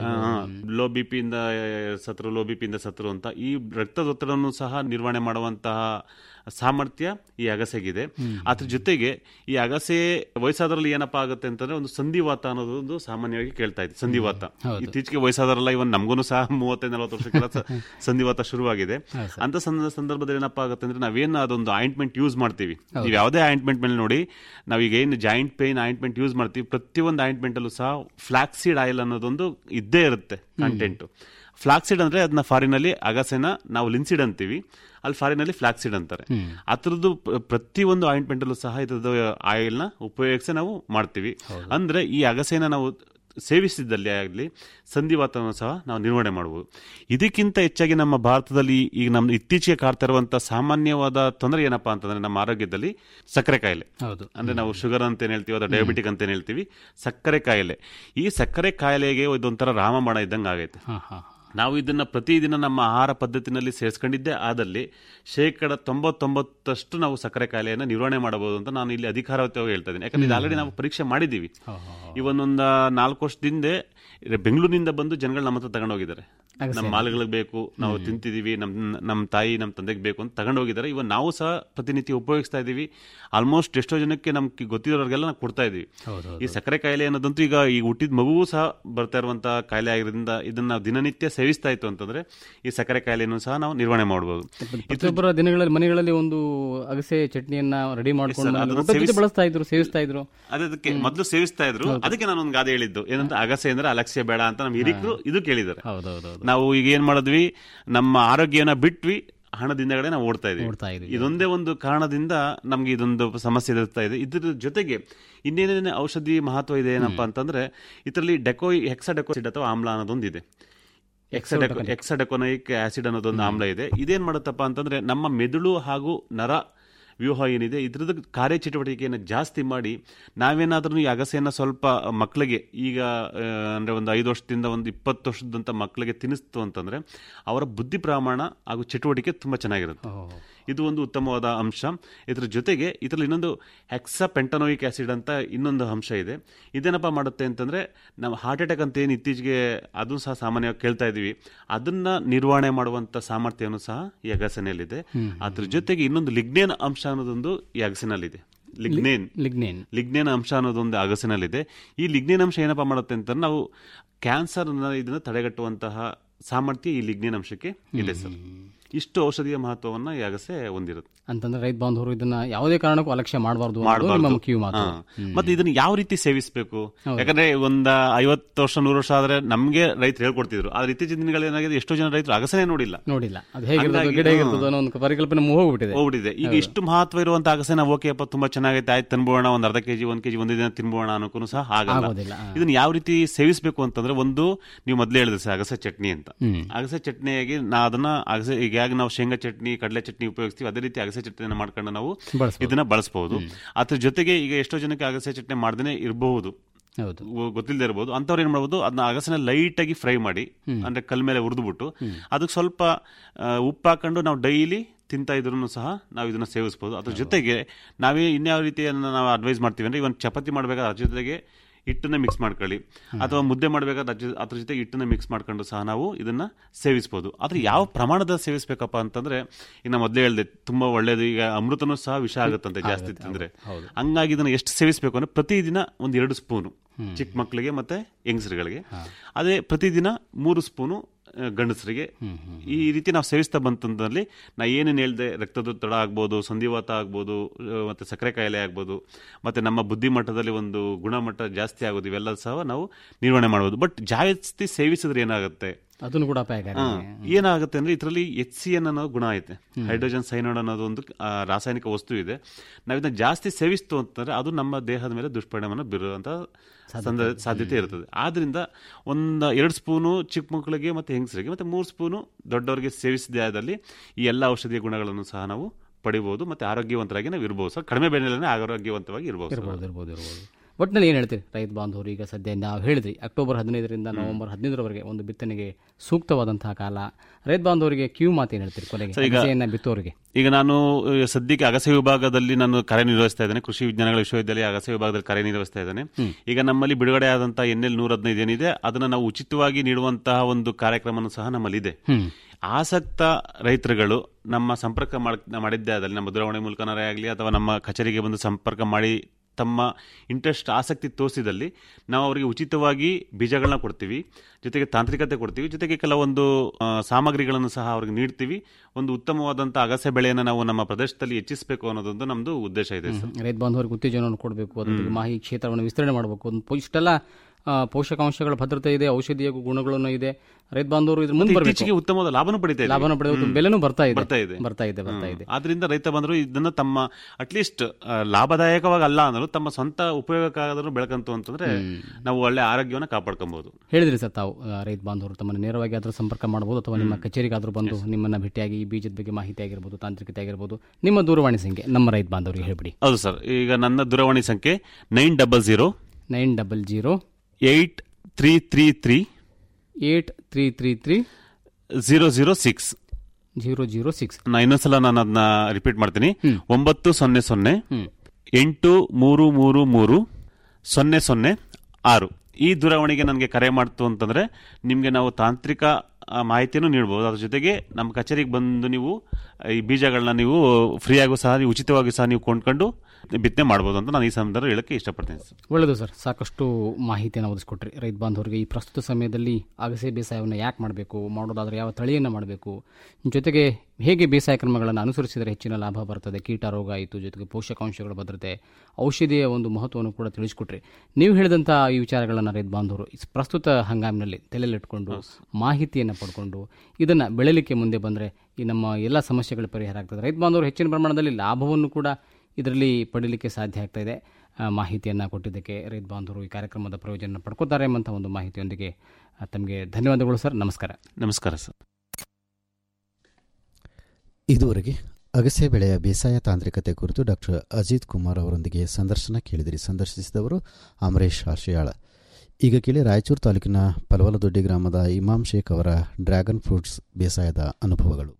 S11: ಲೋ ಬಿ ಪಿಯಿಂದ ಸತ್ರು ಲೋ ಬಿ ಪಿಯಿಂದ ಸತ್ರು ಅಂತ ಈ ರಕ್ತದೊತ್ತಡವನ್ನು ಸಹ ನಿರ್ವಹಣೆ ಮಾಡುವಂತಹ ಸಾಮರ್ಥ್ಯ ಈ ಅಗಸೆಗಿದೆ ಅದ್ರ ಜೊತೆಗೆ ಈ ಅಗಸೆ ವಯಸ್ಸಾದ್ರಲ್ಲಿ ಏನಪ್ಪಾ ಆಗುತ್ತೆ ಅಂತಂದ್ರೆ ಒಂದು ಸಂಧಿವಾತ ಅನ್ನೋದು ಒಂದು ಸಾಮಾನ್ಯವಾಗಿ ಕೇಳ್ತಾ ಇದ್ದೆ ಸಂಧಿವಾತ ಇತ್ತೀಚೆಗೆ ವಯಸ್ಸಾದ್ರಲ್ಲ ಇವನ್ ನಮಗೂ ಸಹ ಮೂವತ್ತೈದು ನಲವತ್ತು ವರ್ಷಕ್ಕೆಲ್ಲ ಸ- ಸಂಧಿವಾತ ಶುರುವಾಗಿದೆ ಅಂತ ಸಂದ- ಸಂದರ್ಭದಲ್ಲಿ ಏನಪ್ಪಾ ಆಗುತ್ತೆ ಅಂದ್ರೆ ನಾವೇನು ಅದೊಂದು ಆಯಿಂಟ್ಮೆಂಟ್ ಯೂಸ್ ಮಾಡ್ತೀವಿ ನೀವು ಯಾವುದೇ ಆಯಿಂಟ್ಮೆಂಟ್ ಮೇಲೆ ನೋಡಿ ನಾವೀಗ ಏನು ಜಾಯಿಂಟ್ ಪೇನ್ ಆಯಿಂಟ್ಮೆಂಟ್ ಯೂಸ್ ಮಾಡ್ತೀವಿ ಪ್ರತಿಯೊಂದು ಆಯಿಂಟ್ಮೆಂಟ್ ಅಲ್ಲೂ ಸಹ ಫ್ಲಾಕ್ಸೀಡ್ ಆಯಿಲ್ ಅನ್ನೋದೊಂದು ಇದ್ದೇ ಇರುತ್ತೆ ಕಂಟೆಂಟ್ ಫ್ಲಾಕ್ಸಿಡ್ ಅಂದ್ರೆ ಅದನ್ನ ಫಾರಿನಲ್ಲಿ ಅಗಸೆನ ನಾವು ಲಿನ್ಸಿಡ್ ಅಂತೀವಿ ಅಲ್ಲಿ ಫಾರಿನಲ್ಲಿ ಫ್ಲಾಕ್ಸಿಡ್ ಅಂತಾರೆ ಅದ್ರದ್ದು ಪ್ರ- ಪ್ರತಿಯೊಂದು ಆಯಿಂಟ್ಮೆಂಟ್ ಅಲ್ಲೂ ಸಹ ಇದ್ರದ್ದು ಆಯಿಲ್ ನ ಉಪಯೋಗಿಸಿ ನಾವು ಮಾಡ್ತೀವಿ ಅಂದ್ರೆ ಈ ಅಗಸೆನ ನಾವು ಸೇವಿಸಿದ್ದಲ್ಲಿ ಆಗಲಿ ಸಂಧಿವಾತವನ್ನು ಸಹ ನಾವು ನಿರ್ವಹಣೆ ಮಾಡಬಹುದು ಇದಕ್ಕಿಂತ ಹೆಚ್ಚಾಗಿ ನಮ್ಮ ಭಾರತದಲ್ಲಿ ಈಗ ನಮ್ಮ ಇತ್ತೀಚೆಗೆ ಕಾಡ್ತಾ ಇರುವಂತಹ ಸಾಮಾನ್ಯವಾದ ತೊಂದರೆ ಏನಪ್ಪಾ ಅಂತಂದ್ರೆ ನಮ್ಮ ಆರೋಗ್ಯದಲ್ಲಿ ಸಕ್ಕರೆ ಕಾಯಿಲೆ
S10: ಹೌದು
S11: ಅಂದ್ರೆ ನಾವು ಶುಗರ್ ಅಂತ ಏನ್ ಹೇಳ್ತೀವಿ ಅಥವಾ ಡಯಾಬಿಟಿಕ್ ಅಂತ ಏನ್ ಹೇಳ್ತೀವಿ ಸಕ್ಕರೆ ಕಾಯಿಲೆ ಈ ಸಕ್ಕರೆ ಕಾಯಿಲೆಗೆ ಇದೊಂಥರ ರಾಮಬಾಣ ಇದ್ದಂಗೆ ಆಗೈತೆ
S10: ಹಾ ಹಾ
S11: ನಾವು ಇದನ್ನ ಪ್ರತಿದಿನ ನಮ್ಮ ಆಹಾರ ಪದ್ಧತಿನಲ್ಲಿ ಸೇರಿಸ್ಕೊಂಡಿದ್ದೇ ಆದಲ್ಲಿ ಶೇಕಡ ತೊಂಬತ್ತೊಂಬತ್ತಷ್ಟು ನಾವು ಸಕ್ಕರೆ ಕಾಯಿಲೆಯನ್ನು ನಿರ್ವಹಣೆ ಮಾಡಬಹುದು ಅಂತ ನಾನು ಇಲ್ಲಿ ಅಧಿಕಾರವತ್ತವಾಗಿ ಹೇಳ್ತಾ ಇದ್ದೀನಿ ಯಾಕಂದ್ರೆ ಇದು ಆಲ್ರೆಡಿ ನಾವು ಪರೀಕ್ಷೆ ಮಾಡಿದ್ದೀವಿ ಇವನ್ನೊಂದು ನಾಲ್ಕು ವರ್ಷದಿಂದ ಬೆಂಗಳೂರಿನಿಂದ ಬಂದು ಜನಗಳು ನಮ್ಮ ಹತ್ರ ತಗೊಂಡೋಗಿದ್ದಾರೆ
S10: ಅಗಸೆ.
S11: ನಮ್ಮ ಮಾಲ್ಗಳಿಗೆ ಬೇಕು ನಾವು ತಿಂತಿದೀವಿ ನಮ್ ನಮ್ಮ ತಾಯಿ ನಮ್ಮ ತಂದೆಗೆ ಬೇಕು ಅಂತ ತಗೊಂಡು ಹೋಗಿದ್ದಾರೆ ಇವನ್ ನಾವು ಸಹ ಪ್ರತಿನಿತ್ಯ ಉಪಯೋಗಿಸ್ತಾ ಇದೀವಿ ಆಲ್ಮೋಸ್ಟ್ ಎಷ್ಟೋ ಜನಕ್ಕೆ ನಮ್ಗೆ ಗೊತ್ತಿರೋರಿಗೆಲ್ಲ ನಾವು ಕೊಡ್ತಾ ಇದೀವಿ ಈ ಸಕ್ಕರೆ ಕಾಯಿಲೆ ಅನ್ನೋದಂತೂ ಈಗ ಈ ಹುಟ್ಟಿದ ಮಗುವೂ ಸಹ ಬರ್ತಾ ಇರುವಂತ ಕಾಯಿಲೆ ಆಗಿರೋದ್ರಿಂದ ಇದನ್ನ ನಾವು ದಿನನಿತ್ಯ ಸೇವಿಸ್ತಾ ಇತ್ತು ಅಂತಂದ್ರೆ ಈ ಸಕ್ಕರೆ ಕಾಯಿಲೆಯನ್ನು ಸಹ ನಾವು ನಿರ್ವಹಣೆ ಮಾಡಬಹುದು
S10: ಪ್ರತಿಯೊಬ್ಬರ ದಿನಗಳಲ್ಲಿ ಮನೆಗಳಲ್ಲಿ ಒಂದು ಅಗಸೆ ಚಟ್ನಿಯನ್ನ ರೆಡಿ ಮಾಡ್ಕೊಂಡು
S11: ಅದನ್ನ
S10: ಊಟದ ಜೊತೆ
S11: ಸೇವಿಸ್-
S10: ಬಳಸ್ತಾ ಇದ್ರು ಸೇವಿಸ್ತಾ ಇದ್ರು
S11: ಅದಕ್ಕೆ ಮೊದಲು ಸೇವಿಸ್ತಾ ಇದ್ರು ಅದಕ್ಕೆ ನಾನು ಒಂದು ಗಾದೆ ಹೇಳಿದ್ದು ಏನಂತ ಅಗಸೆ ಅಂದ್ರೆ ಅಲಕ್ಷ್ಯ ಬೇಡ ಅಂತ ನಮ್ಮ ಹಿರಿಕರು ಇದು ಕೇಳಿದ್ದಾರೆ ನಾವು ಈಗ ಏನ್ ಮಾಡಿದ್ವಿ ನಮ್ಮ ಆರೋಗ್ಯನ ಬಿಟ್ವಿ ಹಣದಿಂದಗಡೆ ನಾವು ಓಡ್ತಾ ಇದೀವಿ ಇದೊಂದೇ ಒಂದು ಕಾರಣದಿಂದ ನಮ್ಗೆ ಇದೊಂದು ಸಮಸ್ಯೆ ಎದುರ್ತಾ ಇದೆ ಇದ್ರ ಜೊತೆಗೆ ಇನ್ನೇನೇನೇ ಔಷಧಿ ಮಹತ್ವ ಇದೆ ಏನಪ್ಪಾ ಅಂತಂದ್ರೆ ಇದರಲ್ಲಿ ಡೆಕೋ ಹೆಕ್ಸಾಡೆಕೋಸಿಡ್ ಅಥವಾ ಆಮ್ಲ ಅನ್ನೋದೊಂದಿದೆ ಎಕ್ಸಡೆಕೊ ಎಕ್ಸಡೆಕೊನೈಕ್ ಆಸಿಡ್ ಅನ್ನೋದೊಂದು ಆಮ್ಲ ಇದೆ ಇದೇನ್ ಮಾಡುತ್ತಪ್ಪ ಅಂತಂದ್ರೆ ನಮ್ಮ ಮೆದುಳು ಹಾಗೂ ನರ ವ್ಯೂಹ ಏನಿದೆ ಇದ್ರದ್ದು ಕಾರ್ಯಚಟುವಟಿಕೆಯನ್ನು ಜಾಸ್ತಿ ಮಾಡಿ ನಾವೇನಾದ್ರೂ ಈ ಅಗಸೆಯನ್ನು ಸ್ವಲ್ಪ ಮಕ್ಕಳಿಗೆ ಈಗ ಆ, ಅಂದ್ರೆ ಒಂದು ಐದು ವರ್ಷದಿಂದ ಒಂದು ಇಪ್ಪತ್ತು ವರ್ಷದಂತ ಮಕ್ಕಳಿಗೆ ತಿನ್ನಿಸ್ತು ಅಂತಂದ್ರೆ ಅವರ ಬುದ್ಧಿ ಪ್ರಮಾಣ ಹಾಗೂ ಚಟುವಟಿಕೆ ತುಂಬಾ ಚೆನ್ನಾಗಿರುತ್ತೆ ಇದು ಒಂದು ಉತ್ತಮವಾದ ಅಂಶ ಇದ್ರ ಜೊತೆಗೆ ಇದರಲ್ಲಿ ಇನ್ನೊಂದು ಹೆಕ್ಸಾ ಪೆಂಟನೋಯಿಕ್ ಆಸಿಡ್ ಅಂತ ಇನ್ನೊಂದು ಅಂಶ ಇದೆ ಇದೇನಪ್ಪ ಮಾಡುತ್ತೆ ಅಂತಂದ್ರೆ ನಾವು ಹಾರ್ಟ್ ಅಟ್ಯಾಕ್ ಅಂತ ಏನು ಇತ್ತೀಚೆಗೆ ಅದು ಸಹ ಸಾಮಾನ್ಯವಾಗಿ ಕೇಳ್ತಾ ಇದೀವಿ ಅದನ್ನ ನಿರ್ವಹಣೆ ಮಾಡುವಂತ ಸಾಮರ್ಥ್ಯವನ್ನು ಸಹ ಈ ಅಗಸೆನಲ್ಲಿದೆ ಅದ್ರ ಜೊತೆಗೆ ಇನ್ನೊಂದು ಲಿಗ್ನೇನ್ ಅಂಶ ಅನ್ನೋದೊಂದು ಈ ಅಗಸೆನಲ್ಲಿದೆ ಲಿಗ್ನೇನ್
S10: ಲಿಗ್ನೇನ್
S11: ಲಿಗ್ನೇನ್ ಅಂಶ ಅನ್ನೋದೊಂದು ಅಗಸಿನಲ್ಲಿದೆ ಈ ಲಿಗ್ನೇನ್ ಅಂಶ ಏನಪ್ಪಾ ಮಾಡುತ್ತೆ ಅಂತ ನಾವು ಕ್ಯಾನ್ಸರ್ ಇದನ್ನ ತಡೆಗಟ್ಟುವಂತಹ ಸಾಮರ್ಥ್ಯ ಈ ಲಿಗ್ನೇನ್ ಅಂಶಕ್ಕೆ ಇದೆ ಸರ್ ಇಷ್ಟು ಔಷಧಿಯ ಮಹತ್ವವನ್ನ ಈ ಅಗಸೆ ಹೊಂದಿರುತ್ತೆ
S10: ಅಂತಂದ್ರೆ ರೈತ ಬಾಂಧವರು ಇದನ್ನ ಯಾವುದೇ ಕಾರಣಕ್ಕೂ ಅಲಕ್ಷ್ಯ ಮಾಡಬಾರ್ದು
S11: ಮಾಡಬಾರ್ದು
S10: ನಿಮ್ಮ ಕಿವಿ ಮಾತು
S11: ಮತ್ತೆ ಇದನ್ನ ಯಾವ ರೀತಿ ಸೇವಿಸಬೇಕು ಯಾಕಂದ್ರೆ ಒಂದ ಐವತ್ತು ವರ್ಷ ನೂರು ವರ್ಷ ಆದ್ರೆ ನಮ್ಗೆ ರೈತರು ಹೇಳ್ಕೊಡ್ತಿದ್ರು ಆದ್ರೆ ಇತ್ತೀಚಿನ ದಿನಗಳಲ್ಲಿ ಏನಾಗಿದೆ ಎಷ್ಟೋ ಜನ ರೈತರು ಅಗಸನೇ ನೋಡಿಲ್ಲ
S10: ನೋಡಿಲ್ಲ ಅದು ಹೇಗಿರ್ತದೆ
S11: ಹಂಗಾಗಿ,
S10: ಗಿಡ ಹೇಗಿರ್ತದೆ
S11: ಹಾ.
S10: ಅನ್ನೋ ಒಂದು ಪರಿಕಲ್ಪನೆ ಹೋಗ್ಬಿಟ್ಟಿದೆ
S11: ಹೋಗ್ಬಿಟ್ಟಿದೆ ಈಗ ಇಷ್ಟು ಮಹತ್ವ ಇರುವಂತ ಅಗಸೆ ನಾವು ಓಕೆ ಅಪ್ಪ ತುಂಬಾ ಚೆನ್ನಾಗೈತೆ ಆಯ್ತು ತಿನ್ಬೋಣ ಒಂದ್ ಅರ್ಧ ಕೆಜಿ ಒಂದ್ ಕೆಜಿ ಒಂದೇ ದಿನ ತಿನ್ಬೋಣ ಅನ್ನೋಕ್ಕೂ ಸಹ ಆಗಲ್ಲ
S10: ಆಗೋದಿಲ್ಲ, ಹಾ.
S11: ಇದನ್ನ ಯಾವ ರೀತಿ ಸೇವಿಸಬೇಕು ಅಂತಂದ್ರೆ ಒಂದು ನೀವು ಮೊದಲೇ ಹೇಳಿದ್ರಿ ಸರ್ ಅಗಸೆ ಚಟ್ನಿ ಅಂತ
S10: ಹ್ಮ್.
S11: ಅಗಸೆ ಚಟ್ನಿಯಾಗಿ ನಾ ಅದನ್ನ ಅಗಸೆ ಈಗ ಹೇಗೆ ನಾವು ಶೇಂಗಾ ಚಟ್ನಿ ಕಡಲೆ ಚಟ್ನಿ ಉಪಯೋಗಿಸ್ತೀವಿ ಅದೇ ರೀತಿ ಅಗಸೆ ಚಟ್ನಿನ ಮಾಡ್ಕೊಂಡು ನಾವು
S10: ಬಳಸ್ಬೋದು.
S11: ಇದನ್ನ ಬಳಸಬಹುದು ಅದ್ರ ಜೊತೆಗೆ ಈಗ ಎಷ್ಟೋ ಜನಕ್ಕೆ ಅಗಸೆ ಚಟ್ನಿ ಮಾಡದೇನೆ ಇರಬಹುದು
S10: ಹೌದು
S11: ಗೊತ್ತಿಲ್ಲದೆ ಇರಬಹುದು ಅಂತವ್ರು ಏನ್ ಮಾಡಬಹುದು ಅದನ್ನ ಅಗಸನ ಲೈಟ್ ಆಗಿ ಫ್ರೈ ಮಾಡಿ ಅಂದ್ರೆ ಕಲ್ ಮೇಲೆ ಹುರಿದ್ಬಿಟ್ಟು ಅದಕ್ಕೆ ಸ್ವಲ್ಪ ಆ, ಉಪ್ಪು ಹಾಕೊಂಡು ನಾವು ಡೈಲಿ ತಿಂತಾ ಇದ್ರು ಸಹ ನಾವು ಇದನ್ನ ಸೇವಿಸಬಹುದು ಅದ್ರ ಜೊತೆಗೆ ನಾವೇ ಇನ್ಯಾವ ರೀತಿಯನ್ನ ನಾವು ಅಡ್ವೈಸ್ ಮಾಡ್ತೀವಿ ಅಂದ್ರೆ ಇವನ್ ಚಪಾತಿ ಮಾಡ್ಬೇಕಾದ್ರೆ ಅದ್ರ ಜೊತೆಗೆ ಹಿಟ್ಟನ್ನ ಮಿಕ್ಸ್ ಮಾಡ್ಕೊಳ್ಳಿ ಅಥವಾ ಮುದ್ದೆ ಮಾಡ್ಬೇಕಾದ್ರೆ ಅದ್ರ ಜೊ- ಅದ್ರ ಜೊತೆ ಹಿಟ್ಟನ್ನ ಮಿಕ್ಸ್ ಮಾಡ್ಕೊಂಡು ಸಹ ನಾವು ಇದನ್ನ ಸೇವಿಸಬಹುದು ಆದ್ರೆ ಯಾವ ಪ್ರಮಾಣದ ಸೇವಿಸಬೇಕಪ್ಪ ಅಂತಂದ್ರೆ ಈಗ ನಾ ಮೊದಲೇ ಹೇಳಿದೆ ತುಂಬಾ ಒಳ್ಳೇದು ಈಗ ಅಮೃತನೂ ಸಹ ವಿಷ ಆಗುತ್ತಂತೆ ಜಾಸ್ತಿ ತಿಂದ್ರೆ ಹಂಗಾಗಿ ಇದನ್ನ ಎಷ್ಟು ಸೇವಿಸಬೇಕು ಅಂದ್ರೆ ಪ್ರತಿದಿನ ಒಂದ್ ಎರಡು ಸ್ಪೂನು ಚಿಕ್ಕ ಮಕ್ಕಳಿಗೆ ಮತ್ತೆ ಹೆಂಗಸರುಗಳಿಗೆ ಅದೇ ಪ್ರತಿದಿನ ಮೂರು ಸ್ಪೂನು ಆ, ಗಂಡಸರಿಗೆ ಈ ರೀತಿ ನಾವು ಸೇವಿಸ್ತಾ ಬಂತಂದಲ್ಲಿ ನಾ ಏನೇನು ಹೇಳ್ದೆ ರಕ್ತದೊತ್ತಡ ಆಗ್ಬೋದು ಸಂಧಿವಾತ ಆಗ್ಬೋದು ಆ, ಮತ್ತೆ ಸಕ್ಕರೆ ಕಾಯಿಲೆ ಆಗ್ಬೋದು ಮತ್ತೆ ನಮ್ಮ ಬುದ್ಧಿಮಟ್ಟದಲ್ಲಿ ಒಂದು ಗುಣಮಟ್ಟ ಜಾಸ್ತಿ ಆಗೋದು ಇವೆಲ್ಲ ಸಹ ನಾವು ನಿರ್ವಹಣೆ ಮಾಡ್ಬೋದು ಬಟ್ ಜಾಸ್ತಿ ಸೇವಿಸಿದ್ರೆ ಏನಾಗುತ್ತೆ
S10: ಅದನ್ನು ಕೂಡ ಅಪಾಯಕಾರಿ
S11: ಹಾ. ಏನಾಗುತ್ತೆ ಅಂದ್ರೆ ಇದರಲ್ಲಿ ಎಚ್ ಸಿ ಎನ್ ಅನ್ನೋ ಗುಣ ಐತೆ ಹೈಡ್ರೋಜನ್ ಸೈನೈಡ್ ಅನ್ನೋದು ಒಂದು ಆ, ರಾಸಾಯನಿಕ ವಸ್ತು ಇದೆ ನಾವು ಇದನ್ನ ಜಾಸ್ತಿ ಸೇವಿಸ್ತು ಅಂತಂದ್ರೆ ಅದು ನಮ್ಮ ದೇಹದ ಮೇಲೆ ದುಷ್ಪರಿಣಾಮನ ಬೀರುವಂತ ಸಂದ- ಸಾಧ್ಯತೆ ಇರ್ತದೆ ಆದ್ರಿಂದ ಒಂದು ಎರಡು ಸ್ಪೂನು ಚಿಕ್ಕ ಮಕ್ಕಳಿಗೆ ಮತ್ತೆ ಹೆಂಗಸರಿಗೆ ಮತ್ತೆ ಮೂರು ಸ್ಪೂನು ದೊಡ್ಡವರಿಗೆ ಸೇವಿಸಿದ ಆದಲ್ಲಿ ಈ ಎಲ್ಲ ಔಷಧೀಯ ಗುಣಗಳನ್ನು ಸಹ ನಾವು ಪಡಿಬಹುದು ಮತ್ತೆ ಆರೋಗ್ಯವಂತರಾಗಿ ನಾವು ಇರಬಹುದು ಸರ್ ಕಡಿಮೆ ಬೆಲೆಯಲ್ಲೇ ಆರೋಗ್ಯವಂತವಾಗಿ ಇರಬಹುದು ಸರ್.
S10: ಇರ್ಬೋದು ಇರ್ಬೋದು ಇರ್ಬೋದು ಒಟ್ಟಿನಲ್ಲಿ ಏನು ಹೇಳ್ತೀರಿ ರೈತ ಬಾಂಧವರು ಈಗ ಸದ್ಯ ನಾವು ಹೇಳಿದ್ರಿ ಅಕ್ಟೋಬರ್ ಹದಿನೈದರಿಂದ ನವೆಂಬರ್ ಹದಿನೈದರವರೆಗೆ ಒಂದು ಬಿತ್ತನೆಗೆ ಸೂಕ್ತವಾದಂತಹ ಕಾಲ ರೈತ ಬಾಂಧವರಿಗೆ ಕ್ಯೂ ಮಾತು ಏನು ಹೇಳ್ತೀರಿ ಕೊನೆಗೆ
S11: ಸರ್, ಈಗ-
S10: ಅಗಸೆಯನ್ನ ಬಿತ್ತೋರಿಗೆ
S11: ಈಗ ನಾನು ಆ, ಸದ್ಯಕ್ಕೆ ಅಗಸೆ ವಿಭಾಗದಲ್ಲಿ ನಾನು ಕಾರ್ಯನಿರ್ವಹಿಸ್ತಾ ಇದ್ದೇನೆ ಕೃಷಿ ವಿಜ್ಞಾನಗಳ ವಿಶ್ವವಿದ್ಯಾಲಯ ಅಗಸೆ ವಿಭಾಗದಲ್ಲಿ ಕಾರ್ಯನಿರ್ವಹಿಸ್ತಾ ಇದ್ದೇನೆ ಈಗ ನಮ್ಮಲ್ಲಿ ಬಿಡುಗಡೆ ಆದಂತಹ ಎನ್ ಎಲ್ ನೂರ ಹದಿನೈದು ಏನಿದೆ ಅದನ್ನ ನಾವು ಉಚಿತವಾಗಿ ನೀಡುವಂತಹ ಒಂದು ಕಾರ್ಯಕ್ರಮ ಸಹ ನಮ್ಮಲ್ಲಿದೆ ಆಸಕ್ತ ರೈತರುಗಳು ನಮ್ಮ ಸಂಪರ್ಕ ಮಾಡ್- ಮಾಡಿದ್ದೇ ಆದಲ್ಲಿ ನಮ್ಮ ದೂರವಾಣಿ ಮೂಲಕನಾರೇ ಆಗಲಿ ಅಥವಾ ನಮ್ಮ ಕಚೇರಿಗೆ ಬಂದು ಸಂಪರ್ಕ ಮಾಡಿ ತಮ್ಮ ಇಂಟ್ರೆಸ್ಟ್ ಆಸಕ್ತಿ ತೋರಿಸಿದಲ್ಲಿ ನಾವು ಅವರಿಗೆ ಉಚಿತವಾಗಿ ಬೀಜಗಳನ್ನ ಕೊಡ್ತೀವಿ ಜೊತೆಗೆ ತಾಂತ್ರಿಕತೆ ಕೊಡ್ತೀವಿ ಜೊತೆಗೆ ಕೆಲವೊಂದು ಆ, ಸಾಮಗ್ರಿಗಳನ್ನು ಸಹ ಅವ್ರಿಗೆ ನೀಡ್ತೀವಿ ಒಂದು ಉತ್ತಮವಾದಂಥ ಅಗಸೆ ಬೆಳೆಯನ್ನು ನಾವು ನಮ್ಮ ಪ್ರದೇಶದಲ್ಲಿ ಹೆಚ್ಚಿಸಬೇಕು ಅನ್ನೋದೊಂದು ನಮ್ಮದು ಉದ್ದೇಶ ಇದೆ ಸರ್
S10: ರೈತ ಬಾಂಧವರಿಗೆ ಉತ್ತೇಜನವನ್ನು ಕೊಡಬೇಕು ಅದ್ರ ಬಗ್ಗೆ ಮಾಹಿತಿ ಕ್ಷೇತ್ರವನ್ನು ವಿಸ್ತರಣೆ ಮಾಡಬೇಕು ಒಂದು ಪೋ- ಇಷ್ಟೆಲ್ಲ ಆ, ಪೋಷಕಾಂಶಗಳ ಭದ್ರತೆ ಇದೆ ಔಷಧೀಯ ಗುಣಗಳನ್ನು ಇದೆ ರೈತ ಬಾಂಧವರು ಇದ್ರ ಮುಂದೆ ಬರಬೇಕು
S11: ಇತ್ತೀಚೆಗೆ ಉತ್ತಮವಾದ ಲಾಭನೂ ಪಡಿತಾ ಇದೆ
S10: ಲಾಭನ ಪಡೆಯುವ
S11: ಹ್ಮ್.
S10: ಬೆಲೆನೂ ಬರ್ತಾ ಇದೆ
S11: ಬರ್ತಾ ಇದೆ
S10: ಬರ್ತಾ ಇದೆ ಬರ್ತಾ ಇದೆ
S11: ಆದ್ರಿಂದ ರೈತ ಬಂದರು ಇದನ್ನ ತಮ್ಮ ಅಟ್ಲೀಸ್ಟ್ ಲಾಭದಾಯಕವಾಗಿ ಅಲ್ಲ ಅಂದ್ರು ತಮ್ಮ ಸ್ವಂತ ಉಪಯೋಗಕ್ಕಾದರೂ ಬೆಳಕಂತು ಅಂತಂದ್ರೆ ನಾವು ಒಳ್ಳೆ ಆರೋಗ್ಯವನ್ನ ಕಾಪಾಡ್ಕೊಬಹುದು
S10: ಹೇಳಿದ್ರಿ ಸರ್ ತಾವು ಆ, ರೈತ ಬಾಂಧವರು ತಮ್ಮನ್ನು ನೇರವಾಗಿ ಆದ್ರೂ ಸಂಪರ್ಕ ಮಾಡಬಹುದು ಅಥವಾ ನಿಮ್ಮ ಕಚೇರಿಗಾದ್ರೂ ಬಂದು ನಿಮ್ಮನ್ನ ಭೇಟಿಯಾಗಿ ಈ ಬೀಜದ ಬಗ್ಗೆ ಮಾಹಿತಿ ಆಗಿರ್ಬೋದು ತಾಂತ್ರಿಕತೆ ಆಗಿರ್ಬೋದು ನಿಮ್ಮ ದೂರವಾಣಿ ಸಂಖ್ಯೆ ನಮ್ಮ ರೈತ ಬಾಂಧವರಿಗೆ ಹೇಳ್ಬಿಡಿ
S11: ಹೌದು ಸರ್ ಈಗ ನನ್ನ ದೂರವಾಣಿ ಸಂಖ್ಯೆ nine double zero
S10: nine double zero
S11: eight three three three
S10: eight three three three
S11: zero zero six
S10: zero zero six
S11: ನಾ ಇನ್ನೊಂದ್ಸಲ ನಾನು ಅದನ್ನ ರಿಪೀಟ್ ಮಾಡ್ತೀನಿ ಒಂಬತ್ತು ಸೊನ್ನೆ ಸೊನ್ನೆ ಎಂಟು ಮೂರು ಮೂರು ಮೂರು ಸೊನ್ನೆ ಸೊನ್ನೆ ಆರು ಈ ದೂರವಾಣಿಗೆ ನನಗೆ ಕರೆ ಮಾಡ್ತು ಅಂತಂದ್ರೆ ನಿಮಗೆ ನಾವು ತಾಂತ್ರಿಕ ಆ, ಮಾಹಿತಿಯನ್ನು ನೀಡಬಹುದು ಅದ್ರ ಜೊತೆಗೆ ನಮ್ಮ ಕಚೇರಿಗೆ ಬಂದು ನೀವು ಈ ಬೀಜಗಳನ್ನ ನೀವು ಫ್ರೀಯಾಗೂ ಸಹ ನೀವು ಉಚಿತವಾಗಿ ಸಹ ನೀವು ಕೊಂಡ್ಕೊಂಡು ಬಿತ್ತನೆ ಮಾಡ್ಬೋದು ಅಂತ ನಾನು ಈ ಸಂದರ್ಭ ಹೇಳಕ್ಕೆ ಇಷ್ಟಪಡ್ತೀನಿ ಸರ್
S10: ಒಳ್ಳೆಯದು ಸರ್ ಸಾಕಷ್ಟು ಮಾಹಿತಿಯನ್ನು ಒದಗಿಸ್ಕೊಟ್ರಿ ರೈತ ಬಾಂಧವರಿಗೆ ಈ ಪ್ರಸ್ತುತ ಸಮಯದಲ್ಲಿ ಅಗಸೆ ಬೇಸಾಯವನ್ನು ಯಾಕೆ ಮಾಡಬೇಕು ಮಾಡೋದಾದರೆ ಯಾವ ತಳಿಯನ್ನು ಮಾಡಬೇಕು ಜೊತೆಗೆ ಹೇಗೆ ಬೇಸಾಯ ಕ್ರಮಗಳನ್ನು ಅನುಸರಿಸಿದರೆ ಹೆಚ್ಚಿನ ಲಾಭ ಬರ್ತದೆ ಕೀಟ ರೋಗ ಆಯಿತು ಜೊತೆಗೆ ಪೋಷಕಾಂಶಗಳ ಭದ್ರತೆ ಔಷಧಿಯ ಒಂದು ಮಹತ್ವವನ್ನು ಕೂಡ ತಿಳಿಸ್ಕೊಟ್ರಿ ನೀವು ಹೇಳಿದಂಥ ಈ ವಿಚಾರಗಳನ್ನು ರೈತ ಬಾಂಧವರು ಈ ಪ್ರಸ್ತುತ ಹಂಗಾಮಿನಲ್ಲಿ ತಲೆಯಲ್ಲಿಟ್ಕೊಂಡು ಮಾಹಿತಿಯನ್ನು ಪಡ್ಕೊಂಡು ಇದನ್ನು ಬೆಳೆಯಲಿಕ್ಕೆ ಮುಂದೆ ಬಂದರೆ ಈ ನಮ್ಮ ಎಲ್ಲ ಸಮಸ್ಯೆಗಳ ಪರಿಹಾರ ಆಗ್ತದೆ ರೈತ ಬಾಂಧವರು ಹೆಚ್ಚಿನ ಪ್ರಮಾಣದಲ್ಲಿ ಲಾಭವನ್ನು ಕೂಡ ಇದರಲ್ಲಿ ಪಡೀಲಿಕ್ಕೆ ಸಾಧ್ಯ ಆಗ್ತಾ ಇದೆ ಆ, ಮಾಹಿತಿಯನ್ನು ಕೊಟ್ಟಿದ್ದಕ್ಕೆ ರೈತ ಬಾಂಧವರು ಈ ಕಾರ್ಯಕ್ರಮದ ಪ್ರಯೋಜನ ಪಡ್ಕೋತಾರೆ ಎಂಬಂಥ ಒಂದು ಮಾಹಿತಿಯೊಂದಿಗೆ ಆ, ತಮಗೆ ಧನ್ಯವಾದಗಳು ಸರ್ ನಮಸ್ಕಾರ
S11: ನಮಸ್ಕಾರ ಸರ್
S2: ಇದುವರೆಗೆ ಅಗಸೆ ಬೆಳೆಯ ಬೇಸಾಯ ತಾಂತ್ರಿಕತೆ ಕುರಿತು ಡಾಕ್ಟರ್ ಅಜಿತ್ ಕುಮಾರ್ ಅವರೊಂದಿಗೆ ಸಂದರ್ಶನ ಕೇಳಿದಿರಿ ಸಂದರ್ಶಿಸಿದವರು ಅಮರೇಶ್ ಆಶಯಾಳ ಈಗ ಕೇಳಿ ರಾಯಚೂರು ತಾಲೂಕಿನ ಪಲವಲದೊಡ್ಡಿ ಗ್ರಾಮದ ಇಮಾಮ್ ಶೇಖ್ ಅವರ ಡ್ರ್ಯಾಗನ್ ಫ್ರೂಟ್ಸ್ ಬೇಸಾಯದ ಅನುಭವಗಳು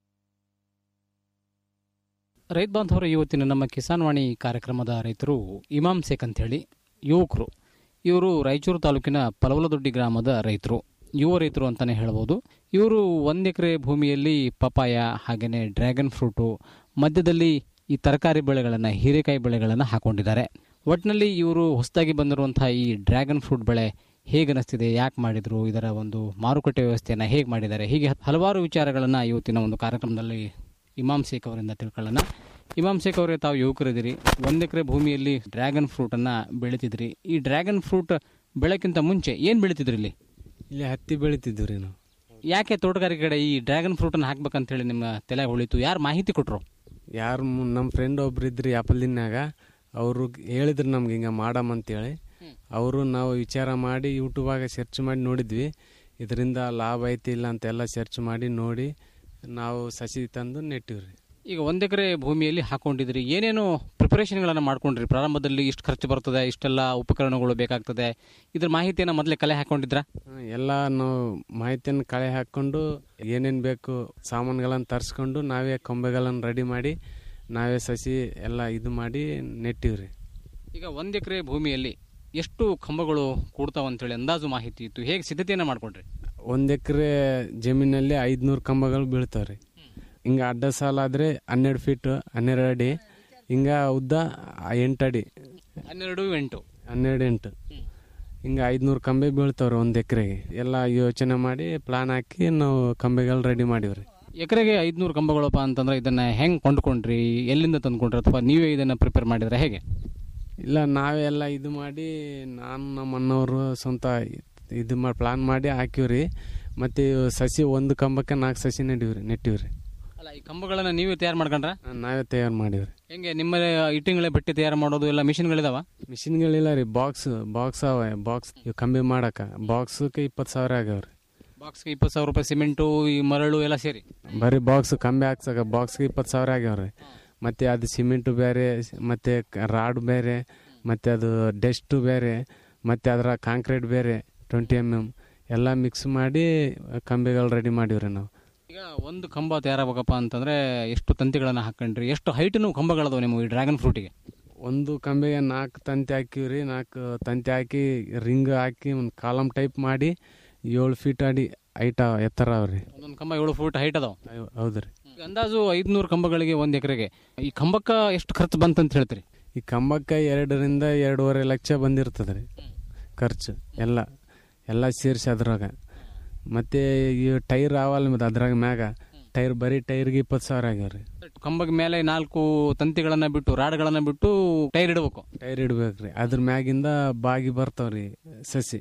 S10: ರೈತ ಬಾಂಧವರು ಇವತ್ತಿನ ನಮ್ಮ ಕಿಸಾನ್ ವಾಣಿ ಕಾರ್ಯಕ್ರಮದ ರೈತರು ಇಮಾಮ್ ಶೇಖ್ ಅಂತೇಳಿ ಯುವಕರು ಇವರು ರಾಯಚೂರು ತಾಲೂಕಿನ ಪಲವಲದೊಡ್ಡಿ ಗ್ರಾಮದ ರೈತರು ಯುವ ರೈತರು ಅಂತಲೇ ಹೇಳ್ಬೋದು ಇವರು ಒಂದು ಎಕರೆ ಭೂಮಿಯಲ್ಲಿ ಪಪಾಯ ಹಾಗೆಯೇ ಡ್ರ್ಯಾಗನ್ ಫ್ರೂಟು ಮಧ್ಯದಲ್ಲಿ ಈ ತರಕಾರಿ ಬೆಳೆಗಳನ್ನು ಹೀರೆಕಾಯಿ ಬೆಳೆಗಳನ್ನು ಹಾಕೊಂಡಿದ್ದಾರೆ ಒಟ್ಟಿನಲ್ಲಿ ಇವರು ಹೊಸದಾಗಿ ಬಂದಿರುವಂಥ ಈ ಡ್ರ್ಯಾಗನ್ ಫ್ರೂಟ್ ಬೆಳೆ ಹೇಗೆ ಅನಿಸ್ತಿದೆ ಯಾಕೆ ಮಾಡಿದರು ಇದರ ಒಂದು ಮಾರುಕಟ್ಟೆ ವ್ಯವಸ್ಥೆಯನ್ನು ಹೇಗೆ ಮಾಡಿದ್ದಾರೆ ಹೀಗೆ ಹಲವಾರು ವಿಚಾರಗಳನ್ನು ಇವತ್ತಿನ ಒಂದು ಕಾರ್ಯಕ್ರಮದಲ್ಲಿ ಇಮಾಮ್ ಶೇಖ್ ಅವರಿಂದ ತಿಳ್ಕೊಳ್ಳೋಣ ಇಮಾಮ್ ಶೇಖ್ ಅವರೇ ತಾವು ಯುವಕರಿದ್ದೀರಿ ಒಂದು ಎಕರೆ ಭೂಮಿಯಲ್ಲಿ ಡ್ರ್ಯಾಗನ್ ಫ್ರೂಟನ್ನು ಬೆಳಿತಿದ್ರಿ ಈ ಡ್ರ್ಯಾಗನ್ ಫ್ರೂಟ್ ಬೆಳೆಕ್ಕಿಂತ ಮುಂಚೆ ಏನು ಬೆಳಿತಿದ್ರಿ ಇಲ್ಲಿ
S12: ಇಲ್ಲಿ ಹತ್ತಿ ಬೆಳಿತಿದ್ವಿ ರೀ ನಾವು
S10: ಯಾಕೆ ತೋಟಗಾರಿಕೆ ಕಡೆ ಈ ಡ್ರ್ಯಾಗನ್ ಫ್ರೂಟನ್ನು ಹಾಕ್ಬೇಕಂತೇಳಿ ನಿಮ್ಮ ತಲೆ ಹೊಳಿತು ಯಾರು ಮಾಹಿತಿ ಕೊಟ್ಟರು
S12: ಯಾರು ನಮ್ಮ ಫ್ರೆಂಡ್ ಒಬ್ರು ಇದ್ರಿ ಆಪಲ್ದಿನ್ಯಾಗ ಅವರು ಹೇಳಿದ್ರು ನಮ್ಗೆ ಹಿಂಗೆ ಮಾಡಮ್ ಅಂತೇಳಿ ಅವರು ನಾವು ವಿಚಾರ ಮಾಡಿ ಯೂಟ್ಯೂಬಾಗ ಸರ್ಚ್ ಮಾಡಿ ನೋಡಿದ್ವಿ ಇದರಿಂದ ಲಾಭ ಐತಿ ಇಲ್ಲ ಅಂತೆಲ್ಲ ಸರ್ಚ್ ಮಾಡಿ ನೋಡಿ ನಾವು ಸಸಿ ತಂದು ನೆಟ್ಟಿವ್ರಿ
S10: ಈಗ ಒಂದು ಎಕರೆ ಭೂಮಿಯಲ್ಲಿ ಹಾಕೊಂಡಿದ್ರಿ ಏನೇನು ಪ್ರಿಪರೇಷನ್ಗಳನ್ನು ಮಾಡ್ಕೊಂಡ್ರಿ ಪ್ರಾರಂಭದಲ್ಲಿ ಇಷ್ಟು ಖರ್ಚು ಬರ್ತದೆ ಇಷ್ಟೆಲ್ಲ ಉಪಕರಣಗಳು ಬೇಕಾಗ್ತದೆ ಇದ್ರ ಮಾಹಿತಿಯನ್ನು ಮೊದಲೇ ಕಲೆ ಹಾಕೊಂಡಿದ್ರಾ
S12: ಹ್ಮ್, ಎಲ್ಲ ನಾವು ಮಾಹಿತಿಯನ್ನು ಕಳೆ ಹಾಕ್ಕೊಂಡು ಏನೇನು ಬೇಕು ಸಾಮಾನುಗಳನ್ನು ತರಿಸ್ಕೊಂಡು ನಾವೇ ಕೊಂಬೆಗಳನ್ನು ರೆಡಿ ಮಾಡಿ ನಾವೇ ಸಸಿ ಎಲ್ಲ ಇದು ಮಾಡಿ ನೆಟ್ಟಿವ್ರಿ
S10: ಈಗ ಒಂದು ಎಕರೆ ಭೂಮಿಯಲ್ಲಿ ಎಷ್ಟು ಕಂಬಗಳು ಕೂಡ್ತಾವ ಅಂತೇಳಿ ಅಂದಾಜು ಮಾಹಿತಿ ಇತ್ತು ಹೇಗೆ ಸಿದ್ಧತೆಯನ್ನು ಮಾಡ್ಕೊಂಡ್ರಿ
S12: ಒಂದು ಎಕರೆ ಜಮೀನಲ್ಲಿ ಐದುನೂರು ಕಂಬಗಳು ಬೀಳ್ತಾವ್ರಿ ಹಿಂಗೆ ಅಡ್ಡ ಸಾಲ ಆದರೆ ಹನ್ನೆರಡು ಫೀಟ್ ಹನ್ನೆರಡು ಅಡಿ ಹಿಂಗೆ ಉದ್ದ ಎಂಟು ಅಡಿ
S10: ಹನ್ನೆರಡು ಎಂಟು
S12: ಹನ್ನೆರಡು ಎಂಟು ಹಿಂಗೆ ಐದುನೂರು ಕಂಬೆ ಬೀಳ್ತಾವ್ರಿ ಒಂದು ಎಕರೆಗೆ ಎಲ್ಲ ಯೋಚನೆ ಮಾಡಿ ಪ್ಲಾನ್ ಹಾಕಿ ನಾವು ಕಂಬೆಗಳು ರೆಡಿ ಮಾಡಿವ್ರಿ
S10: ಎಕರೆಗೆ ಐದುನೂರು ಕಂಬಗಳಪ್ಪ ಅಂತಂದ್ರೆ ಇದನ್ನ ಹೆಂಗೆ ಕೊಂಡ್ಕೊಂಡ್ರಿ ಎಲ್ಲಿಂದ ತಂದ್ಕೊಂಡ್ರಿ ಅಥವಾ ನೀವೇ ಇದನ್ನ ಪ್ರಿಪೇರ್ ಮಾಡಿದ್ರೆ ಹೇಗೆ
S12: ಇಲ್ಲ ನಾವೇ ಎಲ್ಲ ಇದು ಮಾಡಿ ನಾನು ನಮ್ಮ ಅಣ್ಣವರು ಸ್ವಂತ ಇದು ಮಾಡಿ ಪ್ಲಾನ್ ಮಾಡಿ ಹಾಕಿವ್ರಿ ಮತ್ತು ಇವು ಸಸಿ ಒಂದು ಕಂಬಕ್ಕೆ ನಾಲ್ಕು ಸಸಿ ನೆಡಿವ್ರಿ ನೆಟ್ಟಿವ್ರಿ
S10: ಅಲ್ಲ ಈ ಕಂಬಗಳನ್ನ ನೀವೇ ತಯಾರು ಮಾಡ್ಕೊಂಡ್ರ
S12: ನಾವೇ ತಯಾರು ಮಾಡಿವ್ರಿ
S10: ಹೆಂಗೆ ನಿಮ್ಮ ಇಟ್ಟಿಂಗಳೇ ಬಟ್ಟೆ ತಯಾರು ಮಾಡೋದು ಎಲ್ಲ ಮಿಷಿನ್ಗಳಿದಾವ
S12: ಮಿಷಿನ್ಗಳಿಲ್ಲ ರೀ ಬಾಕ್ಸ್ ಬಾಕ್ಸ್ ಅವ ಬಾಕ್ಸ್ ಇವು ಕಂಬಿ ಮಾಡಕ ಬಾಕ್ಸ್ಗೆ ಇಪ್ಪತ್ತು ಸಾವಿರ ಆಗ್ಯಾವ್ರಿ
S10: ಬಾಕ್ಸ್ಗೆ ಇಪ್ಪತ್ತು ಸಾವಿರ ರೂಪಾಯಿ ಸಿಮೆಂಟು ಈ ಮರಳು ಎಲ್ಲ ಸೇರಿ
S12: ಬರೀ ಬಾಕ್ಸ್ ಕಂಬಿ ಹಾಕ್ಸಕ ಬಾಕ್ಸ್ಗೆ ಇಪ್ಪತ್ತು ಸಾವಿರ ಆಗ್ಯಾವ್ರಿ ಮತ್ತು ಅದು ಸಿಮೆಂಟು ಬೇರೆ ಮತ್ತು ರಾಡ್ ಬೇರೆ ಮತ್ತು ಅದು ಡೆಸ್ಟು ಬೇರೆ ಮತ್ತು ಅದರ ಕಾಂಕ್ರೀಟ್ ಬೇರೆ ಟ್ವೆಂಟಿ ಎಮ್ ಎಮ್ ಎಲ್ಲ ಮಿಕ್ಸ್ ಮಾಡಿ ಕಂಬಿಗಳು ರೆಡಿ ಮಾಡಿವ್ರಿ ನಾವು
S10: ಈಗ ಒಂದು ಕಂಬ ತಯಾರಾಗಬೇಕಪ್ಪ ಅಂತಂದ್ರೆ ಎಷ್ಟು ತಂತಿಗಳನ್ನ ಹಾಕೊಂಡ್ರಿ ಎಷ್ಟು ಹೈಟ್ನು ಕಂಬಗಳದಾವ ನಿಮ್ಮ ಈ ಡ್ರ್ಯಾಗನ್ ಫ್ರೂಟಿಗೆ
S12: ಒಂದು ಕಂಬಿಗೆ ನಾಲ್ಕು ತಂತಿ ಹಾಕಿವ್ರಿ ನಾಲ್ಕು ತಂತಿ ಹಾಕಿ ರಿಂಗ್ ಹಾಕಿ ಒಂದು ಕಾಲಮ್ ಟೈಪ್ ಮಾಡಿ ಏಳು ಫೀಟ್ ಅಡಿ ಹೈಟ್ ಎತ್ತರ ಅವ್ರಿ
S10: ಒಂದೊಂದು ಕಂಬ ಏಳು ಫೂಟ್ ಹೈಟ್ ಅದಾವ
S12: ಹೌದ್ರಿ
S10: ಈಗ ಅಂದಾಜು ಐದುನೂರು ಕಂಬಗಳಿಗೆ ಒಂದು ಎಕರೆಗೆ ಈ ಕಂಬಕ್ಕೆ ಎಷ್ಟು ಖರ್ಚು ಬಂತಂತ ಹೇಳ್ತೀರಿ
S12: ಈ ಕಂಬಕ್ಕೆ ಎರಡರಿಂದ ಎರಡೂವರೆ ಲಕ್ಷ ಬಂದಿರ್ತದೆ ರೀ ಖರ್ಚು ಎಲ್ಲ ಎಲ್ಲ ಸೇರಿಸಿ ಅದ್ರಾಗ ಮತ್ತು ಈ ಟೈರ್ ಅವಲ್ಲ ಮತ್ತು ಅದ್ರಾಗ ಮ್ಯಾಗ ಟೈರ್ ಬರೀ ಟೈರ್ಗೆ ಇಪ್ಪತ್ತು ಸಾವಿರ ಆಗ್ಯಾವ್ರಿ
S10: ಕಂಬದ ಮೇಲೆ ನಾಲ್ಕು ತಂತಿಗಳನ್ನ ಬಿಟ್ಟು ರಾಡ್ಗಳನ್ನ ಬಿಟ್ಟು ಟೈರ್ ಇಡಬೇಕು
S12: ಟೈರ್ ಇಡ್ಬೇಕ್ರಿ ಅದ್ರ ಮ್ಯಾಗಿಂದ ಬಾಗಿ ಬರ್ತಾವ್ರಿ ಸಸಿ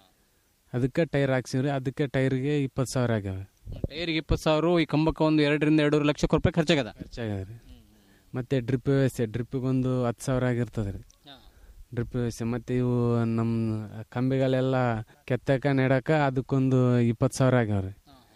S12: ಅದಕ್ಕೆ ಟೈರ್ ಹಾಕ್ಸಿವ್ರಿ ಅದಕ್ಕೆ ಟೈರ್ಗೆ ಇಪ್ಪತ್ತು ಸಾವಿರ ಆಗ್ಯಾವ
S10: ಟೈರ್ಗೆ ಇಪ್ಪತ್ತು ಸಾವಿರ ಈ ಕಂಬಕ್ಕೆ ಒಂದು ಎರಡರಿಂದ ಎರಡೂವರೆ ಲಕ್ಷ ರೂಪಾಯಿ ಖರ್ಚಾಗದ
S12: ಖರ್ಚಾಗ್ಯದ ಮತ್ತು ಡ್ರಿಪ್ ವ್ಯವಸ್ಥೆ ಡ್ರಿಪ್ಪಿಗೊಂದು ಹತ್ತು ಸಾವಿರ ಆಗಿರ್ತದೆ ರೀ ಡ್ರಿಪ್ ವ್ಯವಸ್ಥೆ ಮತ್ತು ಇವು ನಮ್ಮ ಕಂಬಿಗಳೆಲ್ಲ ಕೆತ್ತಕ ನೆಡಕ ಅದಕ್ಕೊಂದು ಇಪ್ಪತ್ತು ಸಾವಿರ ಆಗ್ಯಾವ್ರಿ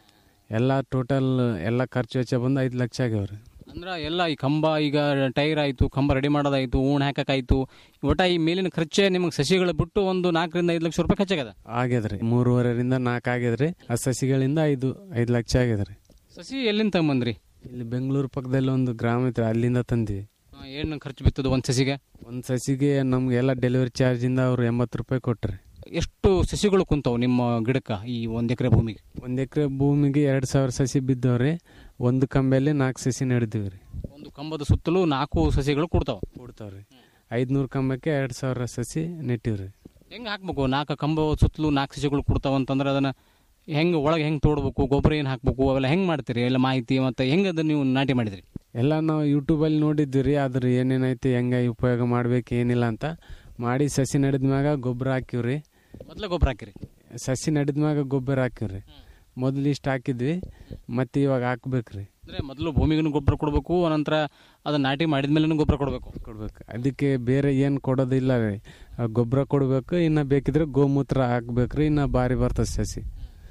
S12: ಎಲ್ಲ ಟೋಟಲ್ ಎಲ್ಲ ಖರ್ಚು ವೆಚ್ಚ ಬಂದು ಐದು ಲಕ್ಷ ಆಗ್ಯಾವ್ರಿ
S10: ಅಂದ್ರೆ ಎಲ್ಲ ಈ ಕಂಬ ಈಗ ಟೈರ್ ಆಯ್ತು ಕಂಬ ರೆಡಿ ಮಾಡೋದಾಯ್ತು ಊಣ ಹಾಕಕ್ಕಾಯ್ತು ಒಟ್ಟ ಈ ಮೇಲಿನ ಖರ್ಚೆ ನಿಮಗೆ ಸಸಿಗಳು ಬಿಟ್ಟು ಒಂದು ನಾಲ್ಕರಿಂದ ಐದು ಲಕ್ಷ ರೂಪಾಯಿ ಖರ್ಚಾಗದ
S12: ಆಗ್ಯದ್ರಿ ಮೂರುವರೆರಿಂದ ನಾಲ್ಕು ಆಗ್ಯದ್ರಿ ಆ ಸಸಿಗಳಿಂದ ಐದು ಐದು ಲಕ್ಷ ಆಗ್ಯದ್ರಿ
S10: ಸಸಿ ಎಲ್ಲಿಂದ ತಗೊಂಬಂದ್ರಿ
S12: ಇಲ್ಲಿ ಬೆಂಗಳೂರು ಪಕ್ಕದಲ್ಲಿ ಒಂದು ಗ್ರಾಮ ಐತ್ರಿ ಅಲ್ಲಿಂದ ತಂದ್ವಿ
S10: ಏನು ಖರ್ಚು ಬಿತ್ತದು ಒಂದು ಸಸಿಗೆ
S12: ಒಂದು ಸಸಿಗೆ ನಮ್ಗೆ ಎಲ್ಲ ಡೆಲಿವರಿ ಚಾರ್ಜಿಂದ ಅವ್ರು ಎಂಬತ್ತು ರೂಪಾಯಿ ಕೊಟ್ರಿ
S10: ಎಷ್ಟು ಸಸಿಗಳು ಕುಂತಾವು ನಿಮ್ಮ ಗಿಡಕ್ಕೆ ಈ ಒಂದು ಎಕರೆ ಭೂಮಿಗೆ
S12: ಒಂದು ಎಕರೆ ಭೂಮಿಗೆ ಎರಡು ಸಾವಿರ ಸಸಿ ಬಿದ್ದವ್ರಿ ಒಂದು ಕಂಬೆಯಲ್ಲಿ ನಾಲ್ಕು ಸಸಿ ನಡೆದಿವಿ ರೀ
S10: ಒಂದು ಕಂಬದ ಸುತ್ತಲೂ ನಾಲ್ಕು ಸಸಿಗಳು ಕೊಡ್ತಾವೆ
S12: ಕೊಡ್ತಾವ್ರಿ ಐದುನೂರು ಕಂಬಕ್ಕೆ ಎರಡು ಸಾವಿರ ಸಸಿ ನೆಟ್ಟಿವ್ರಿ
S10: ಹೆಂಗೆ ಹಾಕ್ಬೇಕು ನಾಲ್ಕು ಕಂಬ ಸುತ್ತಲೂ ನಾಲ್ಕು ಸಸಿಗಳು ಕೊಡ್ತಾವ ಅಂತಂದ್ರೆ ಅದನ್ನ ಹೆಂಗೆ ಒಳಗೆ ಹೆಂಗೆ ತೋಡ್ಬೇಕು ಗೊಬ್ಬರ ಏನು ಹಾಕ್ಬೇಕು ಅವೆಲ್ಲ ಹೆಂಗೆ ಮಾಡ್ತೀರಿ ಎಲ್ಲ ಮಾಹಿತಿ ಮತ್ತು ಹೆಂಗೆ ಅದನ್ನ ನೀವು ನಾಟಿ ಮಾಡಿದ್ರಿ
S12: ಎಲ್ಲ ನಾವು ಯೂಟ್ಯೂಬಲ್ಲಿ ನೋಡಿದ್ವಿ ರೀ ಅದ್ರ ಏನೇನೈತಿ ಹೆಂಗೆ ಉಪಯೋಗ ಮಾಡ್ಬೇಕು ಏನಿಲ್ಲ ಅಂತ ಮಾಡಿ ಸಸಿ ನಡೆದ ಮ್ಯಾಗ ಗೊಬ್ಬರ ಹಾಕಿವ್ರಿ
S10: ಮೊದಲೇ ಗೊಬ್ಬರ ಹಾಕಿರಿ
S12: ಸಸಿ ನಡೆದ ಮ್ಯಾಗ ಗೊಬ್ಬರ ಹಾಕಿವ್ರಿ ಮೊದಲು ಇಷ್ಟು ಹಾಕಿದ್ವಿ ಮತ್ತೆ ಇವಾಗ ಹಾಕ್ಬೇಕ್ರಿ
S10: ಅಂದರೆ ಮೊದಲು ಭೂಮಿಗೂ ಗೊಬ್ಬರ ಕೊಡಬೇಕು ಅನಂತರ ಅದನ್ನ ನಾಟಿ ಮಾಡಿದ ಮೇಲೆ ಗೊಬ್ಬರ ಕೊಡಬೇಕು
S12: ಕೊಡ್ಬೇಕು ಅದಕ್ಕೆ ಬೇರೆ ಏನು ಕೊಡೋದಿಲ್ಲ ರೀ ಗೊಬ್ಬರ ಕೊಡಬೇಕು ಇನ್ನು ಬೇಕಿದ್ರೆ ಗೋಮೂತ್ರ ಹಾಕ್ಬೇಕ್ರಿ ಇನ್ನು ಭಾರಿ ಬರ್ತದೆ ಸಸಿ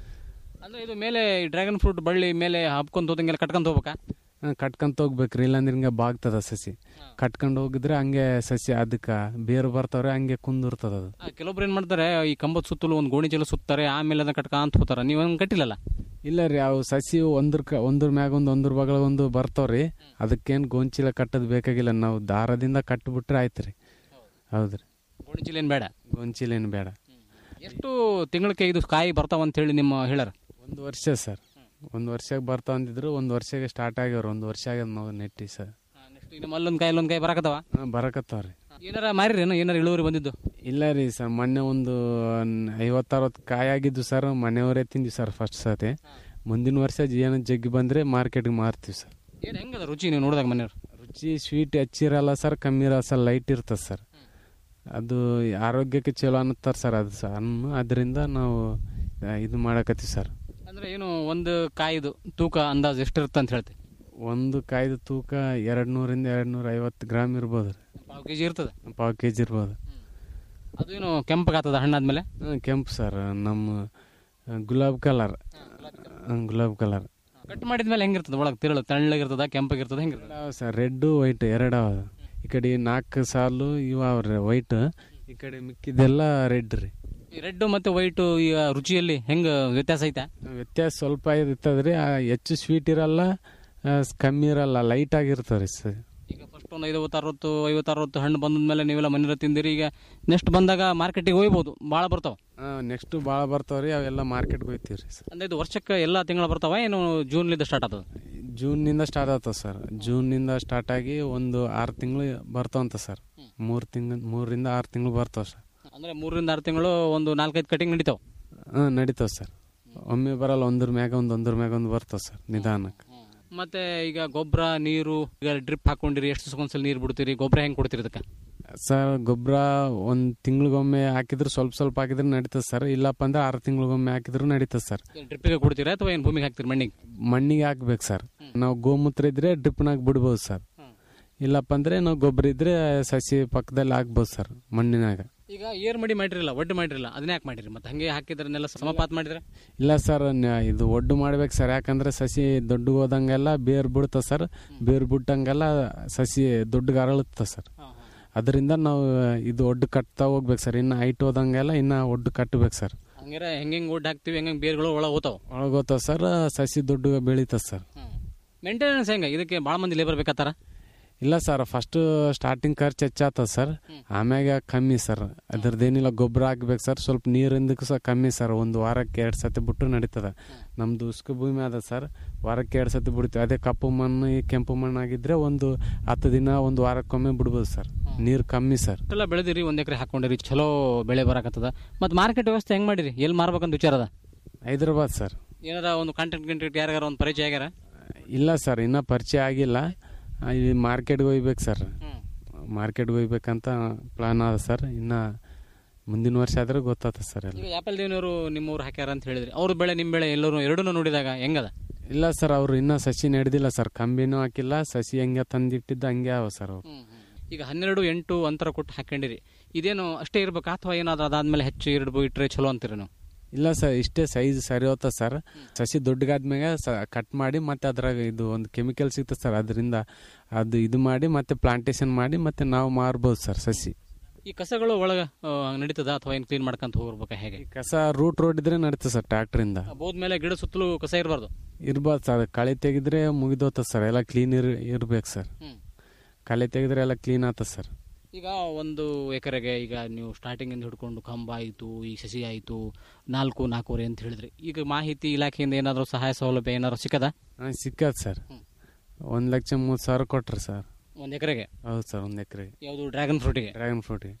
S10: ಅಂದರೆ ಇದು ಮೇಲೆ ಡ್ರ್ಯಾಗನ್ ಫ್ರೂಟ್ ಬಳ್ಳಿ ಮೇಲೆ ಹಬ್ಕೊಂತ ಹೋದಂಗೆಲ್ಲ ಕಟ್ಕೊಂತ ಹೋಗ್ಬೇಕಾ
S12: ಕಟ್ಕೊಂತ ಹೋಗ್ಬೇಕ್ರಿ ಇಲ್ಲಾಂದ್ರೆ ಹಿಂಗೆ ಬಾಗ್ತದ ಸಸಿ ಕಟ್ಕೊಂಡು ಹೋಗಿದ್ರೆ ಹಂಗೆ ಸಸಿ ಅದಕ್ಕೆ ಬೇರು ಬರ್ತಾವ್ರೆ ಹಂಗೆ ಕುಂದಿರ್ತದ ಅದು
S10: ಆ, ಕೆಲವೊಬ್ರು ಏನು ಮಾಡ್ತಾರೆ ಈ ಕಂಬದ ಸುತ್ತಲೂ ಒಂದು ಗೋಣಿ ಚೀಲ ಸುತ್ತಾರೆ ಆಮೇಲೆ ಅದನ್ನ ಕಟ್ಕೊಂತ ಹೋಗ್ತಾರೆ ನೀವು ಹಂಗೆ ಕಟ್ಟಿಲ್ಲಲ್ಲ
S12: ಇಲ್ಲ ರೀ ಅವು ಸಸಿ ಒಂದ್ರ ಕ ಒಂದ್ರ ಮ್ಯಾಗ ಒಂದು ಒಂದ್ರ ಬಗಳ ಒಂದು ಬರ್ತಾವ್ರಿ ಅದಕ್ಕೇನು ಗೊಂಚಿಲ ಕಟ್ಟೋದು ಬೇಕಾಗಿಲ್ಲ ನಾವು ದಾರದಿಂದ ಕಟ್ಟಿಬಿಟ್ರೆ ಆಯ್ತು ರೀ ಹೌದ್ರಿ
S10: ಗೋಣಿ ಚೀಲ ಏನು ಬೇಡ
S12: ಗೊಂಚಿಲ ಏನು ಬೇಡ
S10: ಎಷ್ಟು ತಿಂಗಳಿಗೆ ಇದು ಕಾಯಿ ಬರ್ತಾವ ಅಂತ ಹೇಳಿ ನಿಮ್ಮ ಹೇಳಾರ
S12: ಒಂದು ವರ್ಷ ಸರ್ ಒಂದು ವರ್ಷಕ್ಕೆ ಬರ್ತಾವ ಅಂದಿದ್ರು ಒಂದು ವರ್ಷಕ್ಕೆ ಸ್ಟಾರ್ಟ್ ಆಗ್ಯಾವ್ರಿ ಒಂದು ವರ್ಷ ಆಗ್ಯದ ನಾವು ನೆಟ್ಟಿ ಸರ್
S10: ನೆಕ್ಸ್ಟ್ ಈಗ ಅಲ್ಲೊಂದು ಕಾಯಿ ಅಲ್ಲೊಂದು ಕಾಯಿ ಬರಕತ್ತವ
S12: ಬರಕತ್ತಾವ್ರಿ
S10: ಏನಾರ ಮಾರಿರೇನು ಏನಾರ ಇಳುವರಿ ಬಂದಿದ್ದು
S12: ಇಲ್ಲ ರೀ ಸರ್ ಮೊನ್ನೆ ಒಂದು ಐವತ್ತರವತ್ತು ಕಾಯಿ ಆಗಿದ್ದು ಸರ್ ಮನೆಯವರೇ ತಿಂದ್ವಿ ಸರ್ ಫಸ್ಟ್ ಸತಿ ಮುಂದಿನ ವರ್ಷ ಏನು ಜಗ್ಗಿ ಬಂದರೆ ಮಾರ್ಕೆಟ್ಗೆ ಮಾರ್ತೀವಿ ಸರ್
S10: ಏನು ಹೆಂಗದ ರುಚಿ ನೀವು ನೋಡಿದಾಗ ಮನೆಯವ್ರು
S12: ರುಚಿ ಸ್ವೀಟ್ ಹೆಚ್ಚಿರಲ್ಲ ಸರ್ ಕಮ್ಮಿ ಇರಲ್ಲ ಸರ್ ಲೈಟ್ ಇರ್ತದೆ ಸರ್ ಅದು ಆರೋಗ್ಯಕ್ಕೆ ಚಲೋ ಅನ್ನತ್ತಾರೆ ಸರ್ ಅದು ಸರ್ ಹಣ್ಣು ಅದರಿಂದ ನಾವು ಆ, ಇದು ಮಾಡಕತ್ತೀವಿ ಸರ್
S10: ಅಂದ್ರೆ ಏನು ಒಂದು ಕಾಯಿದು ತೂಕ ಅಂದಾಜು ಎಷ್ಟಿರುತ್ತೆ ಅಂತ ಹೇಳ್ತೀವಿ
S12: ಒಂದು ಕಾಯ್ದು ತೂಕ ಎರಡು ನೂರಿಂದ ಎರಡು ನೂರ ಐವತ್ತು ಗ್ರಾಮ್ ಇರ್ಬೋದು ರೀ
S10: ಪಾವು ಕೆ ಜಿ ಇರ್ತದೆ
S12: ಪಾವು ಕೆ ಜಿ ಇರ್ಬೋದು
S10: ಅದೇನು ಕೆಂಪಗಾತದ ಹಣ್ಣಾದ್ಮೇಲೆ
S12: ಹ್ಮ್, ಕೆಂಪು ಸರ್ ನಮ್ಮ ಆ, ಗುಲಾಬ್ ಕಲರ್ ಗುಲಾಬ್ ಕಲರ್
S10: ಕಟ್ ಮಾಡಿದ್ಮೇಲೆ ಹೆಂಗಿರ್ತದೆ ಒಳಗೆ ತಿರಳು ತೆಳ್ಳಗಿರ್ತದ ಕೆಂಪಗಿರ್ತದ ಹೆಂಗಿರ್ತದೆ
S12: ಸರ್ ರೆಡ್ ವೈಟ್ ಎರಡು ಅವ ಈ ಕಡೆ ನಾಲ್ಕು ಸಾಲು ಇವ ಅವ್ರಿ ವೈಟ್ ಈ ಕಡೆ ಮಿಕ್ಕಿದೆಲ್ಲ ರೆಡ್ ರೀ
S10: ಈ ರೆಡ್ ಮತ್ತೆ ವೈಟ್ ಈಗ ರುಚಿಯಲ್ಲಿ ಹೆಂಗ ವ್ಯತ್ಯಾಸ ಐತಾ
S12: ವ್ಯತ್ಯಾಸ ಸ್ವಲ್ಪ ಇರ್ತದ್ರಿ ಆ, ಹೆಚ್ಚು ಸ್ವೀಟ್ ಇರಲ್ಲ ಆ, ಕಮ್ಮಿ ಇರಲ್ಲ ಲೈಟ್ ಆಗಿರ್ತದೆ ರೀ ಸರ್
S10: ಈಗ ಫಸ್ಟ್ ಒಂದು ಐವತ್ತು ಅರವತ್ತು ಐವತ್ತು ಅರವತ್ತು ಹಣ್ಣು ಬಂದ್ಮೇಲೆ ನೀವೆಲ್ಲ ಮನೇಲಿ ತಿಂದಿರಿ ಈಗ ನೆಕ್ಸ್ಟ್ ಬಂದಾಗ ಮಾರ್ಕೆಟಿಗೆ ಹೋಗ್ಬೋದು ಭಾಳ ಬರ್ತಾವ
S12: ನೆಕ್ಸ್ಟ್ ಭಾಳ ಬರ್ತಾವ್ರಿ ಅವೆಲ್ಲ ಮಾರ್ಕೆಟ್ಗೆ ಹೋಗ್ತೀವಿ ರೀ ಸರ್
S10: ಅಂದ್ರೆ ಇದು ವರ್ಷಕ್ಕೆ ಎಲ್ಲ ತಿಂಗಳು ಬರ್ತಾವ ಏನು ಜೂನ್ಲಿಂದ ಸ್ಟಾರ್ಟ್ ಆಗ್ತದೆ
S12: ಜೂನ್ನಿಂದ ಸ್ಟಾರ್ಟ್ ಆಗ್ತದೆ ಸರ್ ಜೂನ್ನಿಂದ ಸ್ಟಾರ್ಟ್ ಆಗಿ ಒಂದು ಆರು ತಿಂಗಳು ಬರ್ತಾವಂತ ಸರ್ ಮೂರು ತಿಂಗಳು ಮೂರರಿಂದ ಆರು ತಿಂಗಳು ಬರ್ತಾವ ಸರ್
S10: ಅಂದ್ರೆ ಮೂರರಿಂದ ಆರು ತಿಂಗಳು ಒಂದು ನಾಲ್ಕೈದು ಕಟಿಂಗ್ ನಡೀತಾವ
S12: ಹಾಂ ನಡೀತಾವ ಸರ್ ಒಮ್ಮೆ ಬರಲ್ಲ ಒಂದ್ರ ಮ್ಯಾಗ ಒಂದು ಒಂದ್ರ ಮ್ಯಾಗ ಒಂದು ಬರ್ತಾವ ಸರ್ ನಿಧಾನಕ್ಕೆ
S10: ಮತ್ತೆ ಈಗ ಗೊಬ್ಬರ ನೀರು ಈಗ ಡ್ರಿಪ್ ಹಾಕೊಂಡಿರಿ ಎಷ್ಟು ದಿವಸಕ್ಕೊಂದ್ಸಲ ನೀರು ಬಿಡ್ತೀರಿ ಗೊಬ್ಬರ ಹೆಂಗೆ ಕೊಡ್ತೀರಿ ಇದಕ್ಕೆ
S12: ಸರ್ ಗೊಬ್ಬರ ಒಂದು ತಿಂಗಳಿಗೊಮ್ಮೆ ಹಾಕಿದ್ರು ಸ್ವಲ್ಪ ಸ್ವಲ್ಪ ಹಾಕಿದ್ರೆ ನಡೀತದೆ ಸರ್ ಇಲ್ಲಪ್ಪ ಅಂದ್ರೆ ಆರು ತಿಂಗಳಿಗೊಮ್ಮೆ ಹಾಕಿದ್ರು ನಡೀತದೆ ಸರ್
S10: ಡ್ರಿಪ್ಪಿಗೆ ಕೊಡ್ತೀರಾ ಅಥವಾ ಏನು ಭೂಮಿಗೆ ಹಾಕ್ತೀರಿ ಮಣ್ಣಿಗೆ
S12: ಮಣ್ಣಿಗೆ ಹಾಕ್ಬೇಕು ಸರ್ ನಾವು ಗೋಮೂತ್ರ ಇದ್ರೆ ಡ್ರಿಪ್ನಾಗ ಬಿಡ್ಬೋದು ಸರ್ ಇಲ್ಲಪ್ಪ ಅಂದ್ರೆ ನಾವು ಗೊಬ್ಬರ ಇದ್ರೆ ಸಸಿ ಪಕ್ಕದಲ್ಲಿ ಹಾಕ್ಬೋದು ಸರ್ ಮಣ್ಣಿನಾಗ
S10: ಈಗ ಏರ್ ಮಡಿ ಮಾಡಿರಲ್ಲ ಒಡ್ಡು ಮಾಡಿರಲ್ಲ ಅದನ್ನ ಯಾಕೆ ಮಾಡಿರಿ ಮತ್ತೆ ಹಂಗೆ ಹಾಕಿದ್ರನ್ನೆಲ್ಲ ಸಮಪಾತ್ ಮಾಡಿದ್ರೆ
S12: ಇಲ್ಲ ಸರ್ ನ- ಇದು ಒಡ್ಡು ಮಾಡ್ಬೇಕು ಸರ್ ಯಾಕಂದ್ರೆ ಸಸಿ ದೊಡ್ಡ ಹೋದಂಗೆಲ್ಲ ಬೇರ್ ಬಿಡ್ತದೆ ಸರ್ ಬೇರ್ ಬಿಟ್ಟಂಗೆಲ್ಲ ಸಸಿ ದೊಡ್ಡಗೆ ಅರಳುತ್ತೆ ಸರ್ ಅದರಿಂದ ನಾವು ಇದು ಒಡ್ಡು ಕಟ್ತಾ ಹೋಗ್ಬೇಕು ಸರ್ ಇನ್ನು ಹೈಟ್ ಹೋದಂಗೆಲ್ಲ ಇನ್ನು ಒಡ್ಡು ಕಟ್ಟಬೇಕು ಸರ್
S10: ಹಂಗಾರೆ ಹೆಂಗೆ ಹೆಂಗೆ ಒಡ್ಡು ಹಾಕ್ತಿವಿ ಹೆಂಗೆ ಬೇರ್ಗಳು ಒಳಗೆ ಹೋತಾವ
S12: ಒಳಗೋತಾವ ಸರ್ ಸಸಿ ದೊಡ್ಡ ಬೆಳೀತದೆ ಸರ್
S10: ಮೇಂಟೆನೆನ್ಸ್ ಹೆಂಗೆ ಇದಕ್ಕೆ ಭಾಳ ಮಂದಿ ಲೇಬರ್ ಬೇಕಾತಾರ
S12: ಇಲ್ಲ ಸರ್ ಫಸ್ಟ್ ಸ್ಟಾರ್ಟಿಂಗ್ ಖರ್ಚು ಹೆಚ್ಚಾಗ್ತದ ಸರ್ ಆಮ್ಯಾಗ ಕಮ್ಮಿ ಸರ್ ಅದ್ರದ್ದೇನಿಲ್ಲ ಗೊಬ್ಬರ ಹಾಕ್ಬೇಕು ಸರ್ ಸ್ವಲ್ಪ ನೀರಿಂದಕ್ಕೂ ಸಹ ಕಮ್ಮಿ ಸರ್ ಒಂದು ವಾರಕ್ಕೆ ಎರಡು ಸತಿ ಬಿಟ್ಟು ನಡೀತದ ನಮ್ದು ಉಸ್ಕು ಭೂಮಿ ಅದ ಸರ್ ವಾರಕ್ಕೆ ಎರಡು ಸತಿ ಬಿಡ್ತೀವಿ ಅದೇ ಕಪ್ಪು ಮಣ್ಣು ಈ ಕೆಂಪು ಮಣ್ಣು ಆಗಿದ್ರೆ ಒಂದು ಹತ್ತು ದಿನ ಒಂದು ವಾರಕ್ಕೊಮ್ಮೆ ಬಿಡ್ಬೋದು ಸರ್ ನೀರು ಕಮ್ಮಿ ಸರ್
S10: ಎಲ್ಲ ಬೆಳೆದಿರಿ ಒಂದ್ ಎಕರೆ ಹಾಕೊಂಡಿರಿ ಚಲೋ ಬೆಳೆ ಬರಾಕತ್ತದ ಮತ್ತೆ ಮಾರ್ಕೆಟ್ ವ್ಯವಸ್ಥೆ ಹೆಂಗ್ ಮಾಡಿರಿ ಎಲ್ಲಿ ಮಾರ್ಬೇಕಂತ ವಿಚಾರ ಅದ
S12: ಹೈದ್ರಾಬಾದ್ ಸರ್
S10: ಏನಾರ ಒಂದು ಕಾಂಟ್ಯಾಕ್ಟ್ ಗಿಂಟ್ಯಾಕ್ಟ್ ಯಾರ್ಯಾರ ಒಂದು ಪರಿಚಯ ಆಗ್ಯಾರ
S12: ಇಲ್ಲ ಸರ್ ಇನ್ನೂ ಪರಿಚಯ ಆಗಿಲ್ಲ ಆ, ಈ ಮಾರ್ಕೆಟ್ಗೆ ಹೋಗ್ಬೇಕು ಸರ್ ಮಾರ್ಕೆಟ್ಗೆ ಹೋಗ್ಬೇಕಂತ ಪ್ಲಾನ್ ಅದ ಸರ್ ಇನ್ನು ಮುಂದಿನ ವರ್ಷ ಆದ್ರೆ ಗೊತ್ತಾಗ್ತದೆ ಸರ್ ಎಲ್ಲ
S10: ಈಗ ಆಪಲ್ ದೇವನವರು ನಿಮ್ಮವ್ರು ಹಾಕ್ಯಾರ ಅಂತ ಹೇಳಿದ್ರಿ ಅವ್ರ ಬೆಳೆ ನಿಮ್ಮ ಬೆಳೆ ಎಲ್ಲರೂ ಎರಡೂ ನೋಡಿದಾಗ ಹೆಂಗದ
S12: ಇಲ್ಲ ಸರ್ ಅವ್ರು ಇನ್ನೂ ಸಸಿ ನಡೆದಿಲ್ಲ ಸರ್ ಕಂಬಿನೂ ಹಾಕಿಲ್ಲ ಸಸಿ ಹಂಗೆ ತಂದಿಟ್ಟಿದ್ದು ಹಂಗೆ ಅವ ಸರ್ ಅವ್ರು
S10: ಈಗ ಹನ್ನೆರಡು ಎಂಟು ಅಂತರ ಕೊಟ್ಟು ಹಾಕೊಂಡಿರಿ ಇದೇನು ಅಷ್ಟೇ ಇರ್ಬೇಕಾ ಅಥವಾ ಏನಾದ್ರು ಅದಾದ್ಮೇಲೆ ಹೆಚ್ಚು ಎರಡು ಇಟ್ಟರೆ ಚಲೋ ಅಂತೀರಿ ನೀವು
S12: ಇಲ್ಲ ಸರ್ ಇಷ್ಟೇ ಸೈಜ್ ಸರಿ ಹೋತ ಸರ್ ಸಸಿ ದೊಡ್ಡಗಾದ್ಮ್ಯಾಗ ಸ ಕಟ್ ಮಾಡಿ ಮತ್ತೆ ಅದ್ರಾಗ ಇದು ಒಂದು ಕೆಮಿಕಲ್ ಸಿಗ್ತದೆ ಸರ್ ಅದರಿಂದ ಅದು ಇದು ಮಾಡಿ ಮತ್ತೆ ಪ್ಲಾಂಟೇಶನ್ ಮಾಡಿ ಮತ್ತೆ ನಾವು ಮಾರ್ಬೋದು ಸರ್ ಸಸಿ
S10: ಈ ಕಸಗಳು ಒಳಗೆ ನಡೀತದ ಅಥವಾ ಏನು ಕ್ಲೀನ್ ಮಾಡ್ಕೊಂತ ಹೋಗ್ಬೇಕಾ ಹೇಗೆ
S12: ಕಸ ರೂಟ್ ರೋಡ್ ಇದ್ರೆ ನಡೀತದೆ ಸರ್ ಟ್ರ್ಯಾಕ್ಟ್ರಿಂದ
S10: ಮೇಲೆ ಗಿಡ ಸುತ್ತಲೂ ಕಸ ಇರಬಾರ್ದು
S12: ಇರ್ಬೋದು ಸರ್ ಕಳೆ ತೆಗೆದ್ರೆ ಮುಗಿದೋತದ ಸರ್ ಎಲ್ಲ ಕ್ಲೀನ್ ಇರ್ ಇರ್ಬೇಕು ಸರ್ ಕಳೆ ತೆಗೆದ್ರೆ ಎಲ್ಲ ಕ್ಲೀನ್ ಆತದ ಸರ್
S10: ಈಗ ಒಂದು ಎಕರೆಗೆ ಈಗ ನೀವು ಸ್ಟಾರ್ಟಿಂಗಿಂದ ಹಿಡ್ಕೊಂಡು ಕಂಬ ಆಯಿತು ಈ ಸಸಿ ಆಯಿತು ನಾಲ್ಕು ನಾಲ್ಕೂವರೆ ಅಂತ ಹೇಳಿದ್ರಿ ಈಗ ಮಾಹಿತಿ ಇಲಾಖೆಯಿಂದ ಏನಾದರೂ ಸಹಾಯ ಸೌಲಭ್ಯ ಏನಾದ್ರು ಸಿಕ್ಕದ
S12: ಹಾಂ ಸಿಕ್ಕತ್ ಸರ್ ಒಂದು ಲಕ್ಷ ಮೂವತ್ತು ಸಾವಿರ ಕೊಟ್ರಿ ಸರ್
S10: ಒಂದು ಎಕರೆಗೆ
S12: ಹೌದು ಸರ್ ಒಂದು ಎಕರೆಗೆ
S10: ಯಾವುದು ಡ್ರ್ಯಾಗನ್ ಫ್ರೂಟಿಗೆ
S12: ಡ್ರ್ಯಾಗನ್ ಫ್ರೂಟಿಗೆ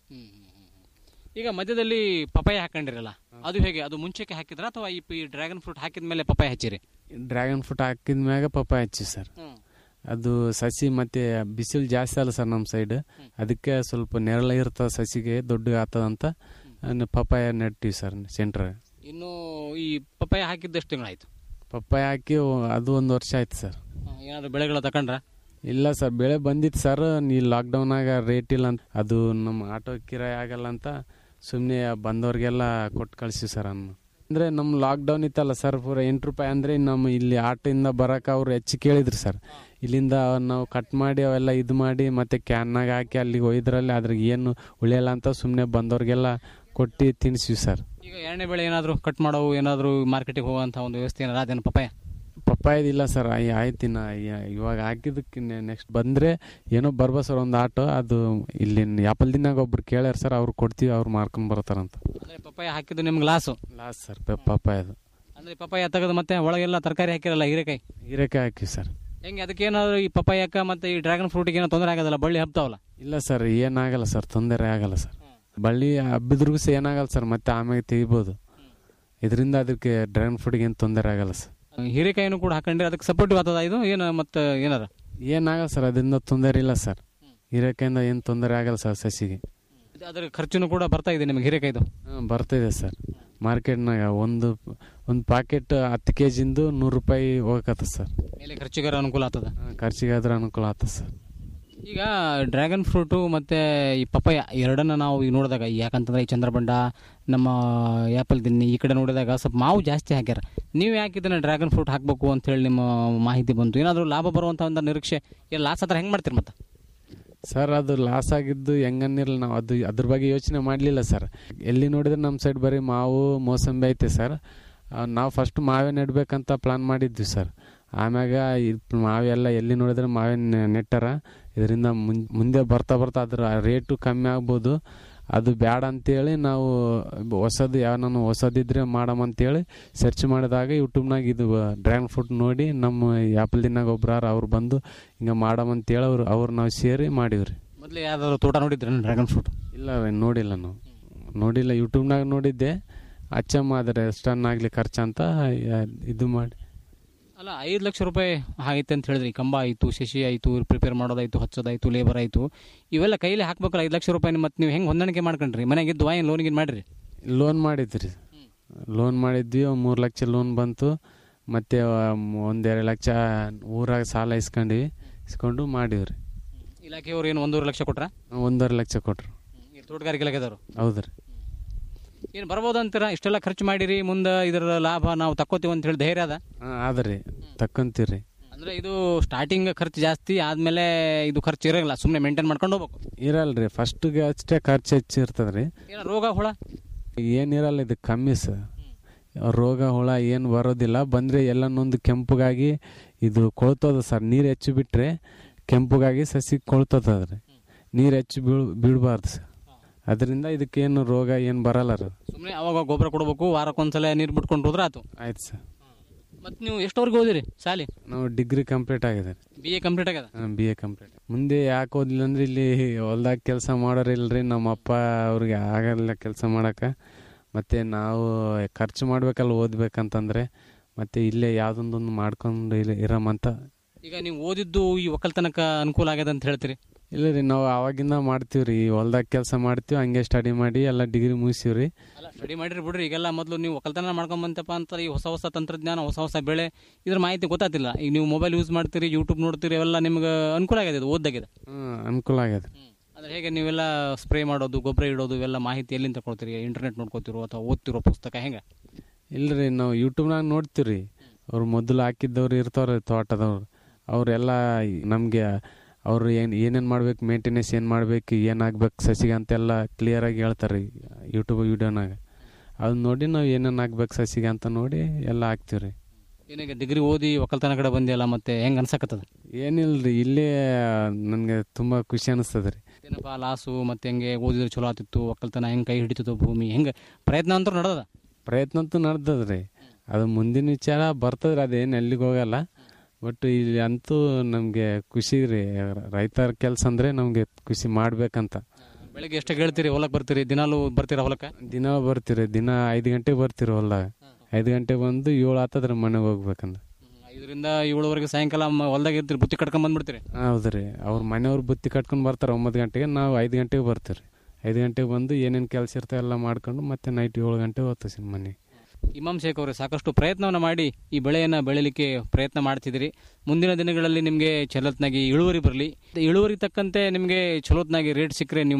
S10: ಈಗ ಮಧ್ಯದಲ್ಲಿ ಪಪಾಯ ಹಾಕೊಂಡಿರಲ್ಲ ಅದು ಹೇಗೆ ಅದು ಮುಂಚೆಗೆ ಹಾಕಿದ್ರ ಅಥವಾ ಈ ಈ ಡ್ರ್ಯಾಗನ್ ಫ್ರೂಟ್ ಹಾಕಿದ ಮೇಲೆ ಪಪಾಯ ಹಚ್ಚಿರಿ
S12: ಡ್ರ್ಯಾಗನ್ ಫ್ರೂಟ್ ಹಾಕಿದ ಮ್ಯಾಗ ಪಪ್ಪಾಯ ಹಚ್ಚಿ ಸರ್ ಅದು ಸಸಿ ಮತ್ತೆ ಬಿಸಿಲು ಜಾಸ್ತಿ ಅಲ್ಲ ಸರ್ ನಮ್ಮ ಸೈಡ್ ಅದಕ್ಕೆ ಸ್ವಲ್ಪ ನೆರಳ ಇರ್ತದೆ ಸಸಿಗೆ ದೊಡ್ಡ ಆಗ್ತದಂತ ಪಪ್ಪಾಯ ನೆಟ್ಟಿವಿ ಸರ್ ಸೆಂಟ್ರ್
S10: ಇನ್ನು ಈ ಪಪಾಯ ಹಾಕಿದ್ದು ಎಷ್ಟು ತಿಂಗಳಾಯ್ತು
S12: ಪಪ್ಪಾಯ ಹಾಕಿ ಅದು ಒಂದು ವರ್ಷ ಆಯ್ತು ಸರ್
S10: ಏನಾದ್ರು ಬೆಳೆಗಳು ತಕೊಂಡ್ರ
S12: ಇಲ್ಲ ಸರ್ ಬೆಳೆ ಬಂದಿತ್ತು ಸರ್ ಈ ಲಾಕ್ಡೌನಾಗ ರೇಟ್ ಇಲ್ಲ ಅಂತ ಅದು ನಮ್ಮ ಆಟೋ ಕಿರಾಯ ಆಗಲ್ಲ ಅಂತ ಸುಮ್ಮನೆ ಬಂದವ್ರಿಗೆಲ್ಲ ಕೊಟ್ಟು ಕಳಿಸಿ ಸರ್ ಅನ್ನು ಅಂದರೆ ನಮ್ಮ ಲಾಕ್ಡೌನ್ ಇತ್ತಲ್ಲ ಸರ್ ಪೂರ ಎಂಟು ರೂಪಾಯಿ ಅಂದರೆ ನಮ್ಮ ಇಲ್ಲಿ ಆಟೋಯಿಂದ ಬರೋಕೆ ಅವ್ರು ಹೆಚ್ಚು ಕೇಳಿದ್ರು ಸರ್ ಇಲ್ಲಿಂದ ನಾವು ಕಟ್ ಮಾಡಿ ಅವೆಲ್ಲ ಇದು ಮಾಡಿ ಮತ್ತೆ ಕ್ಯಾನ್ನಾಗ ಹಾಕಿ ಅಲ್ಲಿಗೆ ಒಯ್ದ್ರಲ್ಲಿ ಅದ್ರಾಗ ಏನು ಉಳಿಯಲ್ಲ ಅಂತ ಸುಮ್ಮನೆ ಬಂದವ್ರಿಗೆಲ್ಲ ಕೊಟ್ಟು ತಿನ್ನಿಸ್ವಿ ಸರ್
S10: ಈಗ ಎರಡನೇ ಬೆಳೆ ಏನಾದ್ರು ಕಟ್ ಮಾಡೋ ಏನಾದ್ರು ಮಾರ್ಕೆಟಿಗೆ ಹೋಗುವಂತ ಒಂದು ವ್ಯವಸ್ಥೆ ಏನಾರ ಅದೇನು ಪಪಾಯ
S12: ಪಪ್ಪಾಯದಿಲ್ಲ ಸರ್ ಆಯ್ತು ಇನ್ನ ಯ- ಇವಾಗ ಹಾಕಿದಕ್ಕೆ ನೆಕ್ಸ್ಟ್ ಬಂದರೆ ಏನೋ ಬರ್ಬೋದು ಸರ್ ಒಂದು ಆಟೋ ಅದು ಇಲ್ಲಿ ಯಾಪಲ್ದಿನಾಗ ಒಬ್ರು ಕೇಳ್ಯಾರ ಸರ್ ಅವ್ರು ಕೊಡ್ತೀವಿ ಅವ್ರು ಮಾರ್ಕೊಂಡು ಬರ್ತಾರಂತ
S10: ಅಂದ್ರೆ ಪಪಾಯ ಹಾಕಿದ್ದು ನಿಮ್ಗೆ ಲಾಸು
S12: ಲಾಸ್ ಸರ್ ಪಪ್ಪಾಯದು
S10: ಅಂದ್ರೆ ಪಪಾಯ ತೆಗೆದು ಮತ್ತೆ ಒಳಗೆಲ್ಲ ತರಕಾರಿ ಹಾಕಿರಲ್ಲ ಹೀರೆಕಾಯಿ
S12: ಹೀರೆಕಾಯಿ ಹಾಕಿವಿ ಸರ್
S10: ಹೆಂಗೆ ಅದಕ್ಕೆ ಏನಾದ್ರು ಈ ಪಪಾಯಕ್ಕ ಮತ್ತೆ ಈ ಡ್ರ್ಯಾಗನ್ ಫ್ರೂಟಿಗೆ ಏನೋ ತೊಂದರೆ ಆಗೋದಿಲ್ಲ ಬಳ್ಳಿ ಹಬ್ತಾವಲ್ಲ
S12: ಇಲ್ಲ ಸರ್ ಏನಾಗಲ್ಲ ಸರ್ ತೊಂದರೆ ಆಗಲ್ಲ ಸರ್ ಬಳ್ಳಿ ಹಬ್ಬಿದ್ರಿಗೂ ಸಹ ಏನಾಗಲ್ಲ ಸರ್ ಮತ್ತೆ ಆಮೇಲೆ ತೆಗಿಬೋದು ಇದರಿಂದ ಅದಕ್ಕೆ ಡ್ರ್ಯಾಗನ್ ಫ್ರೂಟಿಗೆ ಏನು ತೊಂದರೆ ಆಗಲ್ಲ ಸರ್
S10: ಹೀರೆಕಾಯಿನೂ ಕೂಡ ಹಾಕೊಂಡ್ರೆ ಅದಕ್ಕೆ ಸಪೋರ್ಟಿವ್ ಆಗ್ತದ ಇದು ಏನು ಮತ್ತೆ ಏನಾರ
S12: ಏನಾಗಲ್ಲ ಸರ್ ಅದರಿಂದ ತೊಂದರೆ ಇಲ್ಲ ಸರ್ ಹೀರೆಕಾಯಿಂದ ಏನು ತೊಂದರೆ ಆಗಲ್ಲ ಸರ್ ಸಸಿಗೆ
S10: ಇದು ಅದ್ರ ಖರ್ಚುನು ಕೂಡ ಬರ್ತಾ ಇದೆ ನಿಮಗೆ ಹೀರೆಕಾಯ್ದು
S12: ಹಾಂ ಬರ್ತಿದೆ ಸರ್ ಮಾರ್ಕೆಟ್ನಾಗ ಒಂದು ಒಂದು ಪ್ಯಾಕೆಟ್ ಹತ್ತು ಕೆ ಜಿಂದು ನೂರು ರೂಪಾಯಿ ಹೋಗಕತ್ತ ಸರ್
S10: ಮೇಲೆ ಖರ್ಚಿಗಾರ ಅನುಕೂಲ ಆಗ್ತದ
S12: ಖರ್ಚಿಗಾದ್ರೆ ಅನುಕೂಲ ಆಗ್ತದೆ ಸರ್
S10: ಈಗ ಡ್ರ್ಯಾಗನ್ ಫ್ರೂಟು ಮತ್ತೆ ಈ ಪಪಾಯ ಎರಡನ್ನ ನಾವು ಈಗ ನೋಡಿದಾಗ ಯಾಕಂತಂದ್ರೆ ಈ ಚಂದ್ರಬಂಡ ನಮ್ಮ ಆ್ಯಪಲ್ ದಿನ್ನಿ ಈ ಕಡೆ ನೋಡಿದಾಗ ಸ್ವಲ್ಪ ಮಾವು ಜಾಸ್ತಿ ಹಾಕ್ಯಾರ ನೀವು ಯಾಕೆ ಇದನ್ನ ಡ್ರ್ಯಾಗನ್ ಫ್ರೂಟ್ ಹಾಕಬೇಕು ಅಂತ ಹೇಳಿ ನಿಮ್ಮ ಮಾಹಿತಿ ಬಂತು ಏನಾದರೂ ಲಾಭ ಬರುವಂಥ ಒಂದು ನಿರೀಕ್ಷೆ ಇಲ್ಲ ಲಾಸ್ ಹತ್ರ ಹೆಂಗೆ ಮಾಡ್ತೀರಿ ಮತ್ತೆ
S12: ಸರ್ ಅದು ಲಾಸ್ ಆಗಿದ್ದು ಹೆಂಗನ್ನಿರಲ್ಲ ನಾವು ಅದು ಅದ್ರ ಬಗ್ಗೆ ಯೋಚನೆ ಮಾಡಲಿಲ್ಲ ಸರ್ ಎಲ್ಲಿ ನೋಡಿದ್ರೆ ನಮ್ಮ ಸೈಡ್ ಬರೀ ಮಾವು ಮೋಸಂಬಿ ಐತೆ ಸರ್ ನಾವು ಫಸ್ಟ್ ಮಾವೇ ನೆಡ್ಬೇಕಂತ ಪ್ಲಾನ್ ಮಾಡಿದ್ವಿ ಸರ್ ಆಮ್ಯಾಗ ಈ ಮಾವೆಲ್ಲ ಎಲ್ಲಿ ನೋಡಿದ್ರೆ ಮಾವೇ ನೆ- ನೆಟ್ಟಾರ ಇದರಿಂದ ಮುಂ- ಮುಂದೆ ಬರ್ತಾ ಬರ್ತಾ ಅದ್ರ ರೇಟು ಕಮ್ಮಿ ಆಗ್ಬೋದು ಅದು ಬ್ಯಾಡ ಅಂತೇಳಿ ನಾವು ಹೊಸದು ಯಾವ ನಾನು ಹೊಸದಿದ್ರೆ ಮಾಡಮಂತೇಳಿ ಸರ್ಚ್ ಮಾಡಿದಾಗ ಯೂಟ್ಯೂಬ್ನಾಗ ಇದು ಡ್ರ್ಯಾಗನ್ ಫ್ರೂಟ್ ನೋಡಿ ನಮ್ಮ ಆ್ಯಪಲ್ ದಿನಾಗ ಒಬ್ರಾರ ಅವ್ರು ಬಂದು ಹಿಂಗೆ ಮಾಡಮಂತೇಳಿ ಅವ್ರು ಅವ್ರು ನಾವು ಸೇರಿ ಮಾಡಿವ್ರಿ
S10: ಮೊದಲು ಯಾವ್ದಾದ್ರು ತೋಟ ನೋಡಿದ್ರೆ ಡ್ರ್ಯಾಗನ್ ಫ್ರೂಟ್
S12: ಇಲ್ಲ ರೀ ನೋಡಿಲ್ಲ ನಾವು ನೋಡಿಲ್ಲ ಯೂಟ್ಯೂಬ್ನಾಗ ನೋಡಿದ್ದೆ ಅಚ್ಚಮ್ಮ ಆದರೆ ಎಷ್ಟನ್ನಾಗಲಿ ಖರ್ಚಂತ ಯಾ- ಇದು ಮಾಡಿ
S10: ಅಲ್ಲ ಐದು ಲಕ್ಷ ರೂಪಾಯಿ ಆಗೈತೆ ಅಂತ ಹೇಳಿದ್ರಿ ಕಂಬ ಆಯಿತು ಶಶಿ ಆಯಿತು ಪ್ರಿಪೇರ್ ಮಾಡೋದಾಯ್ತು ಹಚ್ಚೋದಾಯ್ತು ಲೇಬರ್ ಆಯಿತು ಇವೆಲ್ಲ ಕೈಲಿ ಹಾಕ್ಬೇಕಲ್ಲ ಐದು ಲಕ್ಷ ರೂಪಾಯಿ ಮತ್ತೆ ನೀವು ಹೆಂಗೆ ಹೊಂದಾಣಿಕೆ ಮಾಡ್ಕೊಂಡ್ರಿ ಮನೆಗಿದ್ದು ಏನು ಲೋನಿಗೆ ಮಾಡಿರಿ
S12: ಲೋನ್ ಮಾಡಿದ್ರಿ ಲೋನ್ ಮಾಡಿದ್ವಿ ಒಂದು ಮೂರು ಲಕ್ಷ ಲೋನ್ ಬಂತು ಮತ್ತು ಒಂದೆರಡು ಲಕ್ಷ ಊರಾಗ ಸಾಲ ಇಸ್ಕೊಂಡ್ವಿ ಇಸ್ಕೊಂಡು ಮಾಡಿವ್ರಿ
S10: ಇಲಾಖೆಯವ್ರು ಏನು ಒಂದೂವರೆ ಲಕ್ಷ ಕೊಟ್ರ
S12: ಒಂದೂವರೆ ಲಕ್ಷ ಕೊಟ್ರು
S10: ತೋಟಗಾರಿಕೆ ಇಲಾಖೆದವರು
S12: ಹೌದ್ರಿ
S10: ಏನು ಬರ್ಬೋದು ಅಂತೀರಾ ಇಷ್ಟೆಲ್ಲ ಖರ್ಚು ಮಾಡಿರಿ ಮುಂದೆ ಇದರ ಲಾಭ ನಾವು ತಕ್ಕೋತೀವಿ ಅಂತ ಹೇಳಿ ಧೈರ್ಯ ಅದ
S12: ಹಾಂ ಆದ್ರಿ ತಕ್ಕಂತೀವ್ರಿ
S10: ಅಂದ್ರೆ ಇದು ಸ್ಟಾರ್ಟಿಂಗ್ ಖರ್ಚು ಜಾಸ್ತಿ ಆದ್ಮೇಲೆ ಇದು ಖರ್ಚು ಇರಂಗಿಲ್ಲ ಸುಮ್ಮನೆ ಮೇಂಟೈನ್ ಮಾಡ್ಕೊಂಡು ಹೋಗ್ಬೇಕು
S12: ಇರಲ್ರಿ ಫಸ್ಟಿಗೆ ಅಷ್ಟೇ ಖರ್ಚು ಹೆಚ್ಚು ಇರ್ತದ್ರಿ
S10: ಏನೋ ರೋಗ ಹುಳ
S12: ಏನಿರಲ್ಲ ಇದು ಕಮ್ಮಿ ಸರ್ ರೋಗ ಹುಳ ಏನು ಬರೋದಿಲ್ಲ ಬಂದರೆ ಎಲ್ಲನೊಂದು ಕೆಂಪುಗಾಗಿ ಇದು ಕೊಳ್ತದ ಸರ್ ನೀರು ಹೆಚ್ಚು ಬಿಟ್ಟರೆ ಕೆಂಪುಗಾಗಿ ಸಸಿ ಕೊಳ್ತದ್ರಿ ನೀರು ಹೆಚ್ಚು ಬೀಳ್ ಬೀಳಬಾರ್ದು ಸರ್ ಅದರಿಂದ ಇದಕ್ಕೇನು ರೋಗ ಏನು ಬರಲ್ಲ ರೀ
S10: ಸುಮ್ಮನೆ ಅವಾಗ ಗೊಬ್ಬರ ಕೊಡ್ಬೇಕು ವಾರಕ್ಕೊಂದ್ಸಲ ನೀರು ಬಿಟ್ಕೊಂಡು ಹೋದ್ರೆ ಆತು
S12: ಆಯ್ತು ಸರ್
S10: ಮತ್ತೆ ನೀವು ಎಷ್ಟವರೆಗೆ ಓದಿರಿ ಸಾಲಿ
S12: ನಾವು ಡಿಗ್ರಿ ಕಂಪ್ಲೀಟ್ ಆಗಿದೆ
S10: ಬಿ ಎ ಕಂಪ್ಲೀಟ್ ಆಗ್ಯದ
S12: ಬಿ ಎ ಕಂಪ್ಲೀಟ್ ಮುಂದೆ ಯಾಕೆ ಓದಿಲ್ಲ ಅಂದ್ರೆ ಇಲ್ಲಿ ಹೊಲ್ದಾಗ ಕೆಲಸ ಮಾಡೋರು ಇಲ್ರಿ ನಮ್ಮ ಅಪ್ಪ ಅವ್ರಿಗೆ ಆಗಲ್ಲ ಕೆಲಸ ಮಾಡೋಕೆ ಮತ್ತು ನಾವು ಖರ್ಚು ಮಾಡ್ಬೇಕಲ್ಲ ಓದ್ಬೇಕಂತಂದ್ರೆ ಮತ್ತು ಇಲ್ಲೇ ಯಾವುದೊಂದೊಂದು ಮಾಡ್ಕೊಂಡು ಇಲ್ಲಿ ಇರಮಂತ
S10: ಈಗ ನೀವು ಓದಿದ್ದು ಈ ಒಕ್ಕಲ್ತನಕ ಅನುಕೂಲ ಆಗ್ಯದ ಅಂತ ಹೇಳ್ತೀರಿ
S12: ಇಲ್ಲ ರೀ ನಾವು ಆವಾಗಿಂದ ಮಾಡ್ತೀವಿ ರೀ ಹೊಲ್ದಾಗ ಕೆಲಸ ಮಾಡ್ತೀವಿ ಹಂಗೆ ಸ್ಟಡಿ ಮಾಡಿ ಎಲ್ಲ ಡಿಗ್ರಿ ಮುಗಿಸಿವಿ ರೀ
S10: ಅಲ್ಲ ಸ್ಟಡಿ ಮಾಡಿರಿ ಬಿಡ್ರಿ ಈಗೆಲ್ಲ ಮೊದಲು ನೀವು ಒಕ್ಕಲ್ತನ ಮಾಡ್ಕೊಂಬಂತಪ್ಪ ಅಂತ ಈ ಹೊಸ ಹೊಸ ತಂತ್ರಜ್ಞಾನ ಹೊಸ ಹೊಸ ಬೆಳೆ ಇದ್ರ ಮಾಹಿತಿ ಗೊತ್ತಾತಿಲ್ಲ ಈಗ ನೀವು ಮೊಬೈಲ್ ಯೂಸ್ ಮಾಡ್ತೀರಿ ಯೂಟ್ಯೂಬ್ ನೋಡ್ತೀರಿ ಅವೆಲ್ಲ ನಿಮ್ಗೆ ಅನುಕೂಲ ಆಗಿದೆ ಇದು ಓದ್ದಾಗಿದೆ
S12: ಹ್ಞೂ ಅನುಕೂಲ ಆಗ್ಯದ
S10: ಅಂದ್ರೆ ಹೇಗೆ ನೀವೆಲ್ಲ ಸ್ಪ್ರೇ ಮಾಡೋದು ಗೊಬ್ಬರ ಇಡೋದು ಇವೆಲ್ಲ ಮಾಹಿತಿ ಎಲ್ಲಿಂದ ತಗೊಳ್ತೀರಿ ಇಂಟರ್ನೆಟ್ ನೋಡ್ಕೋತಿರೋ ಅಥವಾ ಓದ್ತಿರೋ ಪುಸ್ತಕ ಹೆಂಗೆ
S12: ಇಲ್ರಿ ನಾವು ಯೂಟ್ಯೂಬ್ನಾಗ ನೋಡ್ತೀವಿ ರೀ ಅವ್ರು ಮೊದಲು ಹಾಕಿದ್ದವ್ರು ಇರ್ತಾವ್ರಿ ತೋಟದವ್ರು ಅವರೆಲ್ಲ ನಮಗೆ ಅವ್ರು ಏನು ಏನೇನು ಮಾಡ್ಬೇಕು ಮೇಂಟೆನೆನ್ಸ್ ಏನು ಮಾಡ್ಬೇಕು ಏನು ಆಗ್ಬೇಕು ಸಸಿಗೆ ಅಂತೆಲ್ಲ ಕ್ಲಿಯರಾಗಿ ಹೇಳ್ತಾರೆ ರೀ ಯೂಟ್ಯೂಬ್ ವೀಡಿಯೋನಾಗ ಅದನ್ನ ನೋಡಿ ನಾವು ಏನೇನು ಆಗ್ಬೇಕು ಸಸಿಗೆ ಅಂತ ನೋಡಿ ಎಲ್ಲ ಹಾಕ್ತೀವಿ ರೀ
S10: ಏನೀಗ ಡಿಗ್ರಿ ಓದಿ ಒಕ್ಕಲ್ತನ ಕಡೆ ಬಂದಿಯಲ್ಲ ಮತ್ತೆ ಹೆಂಗೆ ಅನ್ಸಕತ್ತದ
S12: ಏನಿಲ್ರಿ ಇಲ್ಲೇ ನನಗೆ ತುಂಬ ಖುಷಿ ಅನಿಸ್ತದೆ ರೀ
S10: ಏನಪ್ಪ ಲಾಸು ಮತ್ತೆ ಹೆಂಗೆ ಓದಿದ್ರೆ ಚಲೋ ಆತಿತ್ತು ಒಕ್ಕಲ್ತನ ಹೆಂಗೆ ಕೈ ಹಿಡಿತಿತ್ತು ಭೂಮಿ ಹೆಂಗೆ ಪ್ರಯತ್ನ ಅಂತೂ ನಡೆದ
S12: ಪ್ರಯತ್ನ ಅಂತೂ ನಡ್ದದ್ರಿ ಅದು ಮುಂದಿನ ವಿಚಾರ ಬರ್ತದ್ರಿ ಅದೇನು ಎಲ್ಲಿಗೆ ಹೋಗಲ್ಲ ಬಟ್ ಇಲ್ಲಿ ಅಂತೂ ನಮಗೆ ಖುಷಿ ರೀ ರೈತರ ಕೆಲಸ ಅಂದರೆ ನಮಗೆ ಖುಷಿ ಮಾಡ್ಬೇಕಂತ
S10: ಬೆಳಿಗ್ಗೆ ಎಷ್ಟು ಹೇಳ್ತೀರಿ ಹೊಲಕ್ಕೆ ಬರ್ತೀರಿ ದಿನಾಲು ಬರ್ತೀರಾ ಹೊಲಕ್ಕೆ
S12: ದಿನ ಬರ್ತೀರಿ ದಿನ ಐದು ಗಂಟೆಗೆ ಬರ್ತೀರಿ ಹೊಲ್ದಾಗ ಐದು ಗಂಟೆಗೆ ಬಂದು ಏಳು ಆತದ್ರಿ ಮನೆಗೆ ಹೋಗ್ಬೇಕಂತ
S10: ಐದರಿಂದ ಏಳುವರೆಗೆ ಸಾಯಂಕಾಲ ಮ- ಹೊಲ್ದಾಗ ಇರ್ತೀರಿ ಬುತ್ತಿ ಕಟ್ಕೊಂಡ್ ಬಂದ್ಬಿಡ್ತೀರಿ
S12: ಹೌದ್ರಿ ಅವ್ರ ಮನೆಯವ್ರು ಬುತ್ತಿ ಕಟ್ಕೊಂಡು ಬರ್ತಾರೆ ಒಂಬತ್ತು ಗಂಟೆಗೆ ನಾವು ಐದು ಗಂಟೆಗೆ ಬರ್ತೀವಿ ಐದು ಗಂಟೆಗೆ ಬಂದು ಏನೇನು ಕೆಲಸ ಇರ್ತವೆ ಎಲ್ಲ ಮಾಡ್ಕೊಂಡು ಮತ್ತೆ ನೈಟ್ ಏಳು ಗಂಟೆಗೆ ಹೋಗ್ತೀವಿ ಸರ್ ಮನೆಗೆ
S10: ಇಮಾಮ್ ಶೇಖ್ ಅವರೇ ಸಾಕಷ್ಟು ಪ್ರಯತ್ನವನ್ನು ಮಾಡಿ ಈ ಬೆಳೆಯನ್ನು ಬೆಳಿಲಿಕ್ಕೆ ಪ್ರಯತ್ನ ಮಾಡ್ತಿದ್ದೀರಿ ಮುಂದಿನ ದಿನಗಳಲ್ಲಿ ನಿಮಗೆ ಚಲೋತ್ನಾಗಿ ಇಳುವರಿ ಬರಲಿ ಇಳುವರಿ ತಕ್ಕಂತೆ ನಿಮಗೆ ಚಲೋತ್ನಾಗಿ ರೇಟ್ ಸಿಕ್ಕರೆ ನೀವು